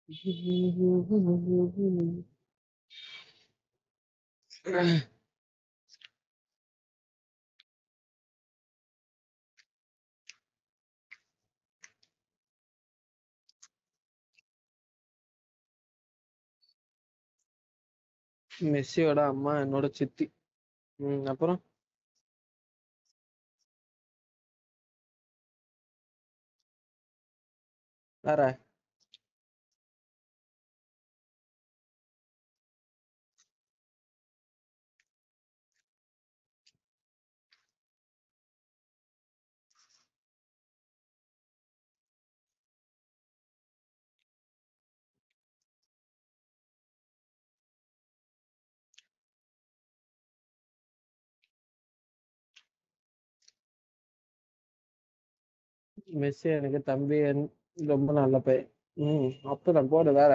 மெஸ்ஸியோட அம்மா என்னோட சித்தி ம் அப்புறம் வேற மெஸ்ஸி எனக்கு தம்பி என்- ரொம்ப நல்ல பையன் ம் அப்புறம் போடு வேற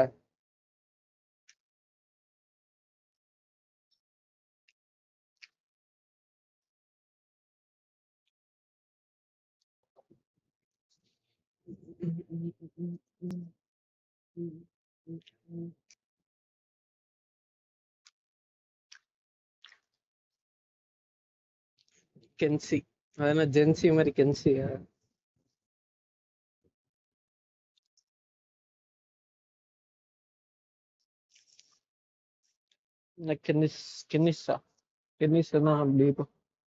கென்சி அது என்ன ஜென்சி மாதிரி கென்சியா என்ன கென்னிஸ் கென்னிஸா கென்னிஸ் தான் அப்படி இப்போ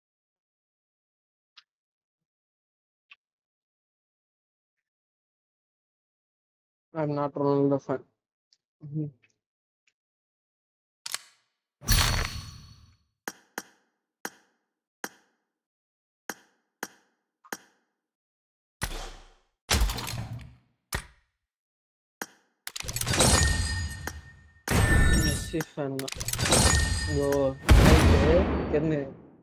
I'm not Ronaldo fan. Mhm. Messi fan தான் ஓ என்ன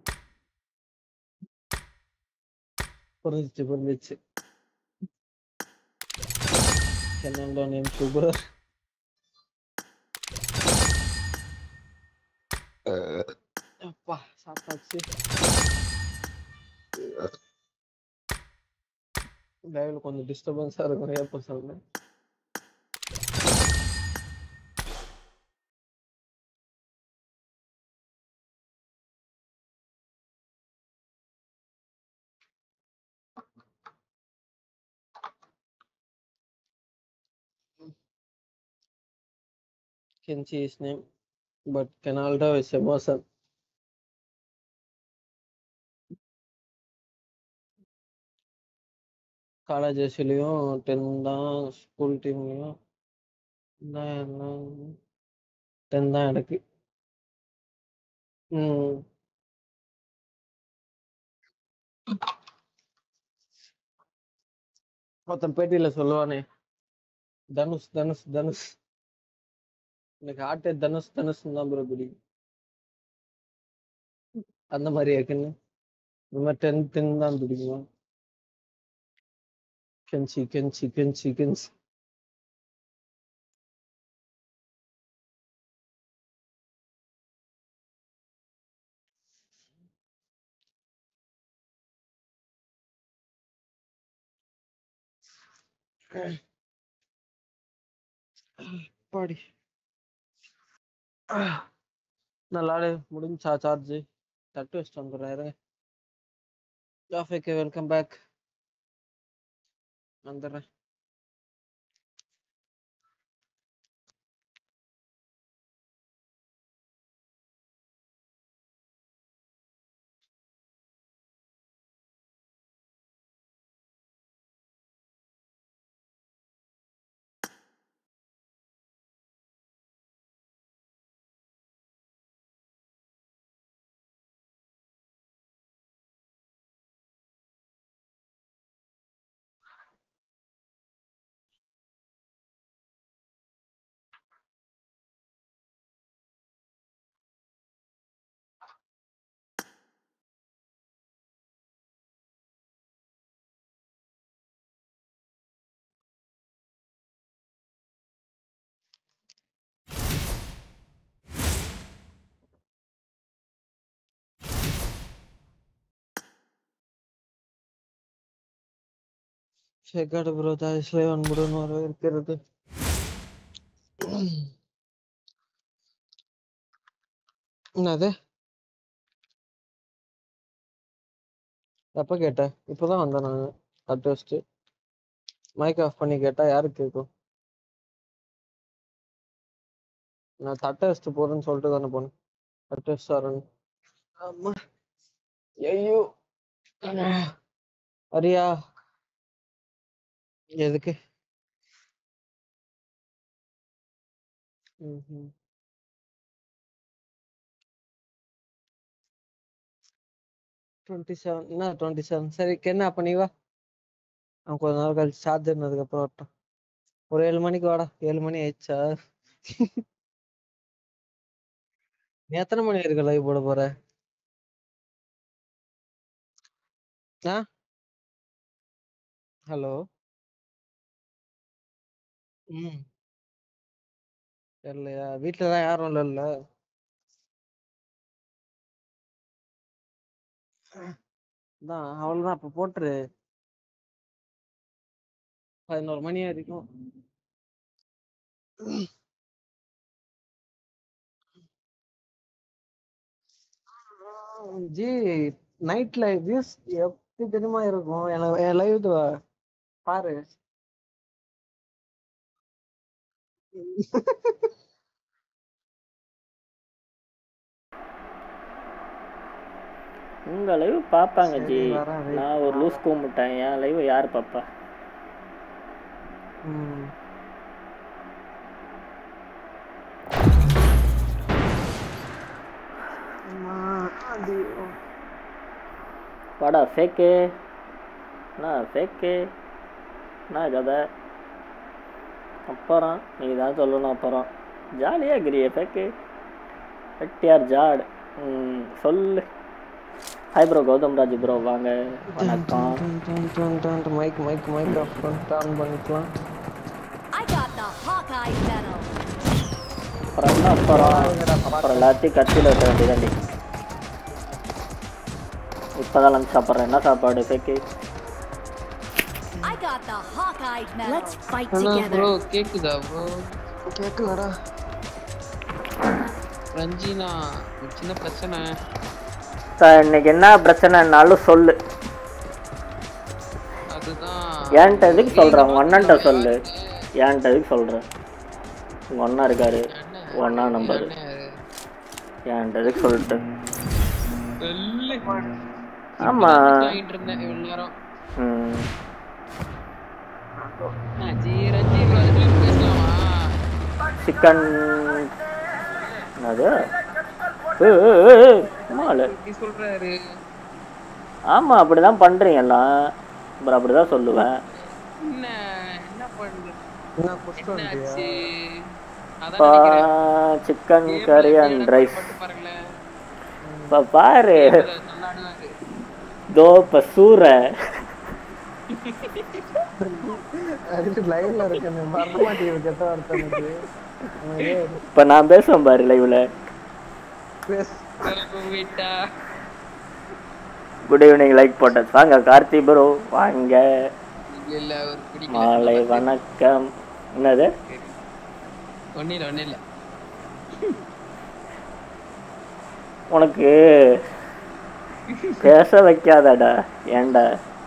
புரிஞ்சிச்சு புரிஞ்சிச்சு என்னோட நேம் சுபர் அப்பா சாப்பிட்டாச்சு லைவ்ல கொஞ்சம் டிஸ்டர்பன்ஸா இருக்கும் ஏப்ப சொல்லுங்க Kenchi is name, but Canaldo is emotion. College ஜெர்சிலையும் டென் தான் ஸ்கூல் டீம்லையும் டென் தான் எனக்கு ம் ஒருத்தன் பேட்டியில சொல்லுவானே தனுஷ் தனுஷ் தனுஷ் எனக்கு ஆட்டே தனுஷ் தனுஷ் தான் ப்ரோ பிடிக்கும் அந்த மாதிரி இருக்குன்னு இந்த மாதிரி டென் டென் தான் பிடிக்குமா கென்சி கென்சி கென்சி கென்சி பாடி நல்லாடு முடிஞ்சா சார்ஜ் தட்டு வச்சுட்டு வந்துடுறாரு ஜாஃபேக்கு வெல்கம் பேக் வந்துடுறேன் ஷெகாடு ப்ரோ தாய்ஸ்லே அன்புடன் வரவேற்கிறது என்னது எப்ப கேட்ட இப்பதான் வந்தேன் நான் தட்டு வச்சுட்டு மைக் ஆஃப் பண்ணி கேட்டா யாருக்கு கேட்கும் நான் தட்டை வச்சுட்டு போறேன்னு சொல்லிட்டு தானே போனேன் தட்டை வச்சுட்டு வரேன் ஆமா ஐயோ அரியா எதுக்கு ம்ஹும். டுவெண்ட்டி செவன் என்ன டுவெண்ட்டி செவன் சரி என்ன அப்ப நீ வா அவன் கொஞ்ச நேரம் கழிச்சு சார்ஜ் இருந்ததுக்கு அப்புறம் வரட்டும் ஒரு ஏழு மணிக்கு வாடா ஏழு மணி ஆயிடுச்சா நீ எத்தனை மணி வரைக்கும் லைவ் போட போற ஆ ஹலோ ம் தெரியலையா வீட்டுல தான் யாரும் இல்லைல்ல அதான் அவ்வளவுதான் அப்ப போட்டுரு பதினோரு மணி வரைக்கும் ஜி நைட்ல வியூஸ் எப்படி தெரியுமா இருக்கும் எனக்கு என் லைவ் பாரு உங்கள் லைவ் பார்ப்பாங்க சரி, ஜி வரேன், wait நான் ஒரு லூஸ் கூம்பிட்டேன் என் லைவ் யார் பார்ப்பா ம். அம்மா, ஐயோ. வாடா ஃபேக்கு என்ன ஃபேக்கு என்ன கதை அப்புறம் நீ தான் சொல்லணும் அப்புறம் ஜாலியாக இருக்கிறிய ஃபேக்கு வெட்டியார் ஜாட் ம் சொல்லு hi bro Gautham Raj bro வாங்க வணக்கம் டன், டன், டன், டன், டன், மைக் மைக் மைக் ஆஃப் பண்ணிட்டு ஆன் பண்ணிக்கலாம் I got the Hawkeye medal. அப்புறம் என்ன அப்புறம் அப்புறம் எல்லாத்தையும் கத்தியில் வைக்க வேண்டியதாண்டி இப்போதான் லஞ்ச் சாப்பிட்றேன் என்ன சாப்பாடு fake I got the Hawkeye medal. Let's fight hello together. Bro கேக்குதா ப்ரோ கேட்கலடா ரஞ்சினா ஒரு சின்ன பிரச்சனை சார் இன்னைக்கு என்ன பிரச்சனைனாலும் சொல்லு அதுதான் ஏன்ட்ட எதுக்கு சொல்கிறேன் உங்கள் அண்ணன்ட்ட சொல்லு ஏன்ட்ட எதுக்கு சொல்கிறேன் உங்கள் அண்ணா இருக்காரு உங்கள் அண்ணா நம்பரு ஏன்ட்ட எதுக்கு சொல்லிட்டு ஆமா. வாங்கிட்டு இருந்தேன் இவ்வளவு நேரம் ம் ரஞ்சி ரஞ்சி bro, அதுக்குள்ள பேசலாமா சிக்கன் என்னது ஏய், ஏய், ஏய், ஏய், அம்மாளு. இப்படி சொல்றாரு ஆமா அப்படிதான் பண்றீங்க எல்லாம் அப்புறம் அப்படிதான் சொல்லுவேன் என்ன என்ன பண்ற என்ன குஷ்டம் என்னாச்சு அதான் இப்போ நினைக்கிறேன் சிக்கன் Game ல கறி இப்படி அண்ட் எனக்கு ரைஸ் மட்டும் பாருங்களேன் இப்போ பாரு இதுல நல்லா ஆடுவாரு தோ இப்போ சூறை அதுக்கு லைவ்ல இருக்கு நீ மறக்க மாட்டேங்குது கெட்ட வார்த்தை எனக்கு. உனக்கு இப்போ நான் பேசுவேன் பாரு லைவ்ல பேசு. கருப்பு விட்டா குட் ஈவினிங் லைக் போட்டது வாங்க கார்த்தி ப்ரோ வாங்க இல்ல இல்ல ஒரு பிடிக்கல மாலை வணக்கம் என்னது ஒன்னும் இல்ல ஒன்னும் இல்ல உனக்கு பேச வைக்காதடா ஏன்டா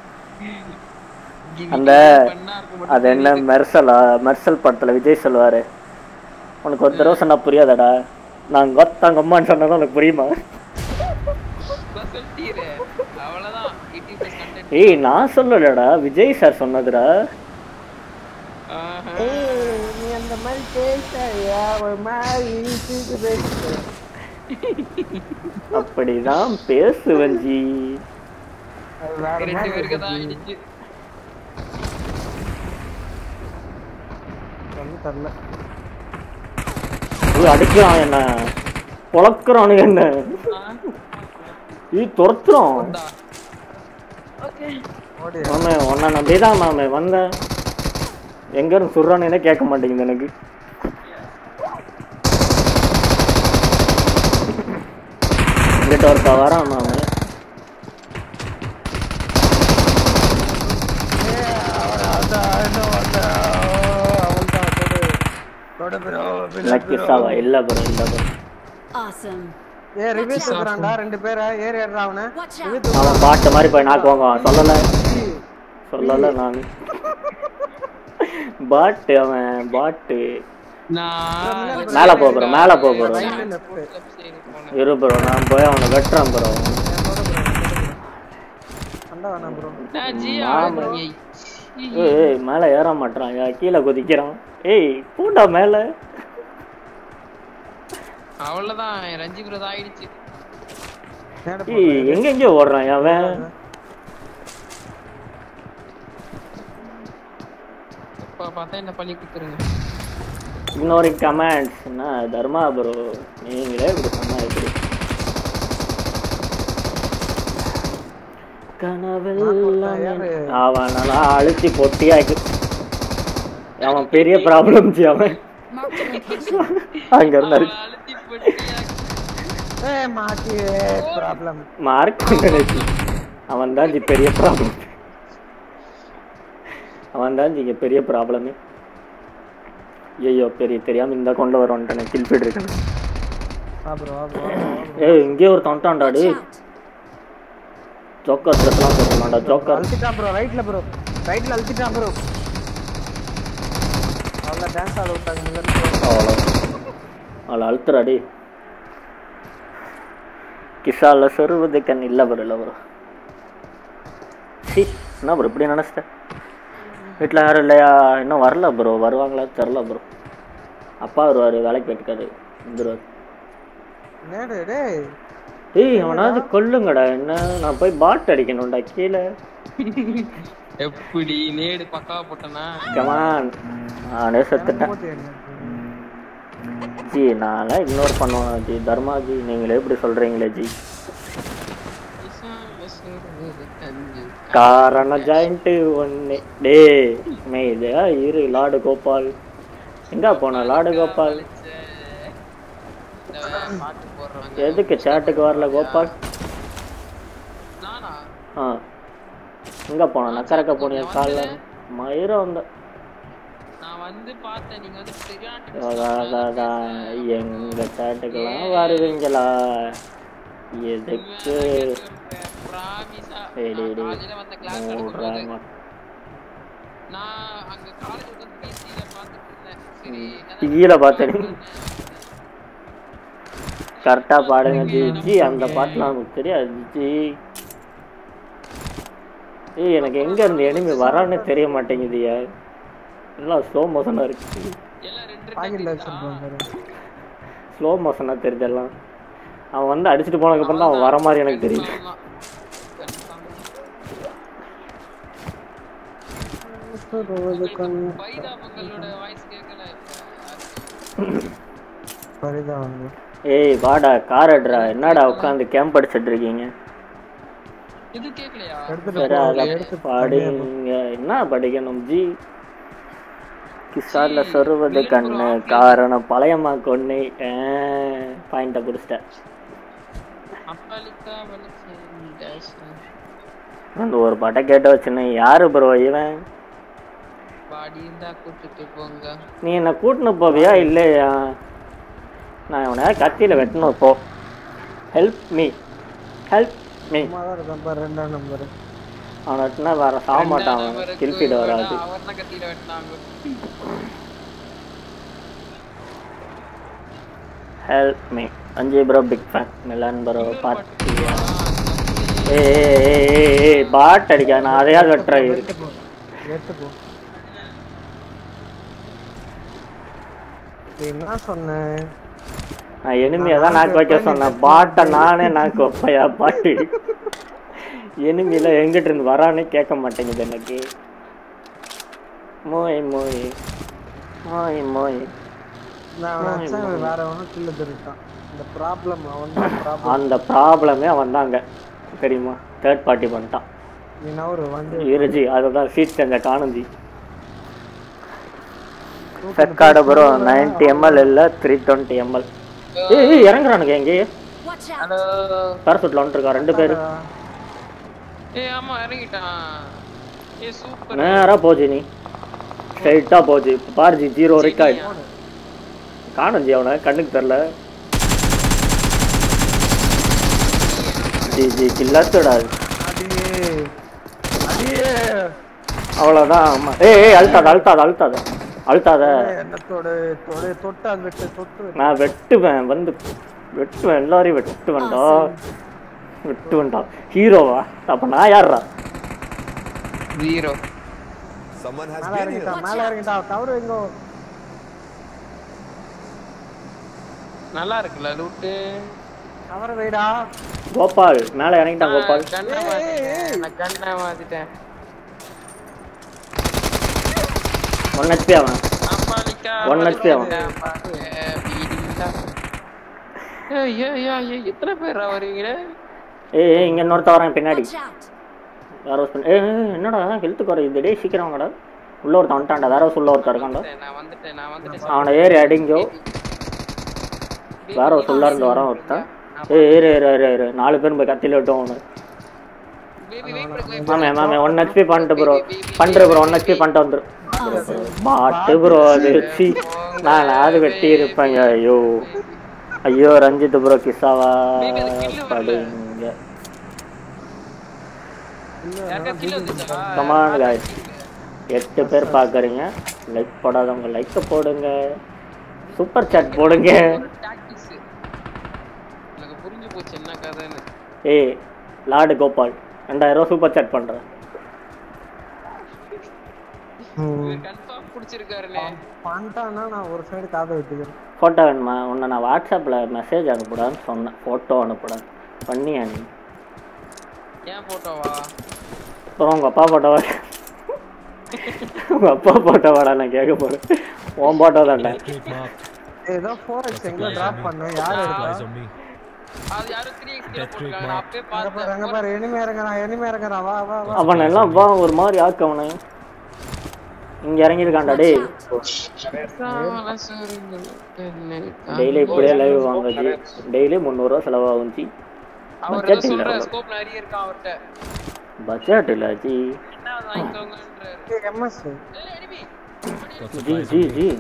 இங்க அந்த வீட்டுல பண்ணா இருக்க மட்டும் அது என்ன மெர்சலா மெர்சல் படத்துல விஜய் சொல்லுவாரு உனக்கு ஒரு தடவை சொன்னா புரியாதடா நான் கொத்தாங்க அம்மான்னு சொன்னதும் உனக்கு புரியுமா நான் சொல்லிட்டீரே அவ்வளவுதான் எயிட்டி பிளஸ் கண்டென்ட் ஏய் நான் சொல்லலடா விஜய் சார் சொன்னதுடா ஏய், நீ அந்த மாதிரி பேசாதயா, ஒரு மாதிரி இழுத்துட்டு பேசு. அப்படிதான் பேசுவன் ஜி அது வேற ரெண்டு மாதிரி பேருக்கு தான் இருக்கு. ஆயிடுச்சு ஒண்ணும் தெரியல. ஐயோ, அடிக்கிறான் என்ன பொழக்கிறானு என்ன ஈ துரத்துறோம் ஓடி. மாமே உன்னை நம்பிதான் மாமே வந்தேன் எங்க இருந்து சுடுறானே கேட்க மாட்டேங்குது எனக்கு இங்கிட்ட ஒருத்தா வரான் மாமே ஏய், அவன் அதான், இன்னும் அதான். ஓ, அவன்தான், தொடு. தொடு bro, லக்கி சாவா இல்ல ப்ரோ இல்ல ப்ரோ Awesome. ஏ ரிவ்யூ தூக்குறான்டா ரெண்டு பேரை ஏறி ஏறா அவனை Watch ரிவ்யூ out! அவன் பாட்டு மாதிரி போய் நாக்குவாங்க சொல்லலை சொல்லலை நான் பாட்டு அவன் பாட்டு நான் மேல போ bro, மேல போ bro. Right left left side போனேன். இரு ப்ரோ நான் போய் அவனை வெட்டுறேன் ப்ரோ சண்டை வேணாம் ப்ரோ நான் ஜி மாமா. ஏய், சீ. ஏய் மேலே ஏற மாட்டான் கீழே குதிக்கிறான் ஏய் பூண்டா மேலே அவ்வளவுதான் ரஞ்சி பிரதா ஆயிடுச்சு நேட ஏய் எங்கெங்கயோ ஓடுறான் அவன் இப்ப பார்த்தா என்ன பள்ளி கொடுத்துருங்க இக்னோரிங் கமெண்ட்ஸ் என்ன தர்மா ப்ரோ நீங்களே இப்படி சொன்னா எப்படி கனவெல்லாம் யாரு? அவனெல்லாம் அழுத்தி பொட்டியாக்கி அவன் பெரிய ப்ராப்ளம் அவன் Marked a location. அங்க இருந்தாரு அழுத்தி பொட்டியா ஏ மாட்டி ப்ராப்ளம் மார்க் நினைச்சு அவன் தான் ஜி பெரிய ப்ராப்ளம் அவன் தான் இங்க பெரிய ப்ராப்ளமே ஐயோ பெரிய தெரியாம இந்த கொண்டு வருவான்ட்டு கில் ஃபீட் இருக்கேன் ஆ ப்ரோ ஆ ப்ரோ ஏய் இங்கே ஒரு தொண்டாண்டா Watch டேய் out! ஜோக்கர் ட்ரெஸ்லாம் போட்டுலாம்டா ஜோக்கர் அழுத்திட்டான் ப்ரோ ரைட்ல ப்ரோ ரைட்ல அழுத்திட்டான் ப்ரோ அவ்வளோ டான்ஸ் ஆட விட்டாங்க முதல்ல அவ்வளோ அவளை அழுத்துறாடி கிசால சொருவது கண் இல்லை ப்ரோ இல்லை ப்ரோ சி என்ன ப்ரோ இப்படி நினச்சிட்டேன் வீட்டில் யாரும் இல்லையா இன்னும் வரல ப்ரோ வருவாங்களா தெரில ப்ரோ அப்பா வருவார் வேலைக்கு போயிட்டுருக்காரு வந்துடுவார் நேடு டேய் ஏய் அவனாவது கொல்லுங்கடா என்ன நான் போய் பாட் அடிக்கணும்டா கீழே எப்படி நேடு பக்காவா போட்டனா கமான் நானே செத்துட்டேன் போட்டு எடு. ஜி நான்லாம் இக்னோர் பண்ணுவேன் ஜி தர்மா ஜி நீங்களே இப்படி சொல்கிறீங்களே ஜி காரண ஜாயிண்ட் ஒன்று டே மேய்தா இரு லாடு கோபால் எங்க போன லாடு கோபால் பாட்டு போடுறாங்க எதுக்கு சேட்டுக்கு வரல கோபால் நானா ஆ எங்க போன நக்கறக்க போனியா காலைல மயிரம் வந்த நான் வந்து பார்த்தேன் நீங்க வந்து தெரியாட்டி அதான், அதான், அதான். எங்க சேட்டுக்கெல்லாம் வருவீங்களா எதுக்கு ப்ராமிஸா டேய், டேய், டேய். காலையில வந்த கிளாஸ் எடுக்கும்போது மூடுறாங்க. நான் அங்க காலேஜ் உட்காந்து பிசில பார்த்துட்டு இருந்தேன் சரி கீழே பார்த்தேன் கரெக்டா பாடுங்க ஜி ஜி அந்த பாட்டுலாம் நமக்கு தெரியாது ஜி ஏய் எனக்கு எங்க இருந்து எனிமி வரான்னு தெரிய மாட்டேங்குதுயா எல்லாம் ஸ்லோ மோஷனா இருக்கு எல்லாம் ரெண்டு பாக்கெட்ல ரெண்டு வச்சிருப்பான் பாரு ஸ்லோ மோஷனா தெரியுது எல்லாம் அவன் வந்து அடிச்சுட்டு போனதுக்கப்புறம் தான் அவன் வர மாதிரி எனக்கு தெரியும் ஆமா. Confirm. பைதா பொங்கலோட வாய்ஸ் கேட்கல பரிதான் வந்து ஏய் வாடா கார் அட்ரா என்னடா உட்காந்து கேம்ப் அடிச்சிட்டு இருக்கீங்க இது கேட்கலையா எடுத்துட்டு சரி போ அதை எடுத்து படிங்க என்ன படிக்கணும் ஜி கிசார்ல சொருவது கண்ணு காரணம் பழையம்மா கொன்னு பாயிண்ட பிடிச்சிட்டேன் அப்பலிக்கா வலிச்சு டேஷ் அந்த ஒரு பட்டை கேட்ட வச்சுன்னு யாரு ப்ரோ இவன் பாடி இருந்தா கூட்டிட்டு போங்க நீ என்ன கூட்டின்னு போவியா இல்லையா நான் இவனை கத்தியில வெட்டணும் இப்போ ஹெல்ப் மீ ஹெல்ப் மீ சும்மா தான் இருக்கான் பாரு ரெண்டாம் நம்பர் அவனை வெட்டினா வேற சாக மாட்டான் அவன் கில்பிட் வராது அவர் தான் கத்தியில வெட்டினாங்க ஹெல்ப் மீ அஞ்சு bro big fan Milan bro பார்த்தியா ஆ, ஏய் ஏய், ஏய், ஏய், ஏய், பாட் அடிக்க நான் அதையாவது வெட்டுறேன் இரு. எடுத்து போ எடுத்து போ நீ என்ன சொன்ன நான் எனிமியை தான் நாக்கு வைக்க சொன்னேன் பாட்டை நானே நாக்கு வைப்பையா பாட்டு எனிமியில எங்கிட்ட இருந்து வரானே கேட்க மாட்டேங்குது எனக்கு மோய் மோய் மோய் மோய் நான் அவனை அடிச்சேன், இவன் வேற ஒன்றும் கில்ல திருட்டான் இந்த ப்ராப்ளம் அவன் தான் ப்ராப்ளம் அந்த ப்ராப்ளமே அவன் தாங்க தெரியுமா தேர்ட் பார்ட்டி பண்ணிட்டான் நீ நவரு வந்து இருஜி அதுதான் சீட் செஞ்ச காணுஞ்சி செக்காடு ப்ரோ நைன்டி எம்எல் இல்லை த்ரீ டுவெண்ட்டி எம்எல் ஏய் ஏய், இறங்குறானுங்க எங்கேயே Watch out! ஹலோ பேரசூட்ல வந்துருக்கான் ரெண்டு பேரு ஏய் ஆமா இறங்கிட்டான் ஏய் சூப்பர் நேரா போச்சு நீ ஸ்ட்ரைட்டா போச்சு பாருஜி ஜீரோ ரெக்கார்ட் காணும் ஜி அவனை கண்ணுக்கு தெரில ஜி ஜி கில்லத்துடா அடியே அடியே அவ்வளோதான் ஆமா ஏய் ஏய் அழுத்தாத அழுத்தாத அழுத்தாத அழுத்தாத என்ன தொடு தொடு தொட்டால் விட்டு தொட்டு நான் வெட்டுவேன் வந்து வெட்டுவேன் எல்லாரையும் வெட்டுவேன்டா வெட்டுவேன்டா ஹீரோவா அப்ப நான் யார்ரா ஜீரோ Someone has மேல been here. இறங்கிட்டா மேல இறங்கிட்டா தவறு எங்கோ நல்லா இருக்குல்ல லூட்டு தவறு வைடா கோபால் மேலே இறங்கிட்டான் கோபால் கண்ணை மாத்திட்டேன் நான் கண்ணை மாத்திட்டேன் ஒன் ஹெச்பி அவன் அம்மாளிக்கா One HP அவன். ஐயோ ஐயோ ஐயோ எத்தனை பேர் வருவீங்க ஏய் ஏய் இங்க இன்னொருத்த வரேன் பின்னாடி Watch out. வேற ஒரு ஏய் ஏய், என்னடா ஹெல்த் குறையுது டேய் சீக்கிரம் வாங்கடா உள்ள ஒருத்தன் வந்துட்டான்டா வேற ஒரு உள்ள ஒருத்தன் இருக்கான்டா நான் வந்துட்டேன் நான் வந்துட்டேன் அவனை ஏறி அடிங்கோ வேற ஒரு உள்ள இருந்து வரான் ஒருத்தன் ஏய் ஏறு ஏறு ஏறு ஏறு நாலு பேரும் போய் கத்தில விட்டோம் அவனு பேபி வெயிட் பண்ணு மாமே மாமே ஒன் ஹெச்பி பண்ணிட்டு ப்ரோ பண்ற ப்ரோ ஒன் ஹெச்பி பண்ணிட்டு வந்துரு பாட்டு ப்ரோ அது சி நான் அது வெட்டி இருப்பேங்க ஐயோ ஐயோ ரஞ்சித் ப்ரோ கிசாவா படுங்க யாருக்கா கில் வந்துச்சா கமான் guys எட்டு பேர் பார்க்குறீங்க லைக் போடாதவங்க லைக்கை போடுங்க சூப்பர் சாட் போடுங்க டாக்டிக்ஸ் எனக்கு புரிஞ்சு போச்சு என்ன கதைன்னு ஏய் லார்டு கோபால் ரெண்டாயிரம் ரூபா சூப்பர் சாட் பண்ணுறேன் இவர் கன்ஃபார்ம் பிடிச்சிருக்காருனே பண்ணிட்டான்னா நான் ஒரு சைடு காதை விட்டுக்கிறேன் ஃபோட்டோ வேணுமா உன்னை நான் வாட்ஸ்அப்பில் மெசேஜ் அனுப்புடான்னு சொன்னேன் ஃபோட்டோ அனுப்புடான்னு பண்ணியா நீ ஏன் போட்டோவா அப்புறம் உங்கள் அப்பா ஃபோட்டோவா உங்கள் அப்பா ஃபோட்டோவாடா நான் கேட்க போகிறேன் உன் ஃபோட்டோ தான்டா Escape marked. ஏதோ ஃபோர் எக்ஸ் எங்க டிராப் பண்ண யார் எடுத்தா Eyes on me. அது யாரும் த்ரீ எக்ஸ்ல போட்டுருக்காங்க நான் அப்பயே அங்க பாரு அங்க பார்த்தேன் பாரு எனிமே இறங்குறான் எனிமே இறங்குறான் வா வா வா அவன் எல்லாம் வா ஒரு மாதிரி ஆக்கு அவனை இங்கே இறங்கியிருக்கான்டா டேய் டெய்லி இப்படியே லைவ் வாங்க ஜி டெய்லி முந்நூறுரூவா செலவாகும் ஜி அவர் Budget ஏதோ இல்ல சொல்ற அவ்வளவு. ஸ்கோப் நிறைய இருக்கான் அவர்ட்ட பட்ஜெட் இல்லை ஜி என்ன வாங்கிக்கோங்கன்றாரு எம்எஸ் ஏய், enemy. Got ஜி supplies ஜி on me. ஜி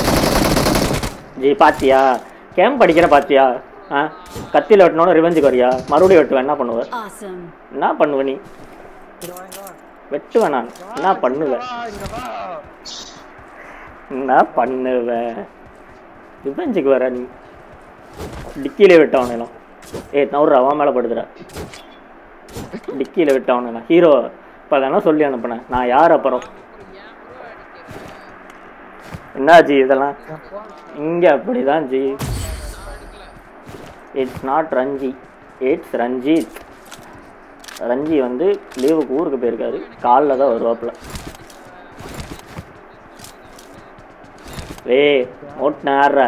ஜி பாத்தியா கேம் படிக்கிற பாத்தியா ஆ கத்தியில் வெட்டணும்னு ரிவெஞ்சுக்கு வரியா மறுபடியும் வெட்டுவேன் என்ன பண்ணுவ Awesome. என்ன பண்ணுவ நீ வெட்டுவேன் நான் என்ன பண்ணுவேன் இங்க வா என்ன பண்ணுவேன் ரிவெஞ்சுக்கு வர நீ டிக்கியிலே வெட்டவனெல்லாம் ஏய் நவுறா அவன் மேலே படுத்துற டிக்கியில விட்டவனு ஹீரோ இப்போ தானே சொல்லி அனுப்புனேன் நான் யார் அப்புறம் என்ன ஜி இதெல்லாம் இங்க அப்படிதான் ஜி it's not Ranji it's Ranjith Ranji வந்து லீவுக்கு ஊருக்கு போயிருக்காரு காலைல தான் வருவாப்புல ஏய் ஓட்டுன ஆடுற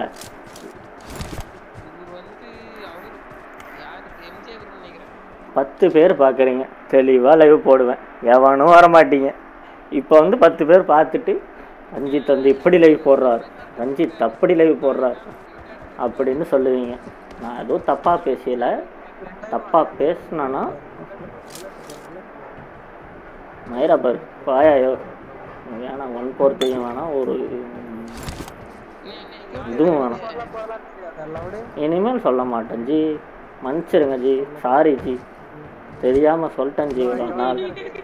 இவர் வந்து அவரு யாருக்கு எம்ஜிஆர் நினைக்கிறேன் பத்து பேர் பார்க்குறீங்க தெளிவாக லைவ் போடுவேன் எவனும் வர மாட்டீங்க இப்போ வந்து பத்து பேர் பார்த்துட்டு ரஞ்சித் வந்து இப்படி லைவ் போடுறார் ரஞ்சித் அப்படி லைவ் போடுறார் அப்படின்னு சொல்லுவீங்க நான் எதுவும் தப்பாக பேசல தப்பாக பேசுனேன்னா மயிரா பாரு பாயாயோ வேணாம் ஒன் ஃபோர்த்தையும் வேணாம் ஒரு இதுவும் வேணாம் இனிமேல் சொல்ல மாட்டேன் ஜி மன்னிச்சிருங்க ஜி சாரி ஜி தெரியாம சொல்லிட்டேன் ஜி இவ்வளோ நாள்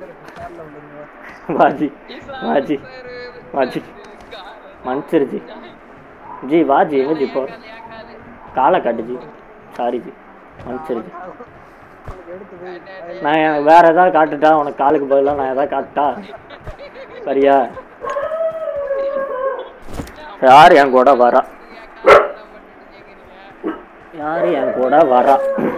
வாஜி வாஜி வாஜி மன்னிச்சிரு ஜி ஜி வா ஜி எங்க ஜி போ காலை காட்டு ஜி சாரி ஜி மன்னிச்சிரு ஜி நான் எனக்கு வேற ஏதாவது காட்டுட்டா உனக்கு காலுக்கு பதிலாக நான் ஏதாவது காட்டுட்டா சரியா யார் என் கூட வரா யார் என் கூட வரா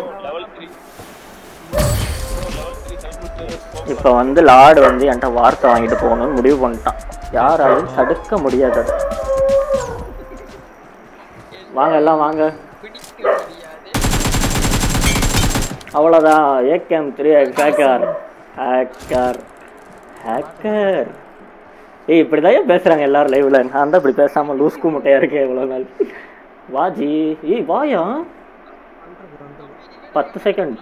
இப்போ வந்து லார்டு வந்து என்கிட்ட வார்த்தை வாங்கிட்டு போகணும்னு முடிவு பண்ணிட்டான் யாராலையும் தடுக்க முடியாது அதை. வாங்க எல்லாம் வாங்க பிடிக்க முடியாது அவ்வளோதான் AKM three hacker hacker hacker ஏய் இப்படி தான் பேசுகிறாங்க எல்லாரும் லைவ்ல நான் தான் இப்படி பேசாமல் லூஸ்க்கு முட்டையாக இருக்கேன் இவ்வளோ நாள் வாஜி ஏய் வாயா பத்து செகண்ட்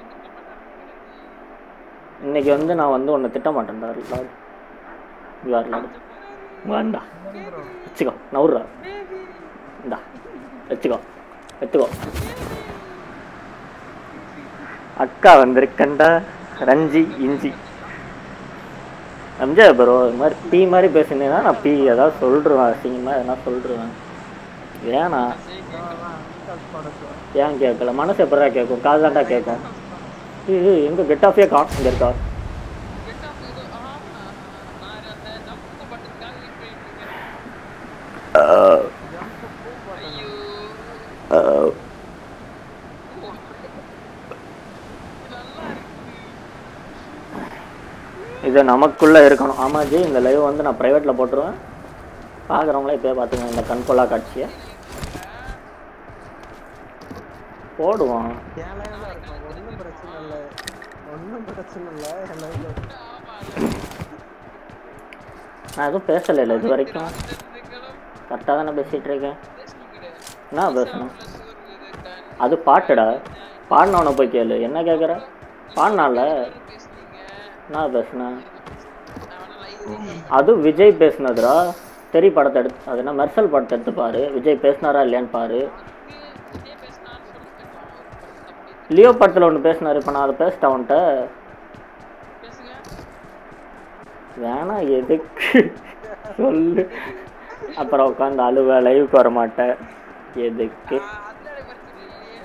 இன்னைக்கு வந்து நான் வந்து உன்னை திட்ட மாட்டேன்டா லார்டு யார் லார்டு வேண்டா வச்சுக்கோ நவுறா இந்தா வச்சுக்கோ எடுத்துக்கோ அக்கா வந்திருக்கண்டா ரஞ்சி இஞ்சி எம்ஜே ப்ரோ இது மாதிரி பீ மாதிரி பேசுனீங்கன்னா நான் பீ ஏதாவது சொல்லிடுவேன் அசிங்கமாக எதனா சொல்லிடுவேன் வேணாம் ஏன் கேட்கல மனசு எப்படா கேட்கும் காது தாண்டா கேட்கும் இது எங்க கெட் ஆஃபே கா இங்க இருக்கா Get off இது. ஆமா. நான் அந்த jump பட்டதுக்காக wait பண்ணிட்டு இருக்கேன். ஐயோ. ஓ. நல்லா இருக்கு. இது நமக்குள்ள இருக்கணும் ஆமா ஜி இந்த லைவ் வந்து நான் பிரைவேட்ல போட்டுருவேன் பார்க்குறவங்களே இப்போயே பார்த்துங்க இந்த கண்கொள்ளா காட்சியை போடுவோம் என் லைவ்ல இருக்கும் ஒன்றும் பிரச்சனை இல்லை ஒன்றும் பிரச்சனை இல்லை என் லைவ்ல நான் எதுவும் பேசலை இல்லை இது வரைக்கும் தெரிஞ்சுக்கணும். கரெக்டாக தானே பேசிகிட்டு இருக்கேன் பேசுனீங்களே. என்ன பேசணும் plus ஒரு இது டன். அது பாட்டுடா பாடினவனை போய் கேளு என்ன கேட்குற பாடினால பேசுனீங்க. நான் பேசுனேன் நான் வேணா live அது விஜய் பேசுனதுடா தெரி படத்தை எடுத்து அது என்ன மெர்சல் படத்தை எடுத்து பாரு விஜய் பேசினாரா இல்லையான்னு பாரு இதே பேசினான்னு சொல்லிட்டு அப்படி லியோ படத்தில் ஒன்று பேசினாரு இப்போ நான் அதை பேசிட்டேன் அவன்கிட்ட பேசுங்க வேணாம் எதுக்கு சொல்லு அப்புறம் உட்காந்து அழுவ லைவுக்கு வர மாட்டேன் எதுக்கு அதுல பிரச்சனை இல்லையே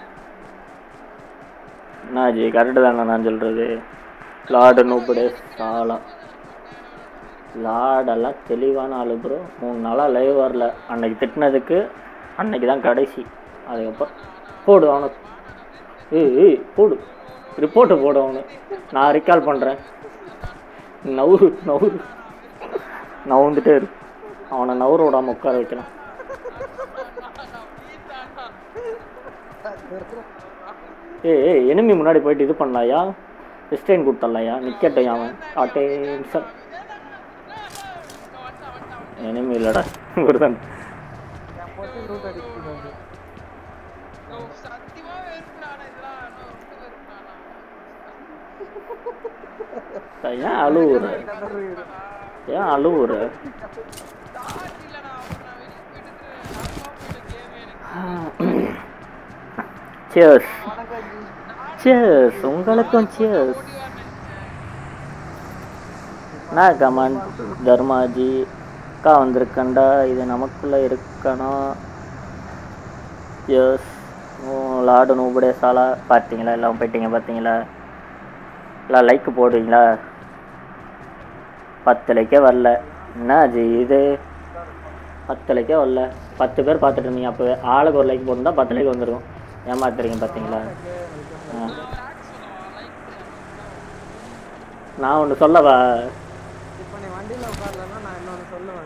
நான் ஜி கரெக்டு தானே நான் சொல்கிறது லார்டு நூப்படே சாலா லார்டெல்லாம் தெளிவான ஆளு ப்ரோ மூணு நாளாக லைவ் வரல அன்னைக்கு திட்டினதுக்கு அன்னைக்கு தான் கடைசி அதுக்கப்புறம் போடு அவனுக்கு ஏய் ஏய் போடு ரிப்போர்ட்டு போடு அவனு நான் ரிகால் பண்ணுறேன் நவுரு நவுரு நவுந்துட்டே இரு அவனை நவுறு விடாம உட்கார வைக்கலாம் ஏய் ஏய் எனிமி முன்னாடி போயிட்டு இது பண்ணலாயா ரெஸ்டைன் கொடுத்துடலாயா நிக்கட்டும் அவன் அட்டென்ஷன் எனிமி இல்லடா ஒருத்தன் என் போட்டு ரூட் அடிக்கிறது ஓ, சத்தியமா வெறுப்புடானா இதெல்லாம் இன்னும் ரொம்ப வெறுப்புடானா ஏன் அழுவுற ஏன் அழுவுற தாட் இல்லடா அவன் நான் வெளியே போயிட்டு நார்மலா போயிட்டு கேம் எனக்கு சியர்ஸ் சியர்ஸ் உங்களுக்கும் சியர்ஸ் ஓடி வரேன் என்ன கமெண்ட் தர்மாஜி அக்கா வந்திருக்கண்டா இது நமக்குள்ள இருக்கணும் எஸ் லாடு நூபடே சாலா பார்த்தீங்களா எல்லாம் போயிட்டீங்க பார்த்தீங்களா எல்லாம் லைக் போடுவீங்களா பத்து லைக்கே வரல என்ன ஜி இது பத்து லைக்கே வரல பத்து பேர் பார்த்துட்டு இருந்தீங்க அப்போவே ஆளுக்கு ஒரு லைக் போட்டிருந்தா பத்து லைக் வந்துருக்கும் ஏமாத்துறீங்க பார்த்தீங்களா ஆ நான் ஒன்று சொல்லவா இப்போ நீ வண்டியில உட்காரலன்னா நான் இன்னொன்னு சொல்லுவேன்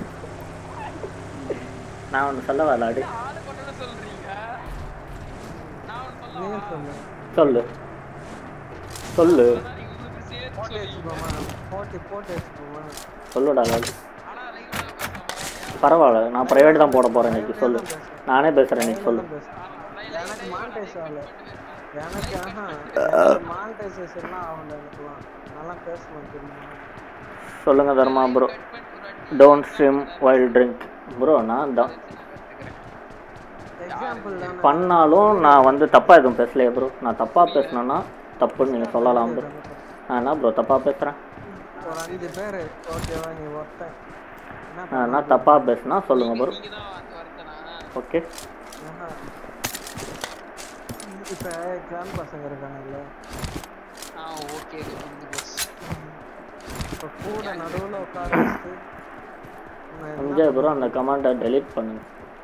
நான் ஒன்று சொல்லவா லாடு ஆளு கொண்டு சொல்றீங்க நான் ஒன்று சொல்ல நீங்க சொல்லு சொல்லு சொல்லு உங்களுக்கு சேர்த்து போட்டு சொல்லி வச்சுக்கோமா போட்டு போட்டு வச்சுக்கோமா சொல்லுடா லாடு ஆனா லைவ்ல பேசுவாங்க பரவாயில்ல நான் ப்ரைவேட் தான் போட போகிறேன் இன்னைக்கு சொல்லு நானே பேசுகிறேன் இன்னைக்கு சொல்லு எனக்கு மானிட்டைஸ் ஆகல எனக்கு ஆஹா மானிட்டைசேஷன்லாம் ஆகல எனக்குலாம் நல்லா பேசணும் தெரியுமா சொல்லுங்க Dharma bro don't stream wild drink bro நான் தான் எக்ஸாம்பிள் தானே பண்ணாலும் நான் வந்து தப்பாக எதுவும் பேசலையே ப்ரோ நான் தப்பாக பேசினேன்னா தப்புன்னு நீங்கள் சொல்லலாம் ப்ரோ நான் என்ன ப்ரோ தப்பாக பேசுகிறேன் ஒரு அஞ்சு பேர் ஓகேவா நீ ஒருத்தன் என்ன நான் என்ன தப்பாக பேசுனா சொல்லுங்க ப்ரோ நீங்க தான் வருத்தனா ஓகே ஆஹா. இப்ப எக்ஸாம் பசங்க இருக்காங்கல்ல ஆ ஓகே வந்து பஸ் இப்ப கூட நடுவுல உட்கார வச்சுட்டு நான் என்ன அஞ்சே ப்ரோ அந்த கமெண்ட்டை டெலீட் பண்ணுங்க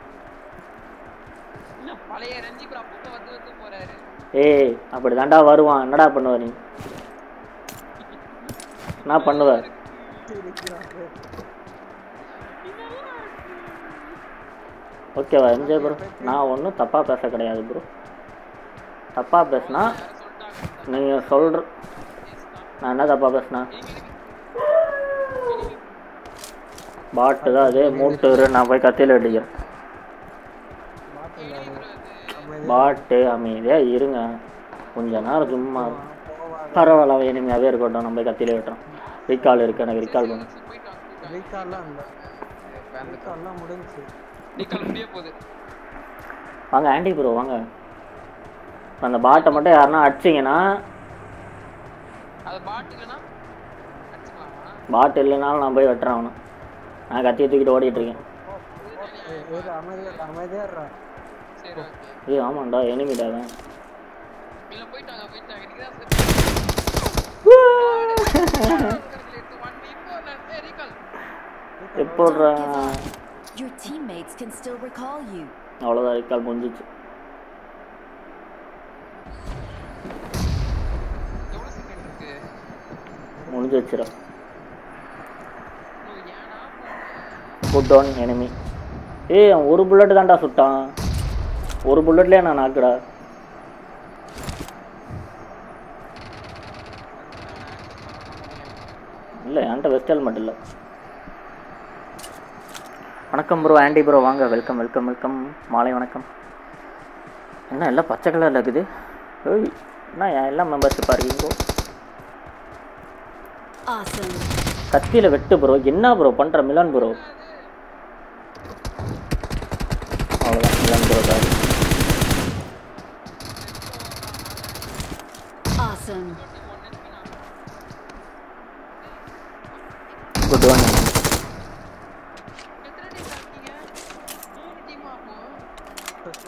என்ன பழைய ரஞ்சி ப்ரோ அப்பப்போ வந்து வந்து போறாரு ஏய் அப்படி தாண்டா வருவான் என்னடா பண்ணுவ நீ நான் பண்ணுவேன் சிரிக்கிறாங்க? ஓகேவா எம்ஜே ப்ரோ நான் ஒன்றும் தப்பாக பேச கிடையாது ப்ரோ தப்பாக பேசுனா நீங்கள் சொல்கிற நான் என்ன தப்பாக பேசுனேன் பாட்டு தான் அதே மூட்டு இரு, நான் போய் கத்தியில் அடிக்கிறேன் பாட்டில் அமைதியா பாட்டு அமைதியாக இருங்க கொஞ்ச நேரம் சும்மா போவாங்க பரவாயில்ல அவன் இனிமையாகவே இருக்கட்டும் நம்ம போய் கத்தியில் விட்டுறோம் ரீகால் இருக்கு எனக்கு ரீகால் பண்ணு போயிட்டு வாங்க ரீகால்லாம் இல்ல ரீகால்லாம் முடிஞ்சுச்சு நீ கிளம்பியே போகுது வாங்க ஆண்டி ப்ரோ வாங்க அந்த பாட்டை மட்டும் யாருன்னா அடிச்சிங்கன்னா அது பாட்டு இல்லைன்னா அடிச்சுக்கலாமா பாட்டு இல்லைனாலும் நான் போய் வெட்டுறேன் அவனை நான் கத்தியை தூக்கிட்டு ஓடிட்டு இருக்கேன் ஏறு அமைதியா இரு, அமைதியா இருடா. சரி ஓகே ஏய் ஆமாண்டா எனிமிடா அவன் இல்ல போயிட்டாங்க போயிட்டாங்க இன்னைக்கு தான் எடுத்து ஒன் வீக் ஏ ரீகால் எப்போட்றா Your teammates can still recall you. அவ்வளோதான் இருக்கால் முடிஞ்சிச்சு எவ்வளவு செகண்ட் இருக்கு முடிஞ்சு வச்சிடும் இன்னும் ஏன்னா புட் ஆன் எனிமி ஏய் அவன் ஒரு புல்லட் தான்டா சுட்டான் ஒரு புல்லட்லேயே நான் நாக்குடா இல்லை என்கிட்ட வெஸ்ட் ஹெல்மெட் இல்லை வணக்கம் ப்ரோ ஆண்டி ப்ரோ வாங்க வெல்கம் வெல்கம் வெல்கம் மாலை வணக்கம் என்ன எல்லாம் பச்சை கலரில் இருக்குது ஏய் என்ன ஏன் எல்லாம் மெம்பர்ஷிப்பாக இருக்கீங்க Awesome. கத்தியில் வெட்டு ப்ரோ என்ன ப்ரோ பண்ணுற மிலன் ப்ரோ அவ்வளோதான் மிலன் ப்ரோ தான் Awesome. குட் ஒன் எத்தனை டீம் இருக்கீங்க மூணு டீமா அப்போ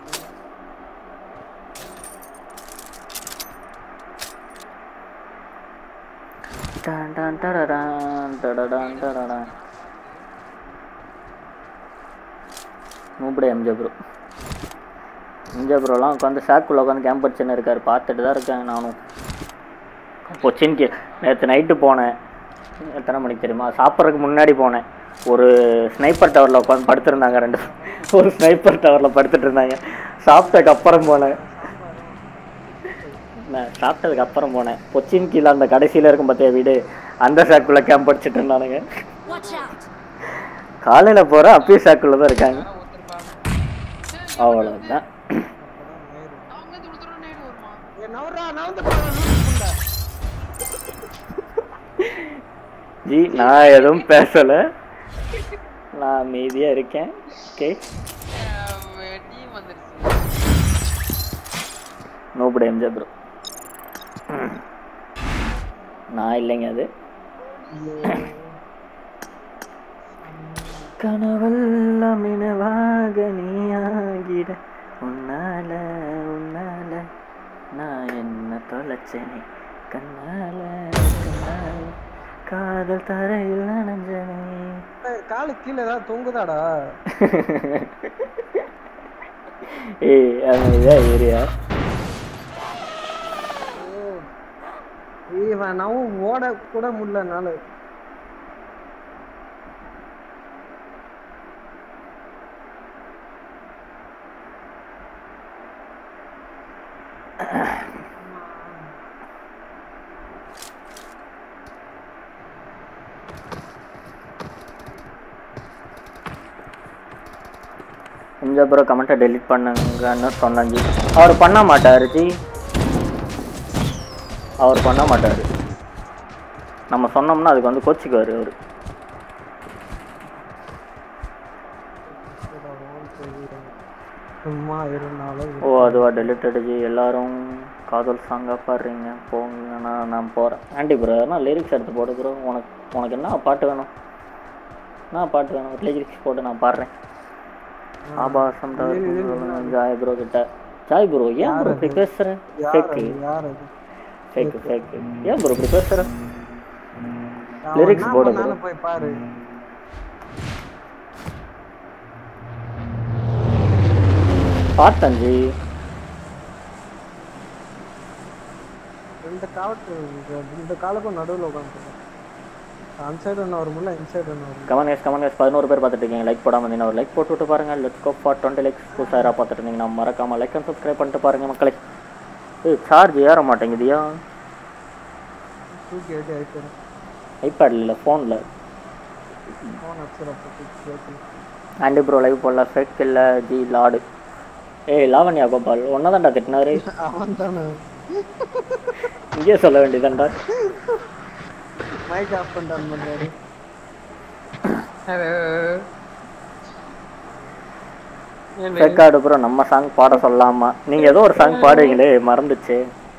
டான் டான் டடடான் டடடான் டடடான் மூப்படே எம்ஜே ப்ரோ எம்ஜே ப்ரோலாம் உட்காந்து ஷாக்குள்ள உட்காந்து கேம்ப் அடிச்சுன்னு இருக்காரு பார்த்துட்டு தான் இருக்கேன் நானும் கொச்சின்க்கு நேற்று நைட்டு போனேன் எத்தனை மணிக்கு தெரியுமா சாப்பிட்றதுக்கு முன்னாடி போனேன் ஒரு ஸ்னைப்பர் டவரில் உட்காந்து படுத்திருந்தாங்க ரெண்டு ஒரு ஸ்னைப்பர் டவரில் படுத்துட்டு இருந்தாங்க சாப்பிட்டதுக்கு அப்புறம் போனேன் நான் சாப்பிட்டதுக்கு அப்புறம் போனேன் கொச்சின் கீழே அந்த கடைசியில் இருக்கும் பார்த்தியா வீடு அந்த ஷாக்குள்ளே கேம்ப் அடிச்சிட்டு இருந்தானுங்க Watch out. காலையில் போகிறேன் அப்பயும் ஷாக்குள்ளே தான் இருக்காங்க ஒருத்தர் அவ்வளோதான் அவங்க வந்து இவ்வளவு தூரம் நேடு வருமா ஏ, நவுர்றா, நவுந்து போடா, நவுந்து போடா. ஜி நான் எதுவும் பேசலை நான் அமைதியாக இருக்கேன் ஓகே டீம் வந்துருச்சு நோபடி எம்ஜே ப்ரோ நான் இல்லைங்க அது கனவெல்லாம் நினைவாக நீயாகிட உன்னால உன்னால நான் என்ன தொலைச்சேனே கண்ணால கண்ணால காதல் தரையில் நனைஞ்சனே ஏய், காலு கீழே ஏதாவது தொங்குதாடா ஏய் அமைதியா ஏரியா இவன் நவும் ஓட கூட முடியல என்னால எம்ஜே ப்ரோ கமெண்ட்டை டெலீட் பண்ணுங்கன்னு சொன்னாங்க ஜி அவர் பண்ண மாட்டார் ஜி அவர் பண்ண மாட்டார் நம்ம சொன்னோம்னா அதுக்கு வந்து கோச்சிக்குவார் அவர் சும்மா இருந்தாலும் ஓ அதுவா டெலிட்டட் ஜி எல்லாரும் காதல் சாங்காக பாடுறீங்க போங்க நான் நான் போகிறேன் ஆண்டி ப்ரோ நான் லிரிக்ஸ் எடுத்து போடு ப்ரோ உனக்கு உனக்கு என்ன பாட்டு வேணும் என்ன பாட்டு வேணும் லிரிக்ஸ் போட்டு நான் பாடுறேன் ஆபாசம் தவிர்த்து ஜாய் ப்ரோ கிட்ட ஜாய் ப்ரோ ஏன் ப்ரோ இப்படி பேசுகிறேன் யார் ஃபேக்கு அது? யார் அது ஃபேக்கு ஃபேக்கு ஏன் ப்ரோ இப்படி பேசுகிறேன் அவன் Lyrics என்ன போடு பண்ணாலும் போய் பாரு பார்த்தேன் ஜி ரெண்டு காவட்டு ரெண்டு காலுக்கும் நடுவில் உட்காந்துருக்கேன் அந்த சைடு ஒன்று வரும் முல்ல இந்த சைடு ஒன்று வரும் கமன் எஸ் கமன் எஸ் பதினோரு பேர் பார்த்துட்டு இருக்கீங்க லைக் போடாமல் இருந்தீங்கன்னா ஒரு லைக் போட்டு விட்டு பாருங்க let's go for twenty likes புதுசாக பார்த்துட்டு இருந்தீங்கன்னா மறக்காம லைக் அண்ட் சப்ஸ்கிரைப் பண்ணிட்டு பாருங்க மக்களே ஏய் சார்ஜ் ஏற மாட்டேங்குதியா தூக்கி எடுத்து அடிக்கிறேன் ஐபேடில் இல்லை ஃபோனில் ஃபோன் வச்சுருப்ப தூக்கி ஆண்டி ப்ரோ லைவ் போடல ஃபேக் இல்லை ஜி லாடு ஏய் லாவண்யா கோபால் ஒன்றை தான்டா திட்டினாரு அவன் தானே இங்கேயே சொல்ல வேண்டியதான்டா மைக் ஆஃப் பண்ணிட்டு பண்ணுறாரு ஹலோ ரெக்கார்டு ப்ரோ நம்ம சாங் பாட சொல்லலாமா நீங்க ஏதோ ஒரு சாங் பாடுவீங்களே மறந்துச்சு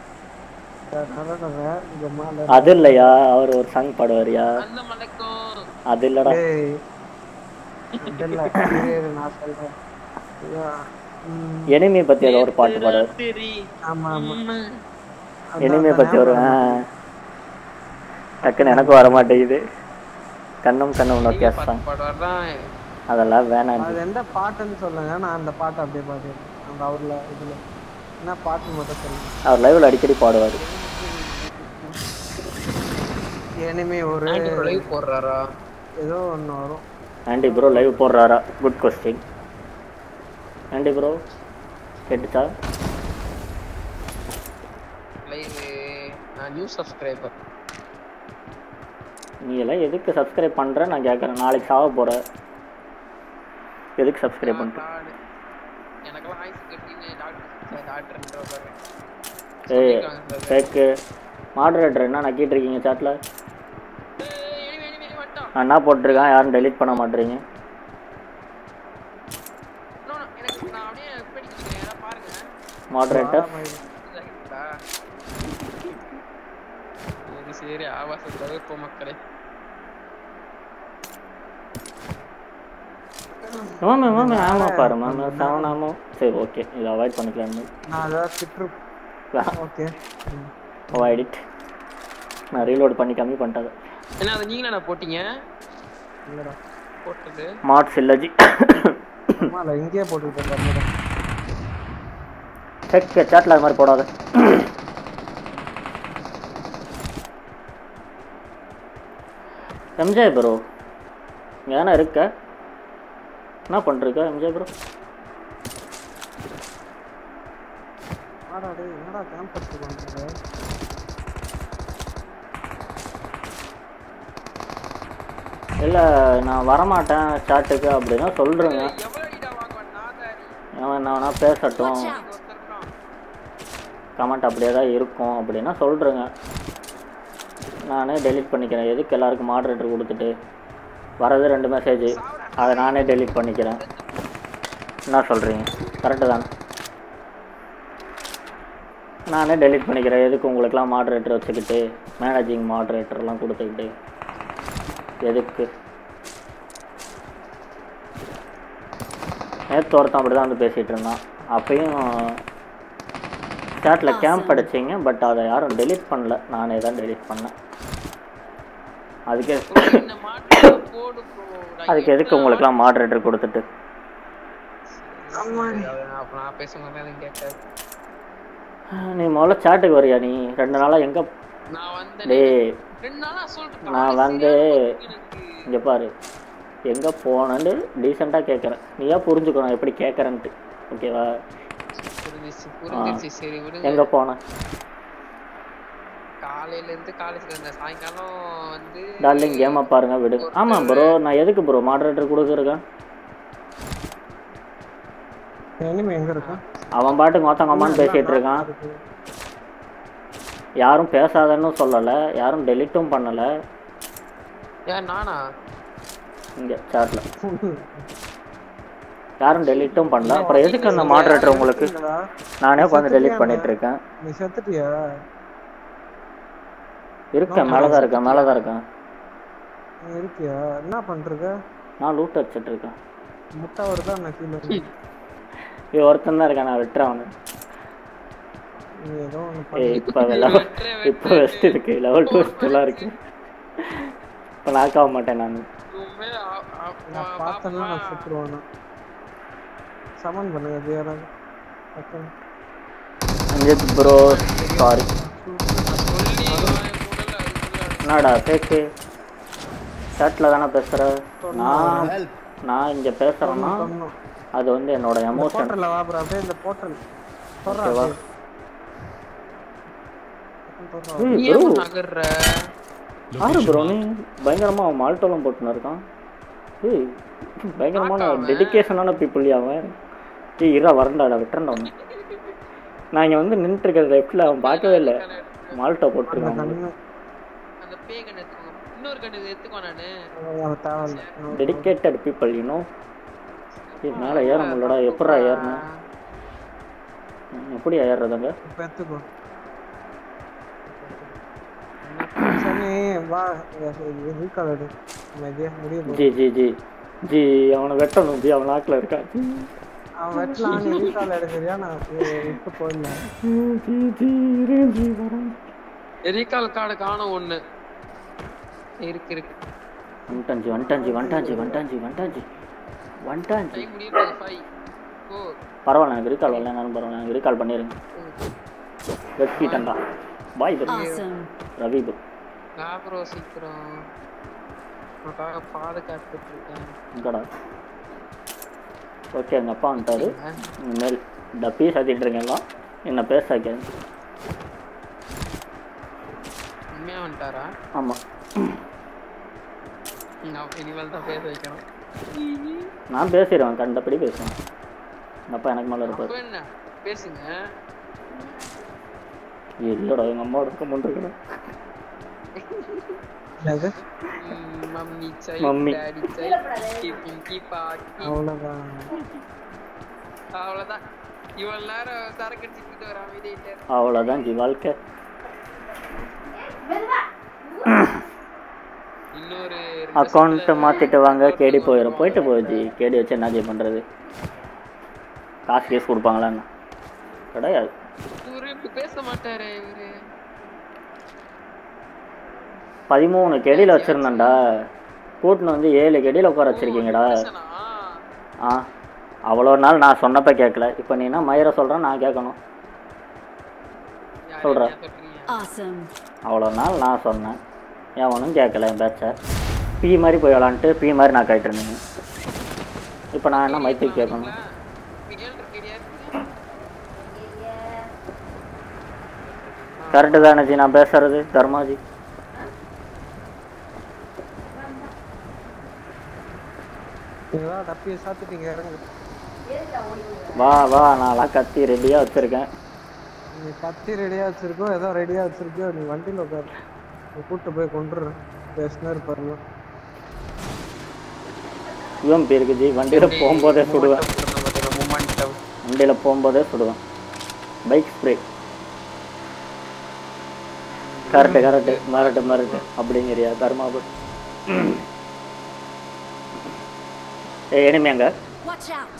இங்க மேல அது இல்லையா அவர் ஒரு சாங் பாடுவாரியா அந்த மலைக்கும் அது இல்லடா டேய் இல்ல இரு, இரு, நான் சொல்றேன் ஐயா, ம், எனிமி பத்தி ஏதோ ஒரு பாட்டு பாடுவார் ராத்திரி ஆமா ஆமா அதான், எனிமி அதான் பத்தி ஒரு ஆ. ஞாபகம் டக்குன்னு எனக்கு வர மாட்டேங்குது கண்ணும் கண்ணும் நோக்கியா சாங் பாடுவார்தான் அதெல்லாம் வேணாம் அது எந்த பாட்டுன்னு சொல்லுங்க நான் அந்த பாட்டை அப்படியே பாடுறேன் அந்த அவர்ல இதுல என்ன பாட்டு மட்டும் சொல்லுங்க அவர் லைவ்ல அடிக்கடி பாடுவார் எனிமே ஒரு லைவ் போடுறாரா ஏதோ ஒண்ணு வரும் ஆண்டி ப்ரோ லைவ் போடுறாரா குட் கொஸ்டின் ஆண்டி ப்ரோ கேட்டுச்சா லைவ் நான் நியூ சப்ஸ்கிரைபர் நீ எல்லாம் எதுக்கு சப்ஸ்கிரைப் பண்ற நான் கேட்குறேன் நாளைக்கு சாவ போற எதுக்கு சப்ஸ்கிரைப் பண்ற எனக்கெல்லாம் ஆயுசு கட்டின்னு டாக்டர் டாக்டர்ன்ற பாரு ஏய் ஃபேக்கு மாடரேட்டர் என்ன நக்கிட்டு இருக்கீங்க சாட்டில் எனிமே எனிமே வந்துட்டான் நான் என்ன போட்டிருக்கேன் யாரும் டெலீட் பண்ண மாட்டேறீங்க No, no, எனக்கு நான் அப்படியே படிக்கிறேன் யாரா பாருங்க மாடரேட்டர் இதாகிட்டா? சரி சரி ஆபாசம் தவிர்ப்போம் மக்களே மேம் மேம் ஆமா பாரு மேம் செவன் ஆமோ சரி ஓகே இதை அவாய்ட் பண்ணிக்கலாம்னு நான் அதாவது திட்டு ஓகே அவாய்ட் இட் நான் ரீலோட் பண்ணி கம்மி பண்ணிட்டேன் என்ன அதை நீங்களா போட்டீங்க இல்லடா போட்டது மாட் சில்லஜி ஆமா இல்ல இங்கேயே போட்டுக்கிட்டு பாருங்க செக் சாட்டில் அது மாதிரி போடாத எம்ஜே ப்ரோ இங்கே தானே இருக்க என்ன பண்ணிருக்க எம்ஜே ப்ரோ ஆடா டேய் என்னடா கேம்பஸ் பண்றது இல்லை நான் வரமாட்டேன் சாட்டுக்கு அப்படின்னா சொல்கிறேங்க எவ்வளோ அடிடா வாங்குவான் நாதாரி அவன் என்ன வேணா பேசட்டும் Watch out. ஒருத்தர் இருக்கான் கமெண்ட் அப்படியே தான் இருக்கும் அப்படின்னா சொல்கிறேங்க நானே டெலீட் பண்ணிக்கிறேன் எதுக்கு எல்லாருக்கும் மாடரேட்டர் கொடுத்துட்டு வரது ரெண்டு மெசேஜ் அதை நானே டெலீட் பண்ணிக்கிறேன் என்ன சொல்கிறீங்க கரெக்டு தானே நானே டெலீட் பண்ணிக்கிறேன் எதுக்கு உங்களுக்கெல்லாம் மாடரேட்டர் வச்சுக்கிட்டு மேனேஜிங் மாடரேட்டர்லாம் கொடுத்துக்கிட்டு எதுக்கு நேற்று ஒருத்தன் அப்படி தான் வந்து பேசிகிட்டு இருந்தான் அப்பயும் சாட்டில் கேம்ப் அடிச்சிங்க பட் அதை யாரும் டெலீட் பண்ணல நானே தான் டெலீட் பண்ணேன் அதுக்கு இந்த மாட்டு போடு ப்ரோ அதுக்கு எதுக்கு உங்களுக்குலாம் மாடரேட்டர் கொடுத்துட்டு அப்ப நான் பேசும்போது எனக்கு கேட்காது நீ முதல்ல சாட்டுக்கு வரியா நீ ரெண்டு நாளாக எங்கே நான் வந்து டேய் ரெண்டு நாளா சொல்லிட்டு நான் வந்து எனக்கு இங்கே பாரு எங்கே போனேன்னு டீசெண்டாக கேட்குறேன் நீயா புரிஞ்சுக்கணும் எப்படி கேட்குறேன்ட்டு ஓகேவா புரிஞ்சிச்சு புரிஞ்சிச்சு சரி விடுங்க எங்கே போனேன் காலையில இருந்து காலேஜ்ல இருந்தேன் சாயங்காலம் வந்து டார்லிங் கேமை பாருங்க விடு ஆமாம் ப்ரோ நான் எதுக்கு ப்ரோ மாடரேட்டர் கொடுக்குறேன் இனிமே எங்க இருக்கு அவன் பாட்டுக்கு மொத்தம் அம்மான்னு பேசிகிட்டு இருக்கான் யாரும் பேசாதன்னு சொல்லலை யாரும் டெலிட்டும் பண்ணலை ஏன் நானா இங்கே சாட்டில் யாரும் டெலிட்டும் பண்ணல அப்புறம் எதுக்கு அந்த மாடரேட்டர் உங்களுக்கு இல்லடா, நானே உட்காந்து டெலிட் பண்ணிட்டு இருக்கேன் நீ செத்துட்டியா இருக்கேன் மேலே தான் இருக்கேன் மேலே தான் இருக்கேன் நீ இருக்கியா என்ன பண்ணிருக்க நான் லூட் அடிச்சிட்டு இருக்கேன் முட்டை வருதா நான் கீழே இருக்கு இது ஒருத்தன் தான் இருக்கேன் நான் வெட்டுறேன் அவனு நீ ஏதோ ஒன்று ஏய் இப்போ லெவல் இப்போ வெஸ்ட் இருக்கு லெவல் டூ எல்லாம் இருக்கு இப்போ நாக் ஆக மாட்டேன் நான் இவன் ஆ- ஆ- நான் பார்த்தேன்னா நான் சுற்றுவானா சமன் பண்ணுங்க அது யாராவது டக்குனு. அஞ்சித் ப்ரோ சாரி சொல்லி அவன் கூடல அதுக்குள்ள என்னடா பேக்கு சாட்டில் தானே பேசுகிற நான் நான் இங்கே பேசுகிறேன்னா சொன்னோம். அது வந்து என்னோட எமோஷன் போர்ட்டல்ல வா bro, அப்படியே இந்த போர்ட்டல் சொல்றா ஓகேவா அப்படியே. சொல்றா. நீ ப்ரோ ஏன் நகர்ற ஆறு ப்ரோ நீ பயங்கரமாக அவன் மால்டோலம் போட்டுன்னு இருக்கான் ஏய் பயங்கரமான டெடிகேஷனான பீப்புள் அவன் ஏய் இரா வரண்டாடா விட்டுறேன்டா அவனை நான் இங்கே வந்து நின்றுட்டு இருக்கிற லெஃப்டில் அவன் பார்க்கவே இல்லை மால்ட்டோ போட்டிருக்கான் அவனுக்கு. கண்ணு அந்த பேய் கண்ணு எடுத்துக்கோ இன்னொரு கண்ணு எடுத்துக்கோ நானு அவன் தேவையில்ல டெடிகேட்டட் பீப்புள் யூனோ ஏய், மேலே ஏற முடியலடா எப்படா ஏறணும் எப்படி ஏறுறதுங்க இப்ப எடுத்துக்கோ சனி வா ரீகால் எடு அமைதியா முடிய போகுது ஜி ஜி ஜி ஜி அவனை வெட்டணும் ஜி அவன் நாக்கில் இருக்கான் அவன் வெட்டலாம் நீ ரீகால் எடுக்கிறியா நான் விட்டு போயிடலாம் ஜி ஜி இரு, ஜி வரேன் எரிகால் கார்டு காணும் ஒண்ணு இருக்கு இருக்கு வந்துட்டான் ஜி வந்துட்டான் ஜி வந்துட்டான் ஜி வந்துட்டான் ஜி வந்துட்டான் ஜி வந்துட்டான் ஜி டைம் முடிய போகுது ஃபைவ் ஃபோர் பரவாயில்ல எனக்கு ரீகால் வரல நானும் பரவாயில்ல எனக்கு ரீகால் பண்ணிடுங்க வெட்டிட்டேன்டா bye bro Awesome. Ravi bro நான் ப்ரோ சீக்கிரம் உனக்காக பாதுகாத்துட்டு இருக்கேன் இங்கடா ஓகே எங்கள் அப்பா வந்துட்டாரு இனிமேல் டப்பி சாத்திட்டு இருக்கேன் எல்லாம் என்ன பேச வைக்காது உண்மையா வந்துட்டாரா ஆமாம் நான் இனிமேல் தான் பேச வைக்கணும் நான் பேசிடுவேன் கண்டபடி பேசுவேன் எங்கள் அப்பா எனக்கு மேலே இருப்பார் அப்ப என்ன பேசுங்க இல்லைடா எங்கள் அம்மாவோட இருக்க முடிருக்கணும் என்னது ம், மம்மி சை மம்மி. டாடி சை பிங்கி பாக்கி அவ்வளவுதான் அவ்வளவுதான் இவ்வளவு நேரம் சரக்கு அடிச்சுட்டு வர அமைதியில அவ்வளோதான் ஜி வாழ்க்கை இன்னொரு அக்கௌண்ட்டை மாற்றிட்டு வாங்க கேடி போயிடும் போயிட்டு போகுது கேடி வச்சு என்ன ஜி பண்ணுறது காசு கேஸ் கொடுப்பாங்களா என்ன கிடையாது இவரு இப்படி பேச மாட்டாரு இவரு பதிமூணு கெடியில் வச்சுருந்தேன்டா கூட்டின்னு வந்து ஏழு கெடியில் உட்கார வச்சுருக்கீங்கடா பேசனா ஆ அவ்வளோ நாள் நான் சொன்னப்ப கேட்கல இப்போ நீ என்ன மயிரை சொல்கிறேன் நான் கேட்கணும் யார் சொல்றேன். என்ன சொல்றீங்க Awesome. அவ்வளோ நாள் நான் சொன்னேன் எவனும் கேட்கல என் பேச்சை பீ மாதிரி போய் விளாண்டுட்டு பீ மாதிரி நான் கேட்டு இருந்தேன் இப்போ நான் என்ன மைத்துக்கு கேட்கணும் மிகேல் இருக்கியா கரெக்டு தானே ஜி நான் பேசுறது தர்மாஜி நீங்களா டப்பியை சாத்திட்டீங்க இறங்கு வா வா நான்லாம் கத்தி ரெடியாக வச்சுருக்கேன் நீ கத்தி ரெடியா வச்சிருக்கோ ஏதோ ரெடியா வச்சிருக்கியோ நீ வண்டியில உட்காரு நீ கூட்டு போய் கொண்டுரு பேசினா இருப்பாருங்க யூஎம்பி இருக்கு ஜி வண்டியில் போகும்போதே சுடுவேன் மொமெண்டம் வண்டியில் போகும்போதே சுடுவேன் பைக் ஸ்ப்ரே கரெக்டு கரெக்டு மரட்டு மரட்டு அப்படிங்கிறியா தர்மாபுர் ஏ எனிமையாங்க Watch out.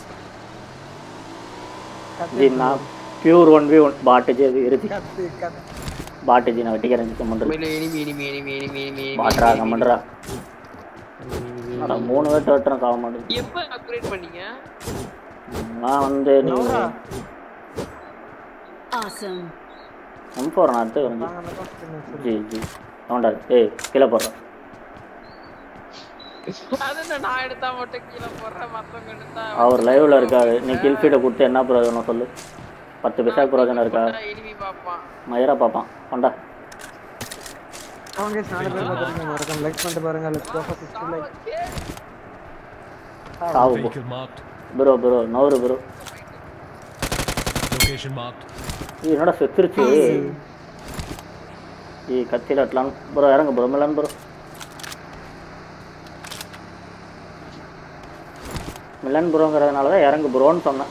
ஜி நான் பியூர் ஒன் வி ஒன் பாட்டு ஜி அது இருக்கு கத்தி கத்தி பாட்டு ஜி நான் வெட்டிக்கிறேன் ஜி கம்மன்று enemy enemy enemy enemy enemy பாட்டுறா கம்மன்றா அட மூணு பேர்ட்ட வெட்டுறேன் சாக மாட்டேங்குது எப்ப அப்கிரேட் பண்ணீங்க நான் வந்து நீ Awesome. எம் ஃபோர் நான் எடுத்து வரேன் நாங்க அந்த பக்கம் பின்ன வச்சிருக்கோம். ஜி ஜி அவன்டா ஏய் கீழே போடுறேன் அது என்ன நான் எடுத்தா மட்டும் கீழே போடுறேன் மத்தவங்க எடுத்தா அவர் லைவ்ல இருக்காரு நீ கில் ஃபீடை கொடுத்து என்ன பிரயோஜனம் சொல்லு பத்து பைசா பிரயோஜனம் இருக்கா எனிமி பாப்பான் மயிரா பார்ப்பான் கொண்டா அவங்க நாலு பேர் பார்த்துருக்கீங்க மறக்காம லைக் பண்ணிட்டு பாருங்க லெட்ஸ் கோ ஃபார் 60 லைக் சாவு போ Vehicle marked. ப்ரோ ப்ரோ நவரு ப்ரோ Location marked. என்னடா செத்துருச்சு ஏய் கத்தியில் அட்லாம் ப்ரோ இறங்க ப்ரோ மிலான் ப்ரோ மிலன் ப்ரோங்கிறதுனால தான் இறங்கு ப்ரோன்னு சொன்னேன்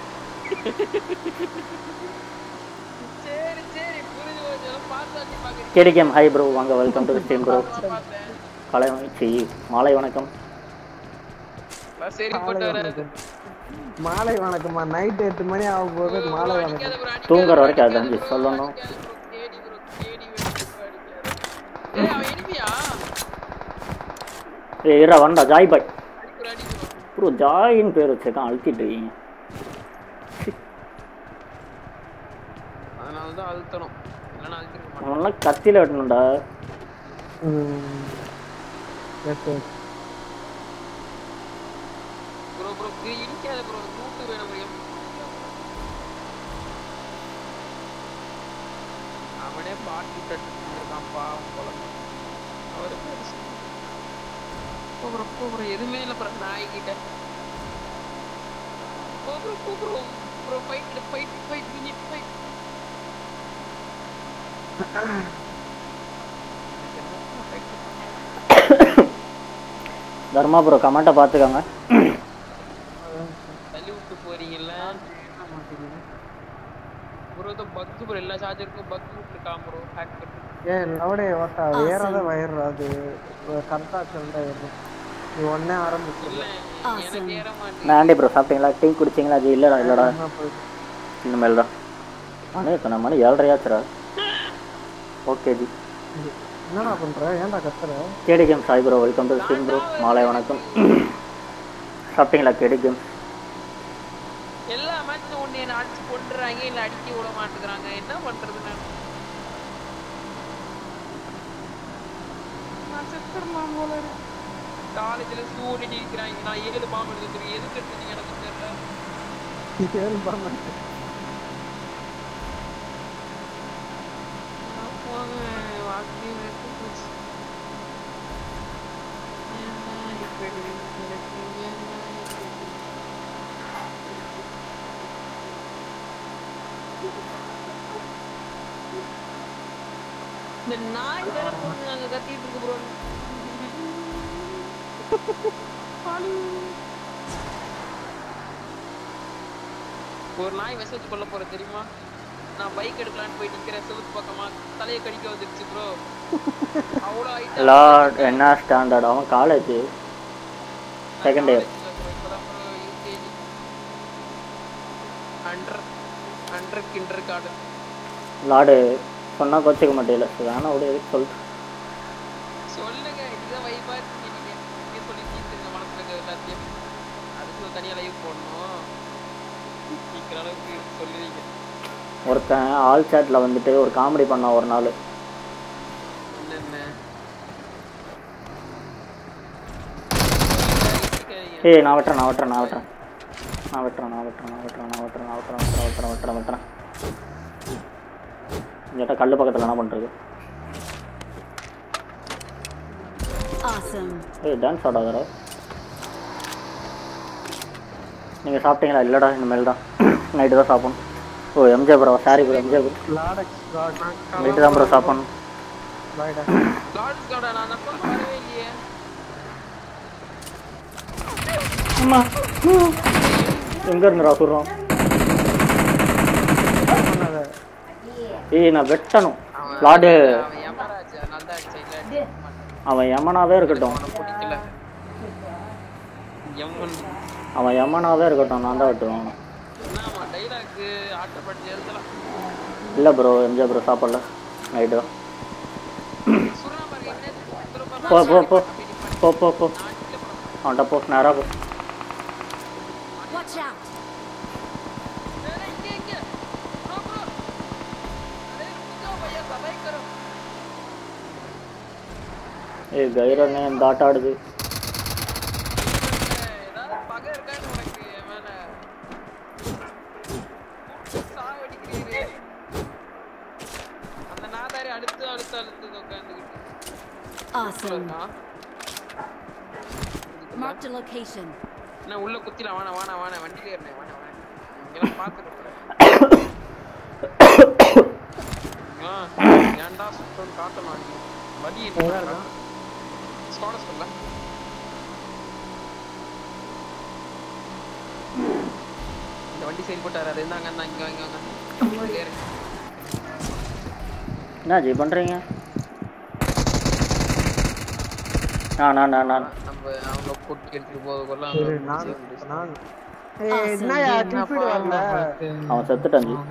சரி சரி புரிஞ்சு போச்சு பார்த்து வச்சு பாக்குறீங்க கேடிகேம் ஹை ப்ரோ வாங்க வெல்கம் டு ஸ்ட்ரீம் ப்ரோ பார்த்தேன் கலை சி மாலை வணக்கம் நான் சரி போட்டு வர மாலை வணக்கம்மா நைட் எட்டு மணி ஆக போகுது மாலை வணக்கம் அடிக்காத bro, அடிக்காத தூங்குற bro, வரைக்கும் அடிக்காத அதான் bro, சொல்லணும். அடிக்காத bro, தேடி bro, தேடி வெட்டு bro, அடிக்காத. ஏய், அவன் enemy-யா? ஏய் இரா வண்டா ஜாய் பாய் அடி bro, அடி bro. ப்ரோ ஜாயின்னு பேர் வச்சிருக்கான் அழுத்திட்டு இருக்கீங்க அதனாலதான் அழுத்தணும் இல்லைன்னா அழுத்திருக்க மாட்டேன் அவன்லாம் கத்தியில் வெட்டணும்டா ம். Yes, yes. ப்ரோ ப்ரோ இடிக்காத ப்ரோ கூட்டு வேணும் bro. அவனே பாட்டு கட்டு இருக்கான் பாவம் போல அவரு பெருசு போ ப்ரோ போ ப்ரோ எதுவுமே இல்லை ப்ரோ நாய்கிட்ட போ ப்ரோ போ bro bro fight fight fight minute fight Dharma bro கமெண்ட்டை பார்த்துக்கோங்க ப்ரோ இது பக் ப்ரோ எல்லா சார்ஜருக்கும் பக் விட்டுருக்கான் ப்ரோ ஹேக் பண்ணி ஏன் லவுடே ஓட்டா ஏறாத வயிறு அது கரெக்டா சொல்லிட்டா ஏறும் நீ ஒன்னே ஆரம்பிச்சிடல இல்ல எனக்கு ஏற மாட்டேங்குது நான் ஆண்டி ப்ரோ சாப்பிட்டீங்களா டீ குடிச்சிங்களா அது இல்லைடா இல்லைடா போயிட்டு இனிமேல் தான் மணி எத்தனை மணி ஏழரையாச்சுரா ஓகே ஜி என்னடா பண்ற ஏன்டா கத்துற KD game Sai bro welcome to stream bro மாலை வணக்கம் சாப்பிட்டீங்களா கேடி கேம் எல்லா மேட்சும் ஒண்ணு என்ன அடிச்சு கொண்டுறாங்க இல்ல அடிக்க விட மாட்டேங்கிறாங்க என்ன பண்றது நான் நான் செத்துடலாம் போல இருக்கு காலேஜ்ல சூடிட்டு இருக்கிறாங்க நான் ஏழு பாம்பு எடுத்துருக்கேன் எதுக்கு எடுத்துட்டீங்க எனக்கு தெரியல ஏறு பாம்பு. நான் போவேன் வாழ்க்கையை வெறுத்து போச்சு ஏன்னா இப்படி எனக்கு ஏன்னா இப்படி இந்த நாய் வேற போட்டு நாங்க கத்திட்டு இருக்கு ப்ரோ ஒரு நாய் விஷ வச்சு கொல்ல போற தெரியுமா நான் பைக் எடுக்கலான்னு போய் நிக்கிறேன் செவுத்து பக்கமா தலையை கடிக்க வந்துருச்சு ப்ரோ அவ்வளோ ஐட்டம் லார்ட் என்ன ஸ்டாண்டர்ட் அவன் college second year under under kinder card lord சொன்னா கோச்சிக்க மாட்டேல வேணா விட எதுக்கு சொல்லிட்டு சொல்லுங்க இதுதான் வைபா இருக்கீங்க நீங்க நீங்க சொல்லி தீர்த்துங்க மனசுல இருக்க எல்லாத்தையும் அதுக்கு ஒரு தனியா லைவ் போடணும் சீக்கிரம் அளவுக்கு சொல்லுவீங்க ஒருத்தன் ஆல் சேட்டில் வந்துட்டு ஒரு காமெடி பண்ணான் ஒரு நாள் என்னென்ன ஏய் நான் வெட்டுறேன் நான் வெட்டுறேன் நான் வெட்டுறேன் நான் வெட்டுறேன் நான் வெட்டுறேன் நான் வெட்டுறேன் நான் வெட்டுறேன் நான் வெட்டுறேன் வெட்டுறேன் வெட்டுறேன் வெட்டுறேன் வெட்டுறேன் இங்கிட்ட கல் பக்கத்தில் என்ன பண்ணுறது Awesome. ஏய் டான்ஸ் ஆடாதடா நீங்கள் சாப்பிட்டீங்களா இல்லைடா இனிமேல் தான் நைட்டு தான் சாப்பிடணும் ஓ MJ bro sorry bro MJ bro லாடக்ஸ் காட் நைட்டு தான் ப்ரோ சாப்பிடணும் பாய்டா லார்ட்ஸ் கார்டா நான் நம்ப வரவே இல்லையே எங்கே இருந்துடா சொல்கிறோம் பண்ணாத ஏய் நான் வெட்டணும் லாடு அவன் யமராஜ் அதனால தான் அடிச்சேன் இல்லாட்டி அவன் யமனாவே இருக்கட்டும் அவனை பிடிக்கல எம்மன் அவன் யமனாவே இருக்கட்டும் நான் தான் வெட்டுவேன் என்னமா டைலாக் ஆட்டப்பட்டு எழுதலாம் இல்லை ப்ரோ எம்ஜே ப்ரோ சாப்பிடல நைட்டு தான் சுறா பாருங்க என்ன திரும்ப போ போ போ போ போ போ அவன்கிட்ட போ நேராக போ Watch out. अरे इनके इनके ब्रो ब्रो अरे रुक जाओ भैया सफाई करो ஏய் கைரனே இந்த ஆட்டம் ஆடுது ஏதாவது பகை இருக்கான்னு உனக்கு என் மேல சாவடிக்கிறீரு அந்த நாதாரி அடுத்து அடுத்து அடுத்து உட்காந்துக்கிட்டு Awesome. Marked a location. என்ன உள்ள குத்திலாம் வாணா வாணா வாணா வண்டியில ஏறினேன் வாணா வாணா இங்கெல்லாம் பார்த்துட்டு ஆ ஏன்டா சுத்தம் காட்டணும் நீ வலி ஸ்குவாட சொல்ல இந்த வண்டி செயல்பட்டு வராது இருந்தாங்க அண்ணா இங்க வாங்க வாங்க இதுல ஏறு. என்ன ஜி பண்ணுறீங்க ஆ நான் நான் நான் நம்ம அவங்க கூட்டி எடுத்துட்டு போகக்குள்ள சரி நான் நான் ஏய் என்னயா டிஃபிட் வரல அவன் செத்துட்டான் ஜி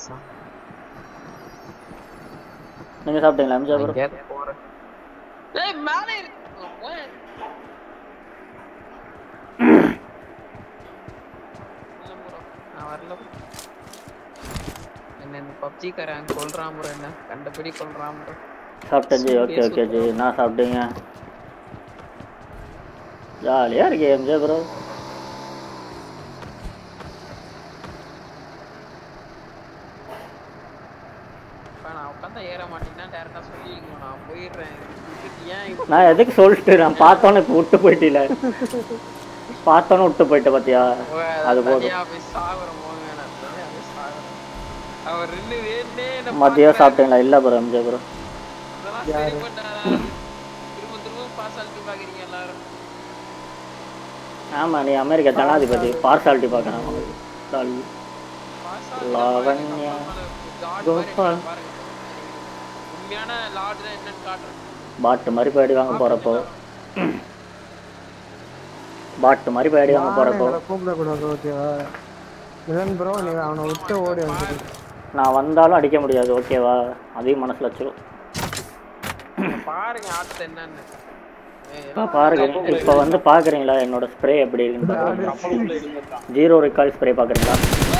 நீங்கள் சாப்பிட்டீங்களா எம்ஜே ப்ரோ போறேன் ஏய் மேலே இருக்கு போய். இல்ல bro, நான் வரல bro. என்ன இந்த பப்ஜி காரன் கொல்றான் bro என்ன கண்டபடி கொல்றான் bro சாப்பிட்டேன் ஜி ஓகே ஓகே ஜி என்ன சாப்பிட்டீங்க ஜாலியாக இருக்கே எம்ஜே ப்ரோ இப்ப நான் உட்காந்தா ஏற மாட்டேன்னா டேரக்டா சொல்லிருக்கணும் நான் போயிடுறேன் விட்டுட்டு ஏன் இப்படி நான் எதுக்கு சொல்லிட்டு நான் பார்த்தோன்னே இப்போ விட்டு போயிட்டில பார்த்தோன்னே விட்டு போயிட்ட பார்த்தியா போகாத, அது போதும் தனியா போய் சாகுறேன் போங்க நான் தனியா போய் சாகுறேன் அவர் ரெண்டு வேணே என்ன மதியம் பார்க்கறாரு. சாப்பிட்டீங்களா இல்லை ப்ரோ எம்ஜே ப்ரோ இதெல்லாம் சரிப்பட்டாரா? திரும்ப திரும்ப பார்சாலிட்டி பாக்குறீங்க எல்லாரும் ஆமாம் நீ அமெரிக்கா ஜனாதிபதி பார்சாலிட்டி பார்க்குறேன் பார்சாலிட்டி லாவண்யா. பாக்குறீங்க. God Go மாதிரி for- அடிக்கிறான் பாருங்க உண்மையான லார்ட்னா என்னன்னு காட்டுறேன் பாட்டு மாதிரி போய் அடி வாங்க போகிறப்போ பாட்டு மாதிரி போய் அடி வாங்க போகிறப்போ கூப்பிடக்கூடாது ஓகேவா மிலன் ப்ரோ நீ அவனை விட்டு ஓடி வந்துடு நான் வந்தாலும் அடிக்க முடியாது ஓகேவா அதையும் மனசில் வச்சிரும் பாருங்க ஆட்டத்தை என்னன்னு ஏய், இப்போ பாருங்க இப்போ வந்து பார்க்குறீங்களா என்னோட ஸ்ப்ரே எப்படி இருக்குன்னு பாருங்க ஜீரோ ரெக்கால் ஸ்ப்ரே பார்க்குறீங்களா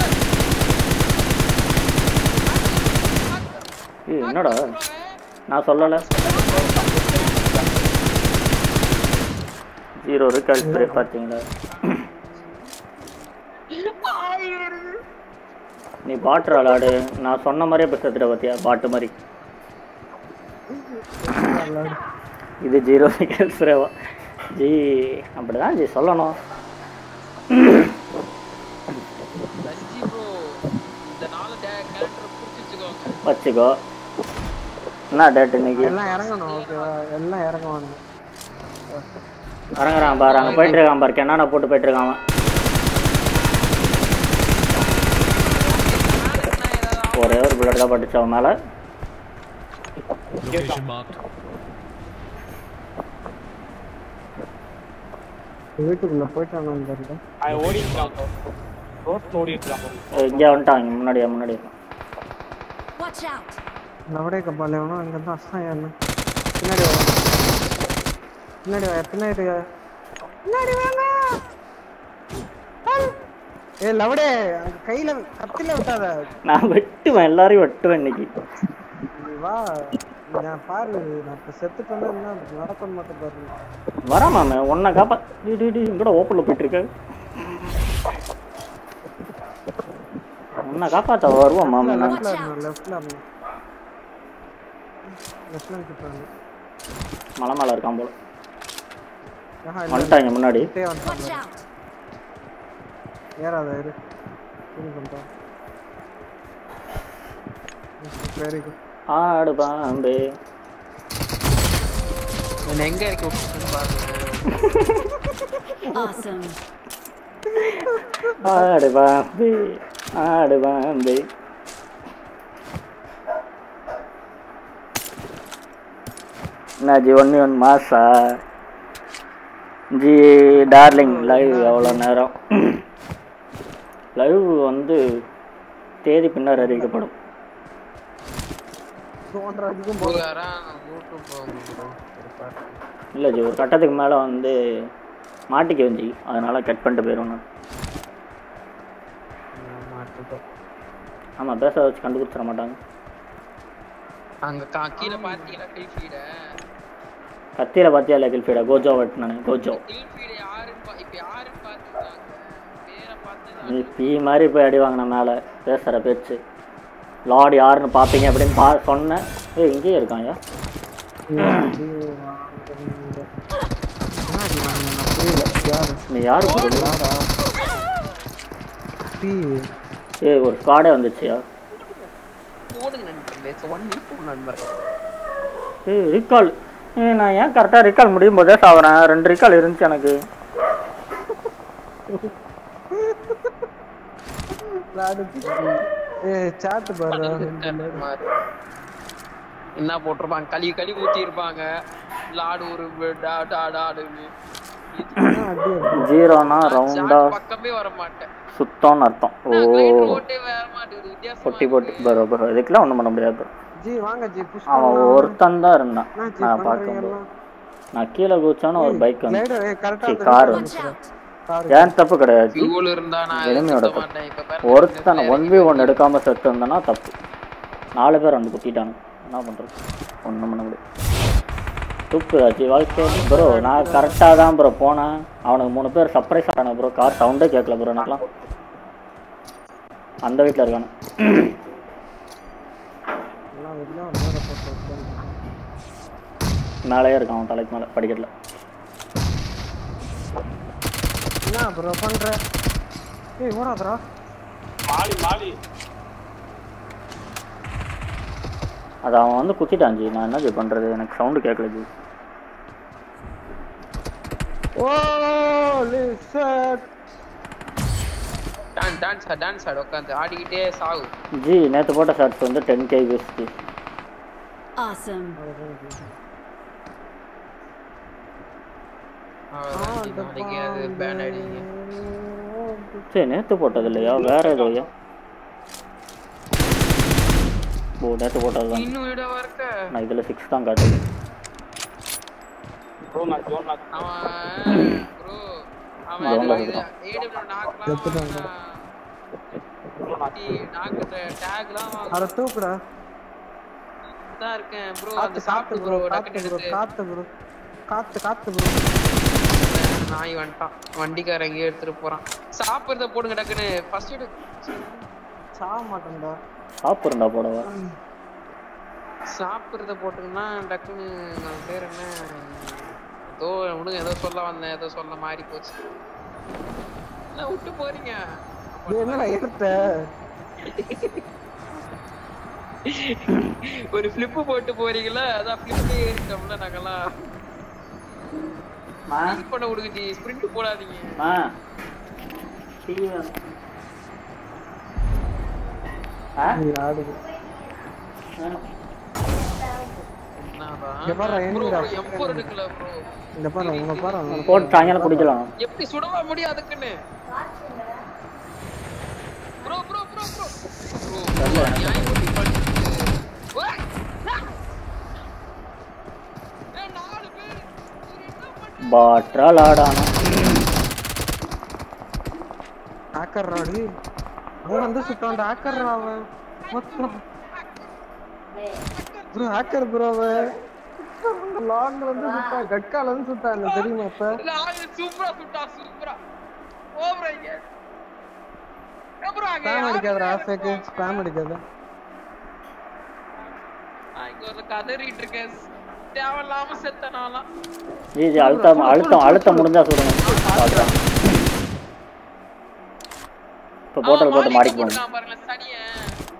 ஏய், என்னடா நான் சொல்லலை ஜீரோ ரெக்கால் ஸ்ப்ரே பார்த்தீங்களா நீ பாட்டு விளாடு நான் சொன்ன மாதிரியே இப்போ செத்துட்ட பார்த்தியா பாட்டு மாதிரி இது ஜீரோ ரெக்கால் ஸ்ப்ரேவா ஜி அப்படிதான் ஜி சொல்லணும் ரஞ்சி ப்ரோ இந்த நாலு கேரக்டர் புடிச்சு வச்சுக்கோங்க வச்சுக்கோ என்ன டேட் இன்னைக்கு எல்லாம் இறங்கணும் ஓகேவா எல்லாம் இறங்குவானுங்க இறங்குறான் பாரு அங்கே போயிட்டு இருக்கான் பாரு கெண்ணான போட்டு போயிட்டு இருக்கான் அவன். ஒரே ஒரு புல்லட் தான் பட்டுச்சு அவன் மேலே Location marked. வீட்டுக்குள்ள போயிட்டானு தெரியல இங்கே வந்துட்டான் இங்கே முன்னாடியே முன்னாடியே Watch out! லவடே கப்பால் எவனோ அங்கே தான் அஸ்தான் ஏன்னு பின்னாடி வா பின்னாடி வா பின்னாடி வா பின்னாடி வாங்க ஹெல்ப்! ஏய் லவடே அங்க கையில கத்தில விட்டாத நான் வெட்டுவேன் எல்லாரையும் வெட்டுவேன் இன்னைக்கு நீ வா நான் பாரு நான் இப்ப செத்துட்டேன்னா என்ன நடக்கும் மட்டும் பாரு வரேன் மாமே உன்னை காப்பா டி டி டி கூட ஓப்பனில் போயிட்டு இருக்க உன்னை காப்பாற்ற வருவோம் மாமே நான் லெஃப்ட்ல இருந்தோம் லெஃப்ட்ல இருந்தோம் லெஃப்ட்ல இருக்காங்க மலை மேலே இருக்கான் போல ஆஹா இல்ல வந்துட்டாங்க முன்னாடி கிட்டே வந்துட்டாங்க Watch out! ஏறாத இரு இது பண்ணிட்டோம் வெரி குட் ஆடு பாம்பே என்ன எங்க இறக்கி விட்டுருக்குன்னு பாருங்க Awesome. ஆடு பாம்பே ஆடு பாம்பே என்ன ஜி ஒன்று ஒன் மாசா ஜி டார்லிங் லைவ் எவ்வளோ நேரம் லைவ் வந்து தேதி பின்னர் அறிவிக்கப்படும் தோன்றதுக்கும் ஒரு யாரா யூடியூப் போகும் bro. ஒரு பாட்டு. இல்லை ஜி ஒரு கட்டத்துக்கு மேலே வந்து மாட்டிக்க வந்து அதனால் கட் பண்ணிட்டு போயிடுவேன் நான் மாட்டிட்டோம் ஆமாம் பேச வச்சு கண்டுபிடிச்சிட மாட்டாங்க அங்க கா- கீழே பாத்தீங்களா கில் ஃபீட கத்தியில் பார்த்தியா இல்லை கில்ஃபீடா கோஜோ வெட்டினானு கோஜோ கில் ஃபீட யாருன்னு பா- இப்ப யாருன்னு பாத்துட்டாங்க பேரை பார்த்து நீ பீ மாதிரி போய் அடி வாங்கின மேலே பேசுகிற பேச்சு லார்டு யாருன்னு பார்ப்பீங்க அப்படின்னு பா சொன்னேன் ஏய் இங்கேயே இருக்காங்க நீ யாரு புரியல ஏய் ஒரு ஸ்குவாடே வந்துச்சியா போடுங்க நண்பர்களே ஒன் வீக் போடுங்க நண்பர் ஏய் ரீகால் ஏய் நான் ஏன் கரெக்டாக ரீகால் முடியும் போதே சாவுறேன் ரெண்டு ரீகால் இருந்துச்சு எனக்கு ஏய் சாட் பாரு என்ன போட்டிருப்பாங்க களி களி ஊத்தி இருப்பாங்க லாடு ஒரு டா டா டாடுன்னு அடி ஜீரோனா ரவுண்டா சாட் பக்கமே வர மாட்டேன் சுத்தம்னு அர்த்தம் ஓ நான் கிளைண்ட் ஓட்டே வர மாட்டேங்குது வித்தியாசமா பொட்டி போட்டு பரோ பரோ இதுக்கெல்லாம் ஒன்றும் பண்ண முடியாது bro. ஜி வாங்க ஜி புஷ் அவன் ஒருத்தன் தான் இருந்தான் என்ன ஜி நான் பண்றீங்க பார்க்கும்போது எல்லாம் நான் கீழே குதிச்சானு ஒரு பைக் வந்து லைடர் ஏய் கரெக்ட்டா சரி, car Watch out! கார் ஏன் தப்பு கிடையாது ஃபியூல் இருந்தா நான் எளிமையோட சுத்த தப்பு. மாட்டேன் இப்ப பாருங்க, ஒருத்தன் ஒன் வி ஒன் எடுக்காம செத்து இருந்தனா தப்பு நாலு பேர் வந்து குத்திட்டாங்க என்ன பண்றது ஒன்றும் பண்ண முடியாது துப்பு ஆச்சு வாழ்க்கை ப்ரோ நான் கரெக்டாக தான் ப்ரோ போனேன் அவனுக்கு மூணு பேர் சர்ப்ரைஸ் ஆன ப்ரோ கார் சவுண்டே கேட்கல ப்ரோ எனக்குலாம் அந்த வீட்டில் இருக்கானு எல்லாம் வெளில ஒரு நேரம் போட்டு உட்கார்ந்து. மேலேயே இருக்கான் அவன் தலைக்கு மேலே படிக்கட்டில் என்ன ப்ரோ பண்ற ஏய் ஓடாதடா அது அவன் வந்து குத்திட்டான் ஜி நான் என்ன ஜி பண்ணுறது எனக்கு சவுண்டு கேட்கல ஜி ஓ லிசட் டான் டான்ஸ் ஆடு டான்ஸ் ஆடு உட்காந்து ஆடிக்கிட்டே சாவு ஜி நேற்று போட்ட ஷார்ட்ஸ் வந்து டென் கே ஜி Awesome. அவ்வளவுதான் ஜி, நாளைக்கு அது பேன் ஆயிடுங்க சரி நேற்று போட்டது இல்லையா வேற ஏதோயா ஓ நேற்று போட்டது தான் இன்னும் விட இருக்க நான் இதில் சிக்ஸ் தான் காட்டுது அவன் ப்ரோ அவன் Zone ல இது இருக்கிறான். AW நாக்கலாம் நாக்கு டேக்லாம் அட தூக்குடா தான் இருக்கேன் ப்ரோ காத்து அந்த காத்து சாப்பிட்டு ப்ரோ ப்ரோ காத்து டக்குனு ப்ரோ எடுத்து காத்து ப்ரோ காத்து காத்து ப்ரோ நாய் வந்துட்டான் வண்டிக்காரன் எங்கேயோ எடுத்துட்டு போறான் சாப்பிடுறத போடுங்க டக்குன்னு ஃபர்ஸ்ட் எடு சாக மாட்டேன்டா சாப்பிட்றா போடவா சாப்பிடுறத போட்டுங்கன்னா டக்குன்னு அவன் பேர் என்ன ஏதோ உனக்கு ஏதோ சொல்ல வந்தேன் ஏதோ சொல்ல மாறி போச்சு என்ன விட்டு போறீங்க இது என்னடா எடுத்த ஒரு ஃபிளிப்பு போட்டு போறீங்களா அதான் ஃபிளிப்ல ஏறிட்டோம்ல நாங்கெல்லாம் Speed பண்ண விடுங்க ஜி ஸ்பிரிண்ட் போடாதீங்க ஆ ஆ நீ ஆடுது இங்க பாரு, எண்ணிடா. எம்பர் இருக்குல்ல ப்ரோ இங்க பாரு உங்க பாரு உங்க போட்டு சாயங்காலம் குடிக்கலாம் எப்படி சுடவா முடியும் அதுக்குன்னு bro bro bro bro bro நியாயம் பண்ணி பண்ணிட்டு ஓய்! ஆ! ஏய், நாலு பேர் இவரு என்ன பண்றாரு? பாட்ரால் ஆடானா ஹேக்கர் ராடி அவன் வந்து சுட்டான்டா ஹேக்கர் அவன் ப்ரோ ஹேக்கர் ப்ரோ அவன் லாங்ல வந்து சுட்டான் கட்கால வந்து சுட்டான் எனக்கு தெரியுமா இப்ப நாலு சூப்பரா சுட்டா சூப்பரா ஓவரா இங்க ஏய் bro, அங்க ஸ்பேம் யாரு அடிக்காதடா யாரு ஃபேக்கு இருக்கா? ஸ்பேம் அடிக்காத நான் இங்க ஒரு கதறிட்டு இருக்கேன் தேவையில்லாம செத்த நாளாம் ஜி ஜி அழுத்தம் அழுத்தம் அழுத்தம் முடிஞ்சா சொல்லுங்க பார்க்குறேன் இப்போ போட்டல் போட்டு மாடிக்கு போகணும் பாருங்களேன் சனியன்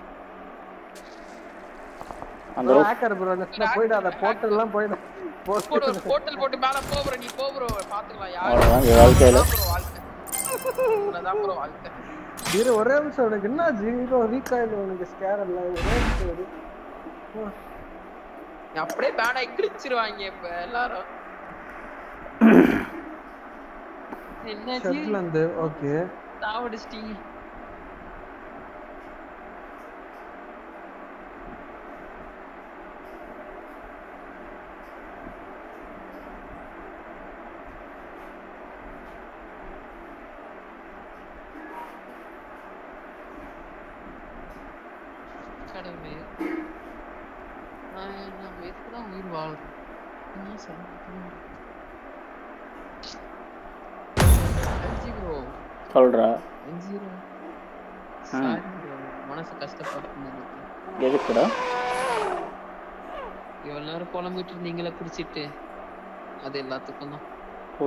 அந்த ரூம் ஹேக்கர் ப்ரோ போயிடாத போர்ட்டல் எல்லாம் போயிட போடு ஒரு போர்ட்டல் போட்டு மேல போ bro நீ போ bro பாத்துக்கலாம் யாரு அவ்வளோதான் இது வாழ்க்கையில் ப்ரோ வாழ்க்கை அதான் ப்ரோ வாழ்க்கை இரு ஒரே நிமிஷம் உனக்கு என்ன ஜீரோ ரீகாயில் உனக்கு ஸ்கேர் இல்ல ஒரே நிமிஷம் இரு. ஆ. அப்படியே பேனை கிழிச்சிருவாங்க இப்ப எல்லாரும் என்னாச்சு ஷெட்ல இருந்து ஓகே சாவடிச்சிட்டீங்க கடவுளே நான் நம்ம எதுக்குதான் உயிர் வாழ்றோம் என்ன சொல்ல ப்ரோ சொல்கிறா ஜீரோ சாரி ப்ரோ மனசு கஷ்டப்படுத்துனதுக்கு எதுக்குடா இவ்வளவு நேரம் புலம்பிட்டு இருந்தீங்களே குடிச்சிட்டு அது எல்லாத்துக்கும் தான் ஓ